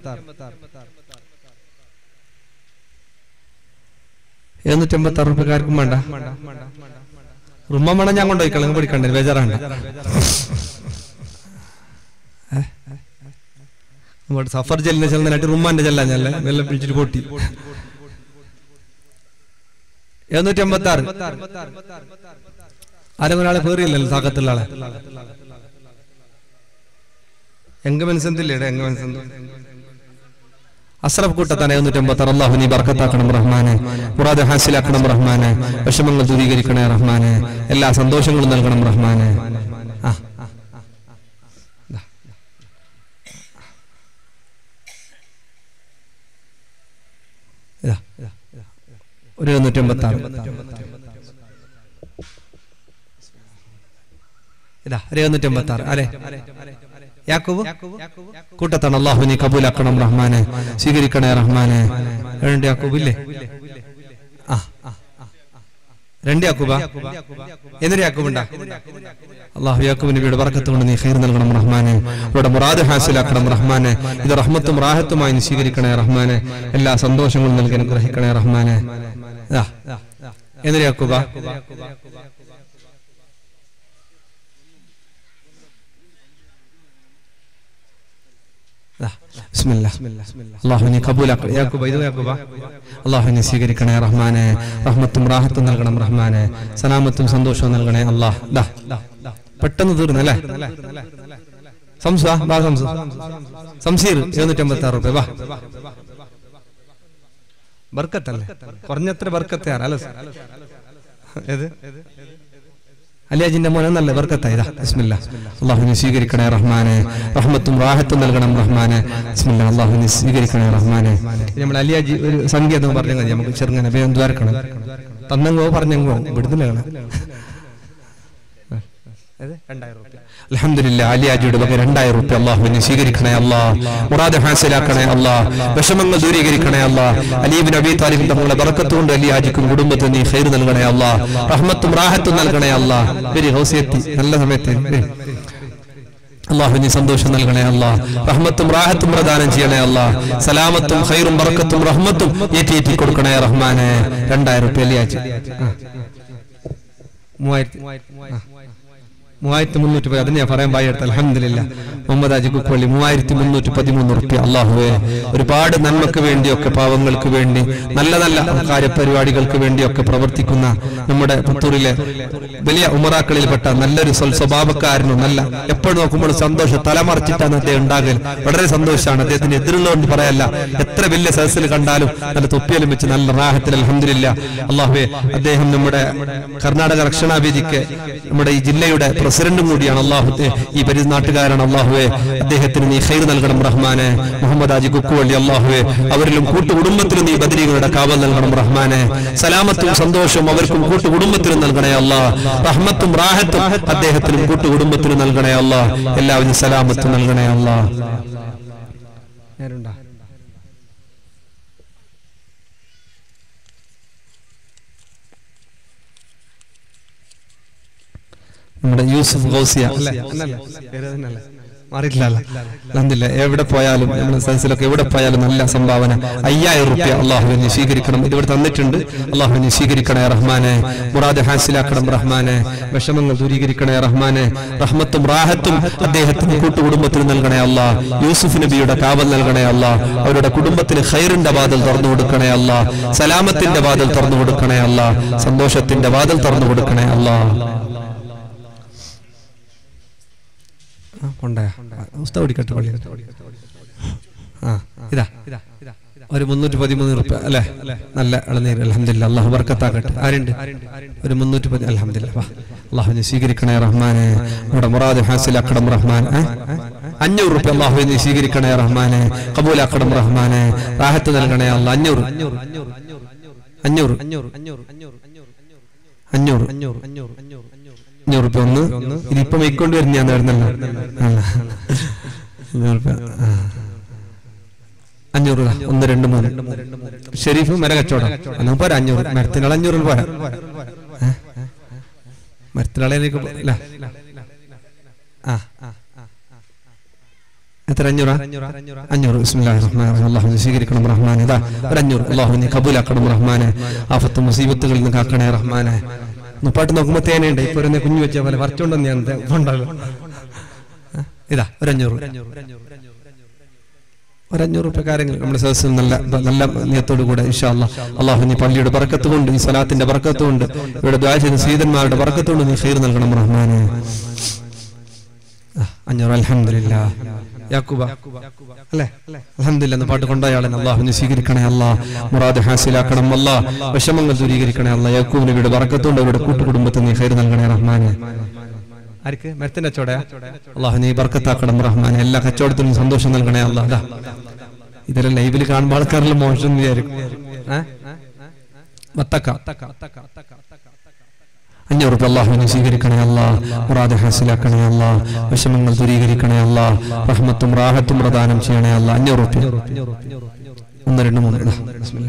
എഴുന്നൂറ്റി അമ്പത്തി ആറ് റുപ്യക്കാർക്കും വേണ്ട റുമ്മ വേണം ഞാൻ കൊണ്ടുപോയിക്കളെ പഠിക്കണ്ടേ ബേജാറാണ്ട ഏ? നമ്മുടെ സഫർ ജെല്ലിനെ ചെല്ലിനായിട്ട് റുമ്മാന്റെ ചെല്ലാഞ്ഞല്ലേ വെള്ളം പിടിച്ചിട്ട് പൊട്ടി എഴുന്നൂറ്റി അമ്പത്തി ആറ് ആരും ഒരാളെ പേറിയില്ലല്ലോ താക്കത്തുള്ള ആളെ എങ്ക മനസ്സെന്തില്ലേ എങ്ക മനസ്സെന്ത് അസ്രഫ് കൂട്ടത്താണ് എഴുന്നൂറ്റി അമ്പത്തി ആറ് അള്ളാഹു നീ ബർക്കത്താക്കണം റഹ്മാനെ മുറാദ് ഹാസിലാക്കണം റഹ്മാനെ വിഷമങ്ങൾ ദൂരീകരിക്കണേ റഹ്മാനെ എല്ലാ സന്തോഷങ്ങളും നൽകണം റഹ്മാനെ ആ ദാ. ഇതാ, ഇതാ, ഇതാ. ഒരു എഴുന്നൂറ്റി അമ്പത്തി ആറ് ഇതാ ഒരു എഴുന്നൂറ്റി അമ്പത്തി ആറ് അരെ യാക്കൂബ് കൂട്ടത്താണ് അള്ളാഹു നീ കബൂലാക്കണം റഹ്മാനെ സ്വീകരിക്കണേ റഹ്മാനെ രണ്ട് യാക്കൂബ് ഇല്ലേ ആ ആ, ആ. രണ്ട് യാക്കൂബ എന്നൊരു യാക്കൂബുണ്ടാ അള്ളാഹു യാക്കൂബിന് വീട് വർക്കത്ത് കൊണ്ട് നീ ഖൈർ നൽകണം റഹ്മാനെ ഇവിടെ മുറാദ് ഹാസിലാക്കണം റഹ്മാനെ ഇത് റഹ്മത്തും റാഹത്തുമായി നീ സ്വീകരിക്കണേ റഹ്മാനെ എല്ലാ സന്തോഷങ്ങളും നൽകി അനുഗ്രഹിക്കണേ റഹ്മാനെ ഇതാ, എന്നൊരു യാക്കൂബ ബിസ്മില്ലാ അള്ളാഹുവിനെ കബൂലാക്ക യാക്കൂബ ഇത് യാക്കൂബ അള്ളാഹുവിനെ സ്വീകരിക്കണേ റഹ്മാനെ റഹ്മത്തും റാഹത്തും നൽകണം റഹ്മാനെ സലാമത്തും സന്തോഷവും നൽകണേ അള്ളാഹ് ദാ പെട്ടെന്ന് തീർന്നല്ലേ സംസ ബാ സംസ സംസീർ എഴുന്നൂറ്റമ്പത്തി ആറ് റുപ്യ വാ ബർക്കത്തല്ലേ കുറഞ്ഞത്ര ബർക്കത്തെ അല്ല ഏത് അലിയാജിന്റെ മോനെ നല്ല ബർക്കത്തായി ഇതാ ബിസ്മില്ല അള്ളാഹുവിനെ സ്വീകരിക്കണേ റഹ്മാനെ റഹ്മത്തും റാഹത്തും നൽകണം റഹ്മാനെ ബിസ്മില്ല അള്ളാഹുവിനെ സ്വീകരിക്കണേ റഹ്മാനെ നമ്മൾ അലിയാജി ഒരു സംഖ്യ എന്ന് പറഞ്ഞാൽ മതി നമുക്ക് ചെറുങ്ങനെ വേഗം ദ്വാരക്കണം തന്നങ്ങോ പറഞ്ഞങ്ങോ വിടുന്നില്ല അലഹമില്ല അലിയാജിയുടെ വക രണ്ടായിരം റുപ്യ അള്ളാഹുവിനെ സ്വീകരിക്കണേ അല്ലാ മുറാദ് ഹാസിലാക്കണേ അല്ലാ വിഷമങ്ങൾ ദൂരീകരിക്കണേ അല്ലാ അലീബിൻ അബി താലിബിൻ തങ്ങളുടെ ബറക്കത്തുകൊണ്ട് അലിയാജിക്കും കുടുംബത്തിന് നീ ഖൈർ നൽകണേ അല്ലാ റഹ്മത്തും റാഹത്തും നൽകണേ അല്ലാ വരി ഹൗസിയെത്തി നല്ല സമയത്ത് വരി. അള്ളാഹു നീ സന്തോഷം നൽകണേ അല്ലാ റഹ്മത്തും റാഹത്തും പ്രദാനം ചെയ്യണേ അല്ലാ സലാമത്തും ഖൈറും ബറക്കത്തും റഹ്മത്തും ഏറ്റി കൊടുക്കണേ റഹ്മാനെ രണ്ടായിരം റുപ്യ അലിയാജി ആ. മൂവായിരത്തി ആ. മൂവായിരത്തി മുന്നൂറ്റി പതി അതിനെ ഞാൻ പറയാൻ പായെടുത്ത അലഹമില്ല മുഹമ്മദ് അജി കുപ്പള്ളി മൂവായിരത്തി മുന്നൂറ്റി പതിമൂന്ന് റുപ്യ അള്ളാഹുവെ ഒരുപാട് നന്മക്ക് വേണ്ടിയൊക്കെ പാവങ്ങൾക്ക് വേണ്ടി നല്ല നല്ല കാര്യപരിപാടികൾക്ക് വേണ്ടിയൊക്കെ പ്രവർത്തിക്കുന്ന നമ്മുടെ പുത്തൂരിലെ വലിയ ഉമറാക്കളിൽപ്പെട്ട നല്ലൊരു സ്വൽ സ്വഭാവക്കാരനും നല്ല എപ്പോഴും നോക്കുമ്പോൾ സന്തോഷം തലമറിച്ചിട്ടാണ് അദ്ദേഹം ഉണ്ടാകൽ വളരെ സന്തോഷമാണ് അദ്ദേഹത്തിന് എതിരുള്ളതുകൊണ്ട് പറയല്ല എത്ര വലിയ സദസ്സിൽ കണ്ടാലും നല്ല തൊപ്പിയിലും വെച്ച് നല്ല റാഹത്തിൽ അലഹമില്ല അള്ളാഹുവെ അദ്ദേഹം നമ്മുടെ കർണാടക രക്ഷണാവേദിക്ക് നമ്മുടെ ഈ ജില്ലയുടെ പ്രസിഡന്റും കൂടിയാണ് അള്ളാഹു ഈ പരിനാട്ടുകാരാണ് അള്ളാഹുവെ അദ്ദേഹത്തിന് നീ ഖൈർ നൽകണം റഹ്മാനെ മുഹമ്മദ് ആജി കുക്കുവള്ളി അള്ളാഹുവെ അവരിലും കൂട്ടുകുടുംബത്തിനും നീ ബദരീകളുടെ കാവൽ നൽകണം റഹ്മാനെ സലാമത്തും സന്തോഷവും അവർക്കും കൂട്ടുകുടുംബത്തിനും നൽകണേ അല്ലാ റഹ്മത്തും റാഹത്തും അദ്ദേഹത്തിനും കൂട്ടുകുടുംബത്തിനും നൽകണേ അല്ലാ എല്ലാവരും സലാമത്തും നൽകണേ അല്ലാ നേരുണ്ടാ നമ്മുടെ യൂസുഫ് ഗൗസിയ അല്ലേ? അന്നല്ലേ? പേര് തന്നെയല്ലേ? മാറിയിട്ടില്ല അലഹമില്ല എവിടെ പോയാലും നമ്മുടെ സദസ്സിലൊക്കെ എവിടെ പോയാലും നല്ല സംഭാവന അയ്യായിരം റുപ്യ അള്ളാഹുവിനെ സ്വീകരിക്കണം ഇതിവിടെ തന്നിട്ടുണ്ട് അള്ളാഹുവിനെ സ്വീകരിക്കണേ റഹ്മാനെ മുറാദ് ഹാസിലാക്കണം റഹ്മാനെ വിഷമങ്ങൾ ദൂരീകരിക്കണേ റഹ്മാനെ റഹ്മത്തും റാഹത്തും അദ്ദേഹത്തിന് കൂട്ടുകുടുംബത്തിന് നൽകണേ അല്ല യൂസുഫ് നബിയുടെ കാവൽ നൽകണേ അല്ല അവരുടെ കുടുംബത്തിന് ഖൈറിന്റെ വാതിൽ തുറന്നു കൊടുക്കണേ അല്ല സലാമത്തിന്റെ വാതിൽ തുറന്നു കൊടുക്കണേ അല്ല സന്തോഷത്തിന്റെ വാതിൽ തുറന്നു കൊടുക്കണേ അല്ല ഉസ്താവ് ഓടിക്കട്ടെ പള്ളിയിൽ ആ ഇതാ ഒരു മുന്നൂറ്റി പതിമൂന്ന് റുപ്യ അല്ലെ നല്ല ഇളനീര് അലഹമില്ല അള്ളാഹു വർക്കത്താക്കട്ടെ ആരുണ്ട് ഒരു മുന്നൂറ്റി പതി അലഹമില്ല വാ അള്ളാഹുവിനെ സ്വീകരിക്കണേ റഹ്മാനെ നമ്മുടെ മുറാദ് ഹാസിലാക്കണം റഹ്മാൻ ഏ? അഞ്ഞൂറ് റുപ്യ അള്ളാഹുവിനെ സ്വീകരിക്കണേ റഹ്മാനെ കബൂലാക്കണം റഹ്മാനെ റാഹത്ത് നൽകണേ അല്ല അഞ്ഞൂറ് അഞ്ഞൂറ് അഞ്ഞൂറ് അഞ്ഞൂറ് റുപ്യ ഒന്ന് ഇതിപ്പം ഇക്കൊണ്ട് വരുന്ന ഞാൻ വരുന്നല്ലോ അല്ല. അഞ്ഞൂറ് റുപ്യ ആ. അഞ്ഞൂറ് രൂപ. ഒന്ന് രണ്ട് മൂന്ന് ഷെരീഫ് മര കച്ചവടം എന്നാ പോരാ അഞ്ഞൂറ് മരത്തിനാൾ അഞ്ഞൂറിൽ പോരാ ഏ? മരത്തിനാളെ എനിക്ക് പോ- ഇല്ല. ആ എത്ര അഞ്ഞൂറാ അഞ്ഞൂറ് ബിസ്മില്ലാഹിർ റഹ്മാനിർ റഹീം അല്ലാഹു സ്വീകരിക്കണം റഹ്മാനെ ഇതാ ഒരു അഞ്ഞൂറ് അല്ലാഹു നീ കബൂലാക്കണം റഹ്മാനെ ആഫത്ത് മുസീബത്തുകളിൽ നിന്ന് കാക്കണേ റഹ്മാനെ മുപ്പാട്ട് നോക്കുമ്പോ തേനയുണ്ട് ഇപ്പൊ ഒരു കുഞ്ഞു വെച്ച പോലെ വരച്ചോണ്ടെന്ന് ഞാൻ ഉണ്ടല്ലോ ആ, ഇതാ ഒരു അഞ്ഞൂറ് ഒരു അഞ്ഞൂറ് റുപ്യ കാര്യങ്ങൾ നമ്മുടെ സദസ്സിൽ നല്ല നല്ല നിയത്തോടു കൂടെ ഇൻഷാ അല്ലാ അള്ളാഹു നീ പള്ളിയുടെ ബർക്കത്ത് കൊണ്ട് ഈ സ്വലാത്തിന്റെ ബർക്കത്ത് കൊണ്ട് ഇവിടെ ദ്വാ ചെയ്ത സീതന്മാരുടെ ബർക്കത്ത് കൊണ്ട് നീ ഖൈർ നൽകണം റഹ്മാനെ ആ, അഞ്ഞൂറ് അൽഹംദുലില്ല യാക്കൂബ അല്ലേ അൽഹംദുലില്ല എന്ന പാട്ട് കൊണ്ടയാളെ അള്ളാഹു നീ സ്വീകരിക്കണേ അല്ലാ മുറാദ് ഹാസിലാക്കണം അല്ലാ വിഷമങ്ങൾ ദൂരീകരിക്കണേ അല്ലാ യാക്കൂബ് നബിയുടെ ബർക്കത്ത് കൊണ്ട് അവരുടെ കൂട്ടുകുടുംബത്തിൽ നീ ഖൈർ നൽകണേ റഹ്മാനെ ആർക്ക് മരത്തിന്റെ കച്ചവട അള്ളാഹു നീ ബർക്കത്താക്കണം റഹ്മാനെ എല്ലാ കച്ചവടത്തിനും സന്തോഷം നൽകണേ അല്ലാ ദാ. ഇതെല്ലാം ലൈവിൽ കാണുമ്പോൾ ആൾക്കാരെല്ലാം മോശം എന്ന് വിചാരിക്കും ഏ? വത്തക്ക അഞ്ഞൂറ് റുപ്യ അള്ളാഹുവിനെ സ്വീകരിക്കണേ അല്ലാ മുറാദ് ഹാസിലാക്കണേ അല്ലാ വിഷമങ്ങൾ ദൂരീകരിക്കണേ അല്ലാ റഹ്മത്തും റാഹത്തും പ്രദാനം ചെയ്യണേ അല്ലാ അഞ്ഞൂറ് റുപ്യ ഒന്ന് രണ്ട് മൂന്ന് ഇടാ. ബിസ്മില്ലാ.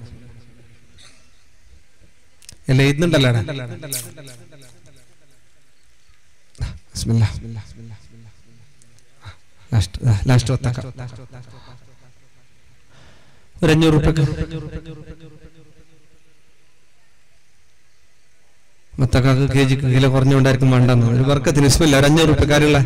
എല്ലാം എഴുതുന്നുണ്ടല്ലോ ബിസ്മില്ലാ. ലാസ്റ്റ് ആ, ലാസ്റ്റ് വത്തക്ക ഒരു അഞ്ഞൂറ് റുപ്യക്ക് മത്തക്കാക്ക് കെ ജിക്ക് കിലോ കുറഞ്ഞുകൊണ്ടായിരിക്കും വേണ്ടെന്ന് ഒരു വർക്കത്തിന് ഇസ്മില്ല ഒരു അഞ്ഞൂറ് റുപ്യ കാര്യമുള്ള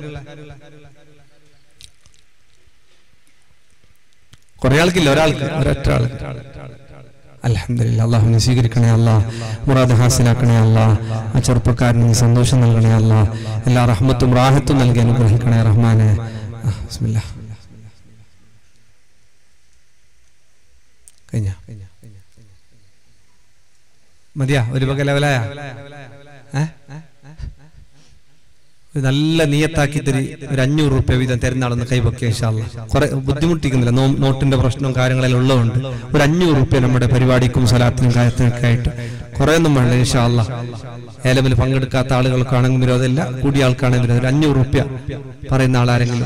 കുറെ ആൾക്കില്ല ഒരാൾക്ക് ഒരൊറ്റ ആൾക്ക് അലഹമില്ല അള്ളാഹുവിനെ സ്വീകരിക്കണേ അല്ല മുറാദ് ഹാസിലാക്കണേ അല്ല ആ ചെറുപ്പക്കാരന് നീ സന്തോഷം നൽകണേ അല്ല എല്ലാ റഹ്മത്തും റാഹത്തും നൽകി അനുഗ്രഹിക്കണേ റഹ്മാനെ ആ, ബിസ്മില്ലാ. കഴിഞ്ഞ മതിയാ ഒരു വക ലെവലായ ഏ? ഒരു നല്ല നീയത്താക്കി തരി ഒരു അഞ്ഞൂറ് റുപ്യ വീതം തരുന്ന ആളൊന്ന് കൈപൊക്കിയ ഇൻഷാല്ല കുറെ ബുദ്ധിമുട്ടിക്കുന്നില്ല നോ- നോട്ടിന്റെ പ്രശ്നവും കാര്യങ്ങളെല്ലാം ഉള്ളതുകൊണ്ട് ഒരു അഞ്ഞൂറ് റുപ്യ നമ്മുടെ പരിപാടിക്കും സ്വലാത്തിനും കാര്യത്തിനൊക്കെ ആയിട്ട് കുറെ ഒന്നും വേണ്ട ഇൻഷാല്ല ഏലമിൽ പങ്കെടുക്കാത്ത ആളുകൾക്കാണെങ്കിൽ വിരോധമില്ല കൂടിയ ആൾക്കാണെങ്കിൽ വിരോധം ഒരു അഞ്ഞൂറ് റുപ്യ പറയുന്ന ആളാരെങ്കിലും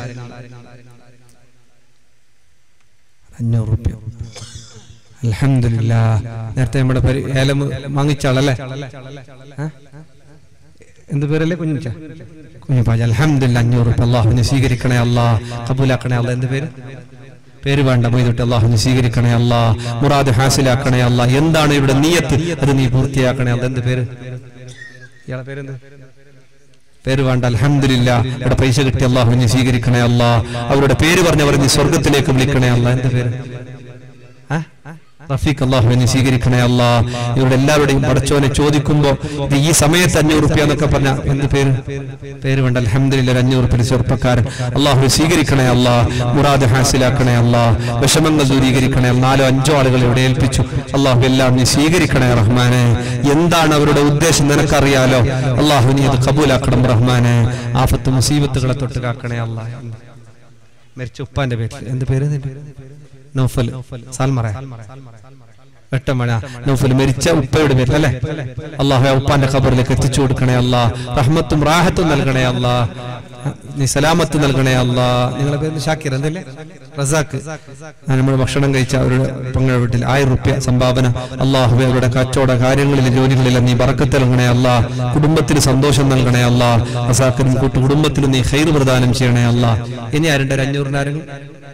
അഞ്ഞൂറ് റുപ്യ അൽഹംദുലില്ലാ നേരത്തെ നമ്മുടെ പരി- ഏലം വാങ്ങിച്ച ആളല്ലേ ഏ? എന്ത് പേരല്ലേ കുഞ്ഞിച്ച കുഞ്ഞിപ്പാജ അൽഹംദുലില്ലാ അഞ്ഞൂറ് റുപ്യ അള്ളാഹുവിനെ സ്വീകരിക്കണേ അല്ലാ കബൂലാക്കണേ അല്ല എന്ത് പേര് പേര് വേണ്ട മൊയ്തൊട്ട് അള്ളാഹുവിനെ സ്വീകരിക്കണേ അല്ലാ മുറാദ് ഹാസിലാക്കണേ അല്ലാ എന്താണ് ഇവിടെ നീയത്ത് അത് നീ പൂർത്തിയാക്കണേ അല്ല എന്ത് പേര് ഇയാളെ പേരെന്ത് പേര് വേണ്ട അൽഹംദുലില്ല ഇവിടെ പൈസ കിട്ടി അള്ളാഹുവിനെ സ്വീകരിക്കണേ അല്ല അവരുടെ പേര് പറഞ്ഞവർ നീ സ്വർഗത്തിലേക്ക് വിളിക്കണേ അല്ല എന്ത് പേര് ആ? റഫീഖ് അള്ളാഹുവിനെ സ്വീകരിക്കണേ അല്ല ഇവരുടെ എല്ലാവരുടെയും പടച്ചോനെ ചോദിക്കുമ്പോ ഇത് ഈ സമയത്ത് അഞ്ഞൂറ് റുപ്യ എന്നൊക്കെ പറഞ്ഞ എന്ത് പേര് പേര് വേണ്ട അലഹമില്ല ഒരു അഞ്ഞൂറ് റുപ്യ ചെറുപ്പക്കാരൻ അള്ളാഹു സ്വീകരിക്കണേ അല്ല മുറാദ് ഹാസിലാക്കണേ അല്ല വിഷമങ്ങൾ ദൂരീകരിക്കണേ അല്ല. നാലോ അഞ്ചോ ആളുകൾ ഇവിടെ ഏൽപ്പിച്ചു അള്ളാഹു എല്ലാം നീ സ്വീകരിക്കണേ റഹ്മാനെ എന്താണ് അവരുടെ ഉദ്ദേശം നിനക്കറിയാലോ അള്ളാഹു നീ അത് കബൂലാക്കണം റഹ്മാനെ ആഫത്ത് മുസീബത്തുകളെ തൊട്ട് കാക്കണേ അല്ല മരിച്ച ഉപ്പാന്റെ പേര് എന്ത് പേര് നിന്റെ? നൗഫൽ സാൽമറ വെട്ടമഴ നൗഫൽ മരിച്ച ഉപ്പയുടെ പേര് അല്ലെ അള്ളാഹു ആ ഉപ്പാന്റെ ഖബറിലേക്ക് എത്തിച്ചു കൊടുക്കണേ അല്ല റഹ്മത്തും റാഹത്തും നൽകണേ അല്ല നീ സലാമത്ത് നൽകണേ അല്ല നിങ്ങളെ പേര് ഷാക്കിർ എന്തല്ലേ റസാക്ക് നമ്മൾ ഭക്ഷണം കഴിച്ച അവരുടെ പങ്കുള്ള വീട്ടിൽ ആയിരം റുപ്യ സംഭാവന അള്ളാഹുബെ അവരുടെ കച്ചവട കാര്യങ്ങളിൽ ജോലികളിൽ നീ ബറക്കത്ത് നൽകണേ അല്ല കുടുംബത്തിന് സന്തോഷം നൽകണേ അല്ല റസാക്കിനും കൂട്ടു കുടുംബത്തിനും നീ ഹൈർ പ്രദാനം ചെയ്യണേ അല്ല ഇനി ആരുണ്ട് ഒരു അഞ്ഞൂറിന് ആരെങ്കിലും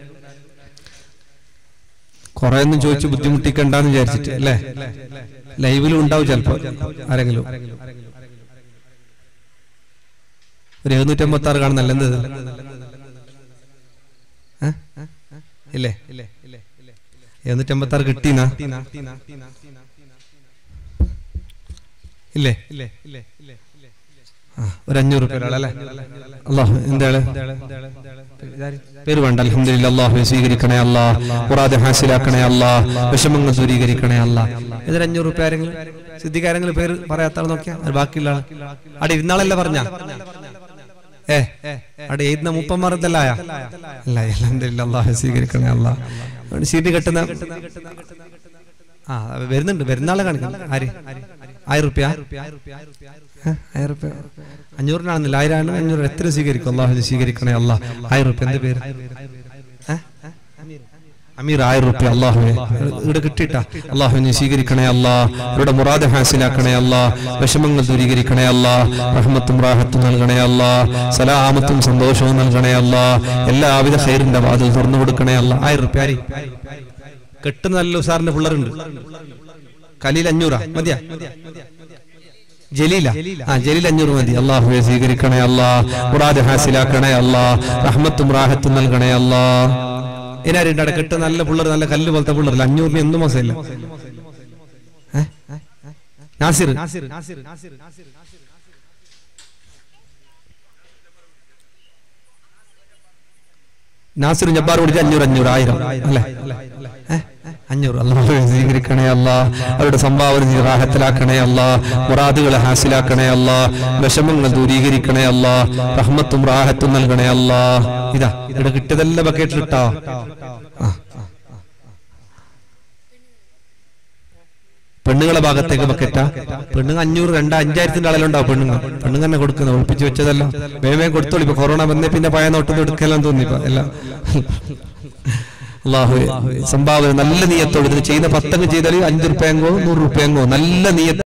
കുറെ ഒന്നും ചോദിച്ച് ബുദ്ധിമുട്ടിക്കണ്ടെന്ന് വിചാരിച്ചിട്ട് അല്ലേ ലൈവിലും ഉണ്ടാവും ചിലപ്പോ ആരെങ്കിലും ഒരു എഴുന്നൂറ്റി അമ്പത്തി ആറ് കാണുന്നല്ല എന്ത് ഇത്? ഏ? ഇല്ലേ എഴുന്നൂറ്റി അമ്പത്തി ആറ് കിട്ടീനാ ഇല്ലേ ആ, ഒരു അഞ്ഞൂറ് രൂപ ഒരാളല്ലേ അള്ളാഹു എന്താണ് പേര് വേണ്ട അലഹമില്ല അള്ളാഹു സ്വീകരിക്കണേ അല്ലാ മുറാദ് ഹാസിലാക്കണേ അല്ലാ വിഷമങ്ങൾ ദൂരീകരിക്കണേ അല്ലാ ഇതൊരു അഞ്ഞൂറ് രൂപ ആരെങ്കിലും സിദ്ധിക്കാരെങ്കിലും പേര് പറയാത്ത ആൾ നോക്കിയാ അത് ബാക്കിയുള്ള ആൾ അവിടെ ഇരുന്നാളല്ല പറഞ്ഞ ഏ അവിടെ എഴുതുന്ന മുപ്പന്മാർ ഇതല്ല അല്ല അലഹമില്ല അള്ളാഹു സ്വീകരിക്കണേ അല്ലാ സീറ്റ് കെട്ടുന്ന ആ വരുന്നുണ്ട് വരുന്നാളെ കാണിക്കണം ആര് ആയിരം റുപ്യ ഏ, ആയിരം റുപ്യ അഞ്ഞൂറിനാണെന്നില്ല ആയിരം അഞ്ഞൂറ് എത്ര സ്വീകരിക്കും അള്ളാഹു സ്വീകരിക്കണേ അല്ലാ ആയിരം റുപ്യ എന്ത് പേര് ഏ? അമീർ ആയിരം റുപ്യ അള്ളാഹുവെ ഇവിടെ കിട്ടിയിട്ട അള്ളാഹുവിനെ സ്വീകരിക്കണേ അല്ലാ ഇവിടെ മുറാദ് ഹാസിലാക്കണേ അല്ലാ വിഷമങ്ങൾ ദൂരീകരിക്കണേ അല്ലാ റഹ്മത്തും റാഹത്തും നൽകണേ അല്ലാ സലാമത്തും സന്തോഷവും നൽകണേ അല്ലാ എല്ലാവിധ ഹൈറിന്റെ വാതിൽ തുറന്നു കൊടുക്കണേ അല്ലാ ആയിരം റുപ്യ ആരി കെട്ടുന്ന നല്ല ഉസാറിന്റെ പിള്ളേരുണ്ട് കലീൽ അഞ്ഞൂറാ മതിയാ ജലീല ആ ജലീൽ അഞ്ഞൂറ് മതി അള്ളാഹുവെ സ്വീകരിക്കണേ അല്ലാ മുറാദ് ഹാസിലാക്കണേ അല്ലാ റഹ്മത്തും റാഹത്തും നൽകണേ അല്ലാ ഇനാരുണ്ട് അവിടെ കെട്ട് നല്ല പിള്ളേർ നല്ല കല്ല് പോലത്തെ പിള്ളേരില്ല അഞ്ഞൂറിന് എന്തും മോശമില്ല ഏ? നാസിർ നാസിർ ജബ്ബാർ കുടിച്ച് അഞ്ഞൂറ് അഞ്ഞൂറ് ആയിരം അല്ലേ ഏ? അഞ്ഞൂറ് അള്ളാഹു സ്വീകരിക്കണേ അല്ല അവരുടെ സംഭാവന നീ റാഹത്തിലാക്കണേ അല്ല മുറാദുകളെ ഹാസിലാക്കണേ അല്ല വിഷമങ്ങൾ ദൂരീകരിക്കണേ അല്ല റഹ്മത്തും റാഹത്തും നൽകണേ അല്ല ഇതാ ഇവിടെ കിട്ടിയതെല്ലാം ബക്കറ്റിൽ ഇട്ടോ ആ പെണ്ണുങ്ങളെ ഭാഗത്തേക്ക് ബക്കറ്റാ പെണ്ണുങ്ങൾ അഞ്ഞൂറ് രണ്ട് അഞ്ചായിരത്തിന്റെ ആളിലുണ്ടാവും പെണ്ണുങ്ങൾ പെണ്ണുങ്ങൾ തന്നെ കൊടുക്കുന്നത് ഒളിപ്പിച്ച് വെച്ചതല്ല വേഗം കൊടുത്തോളൂ ഇപ്പൊ കൊറോണ വന്നേ പിന്നെ പഴയ നോട്ടൊന്നും എടുக்கலாம் തോന്നി ഇപ്പൊ എല്ലാം അള്ളാഹു സംഭാവന നല്ല നീയത്തോട് ഇത് ചെയ്യുന്ന പത്തങ്ങ് ചെയ്താൽ അഞ്ചു റുപ്യങ്കോ നൂറ് റുപ്യങ്കോ നല്ല നീയത്ത്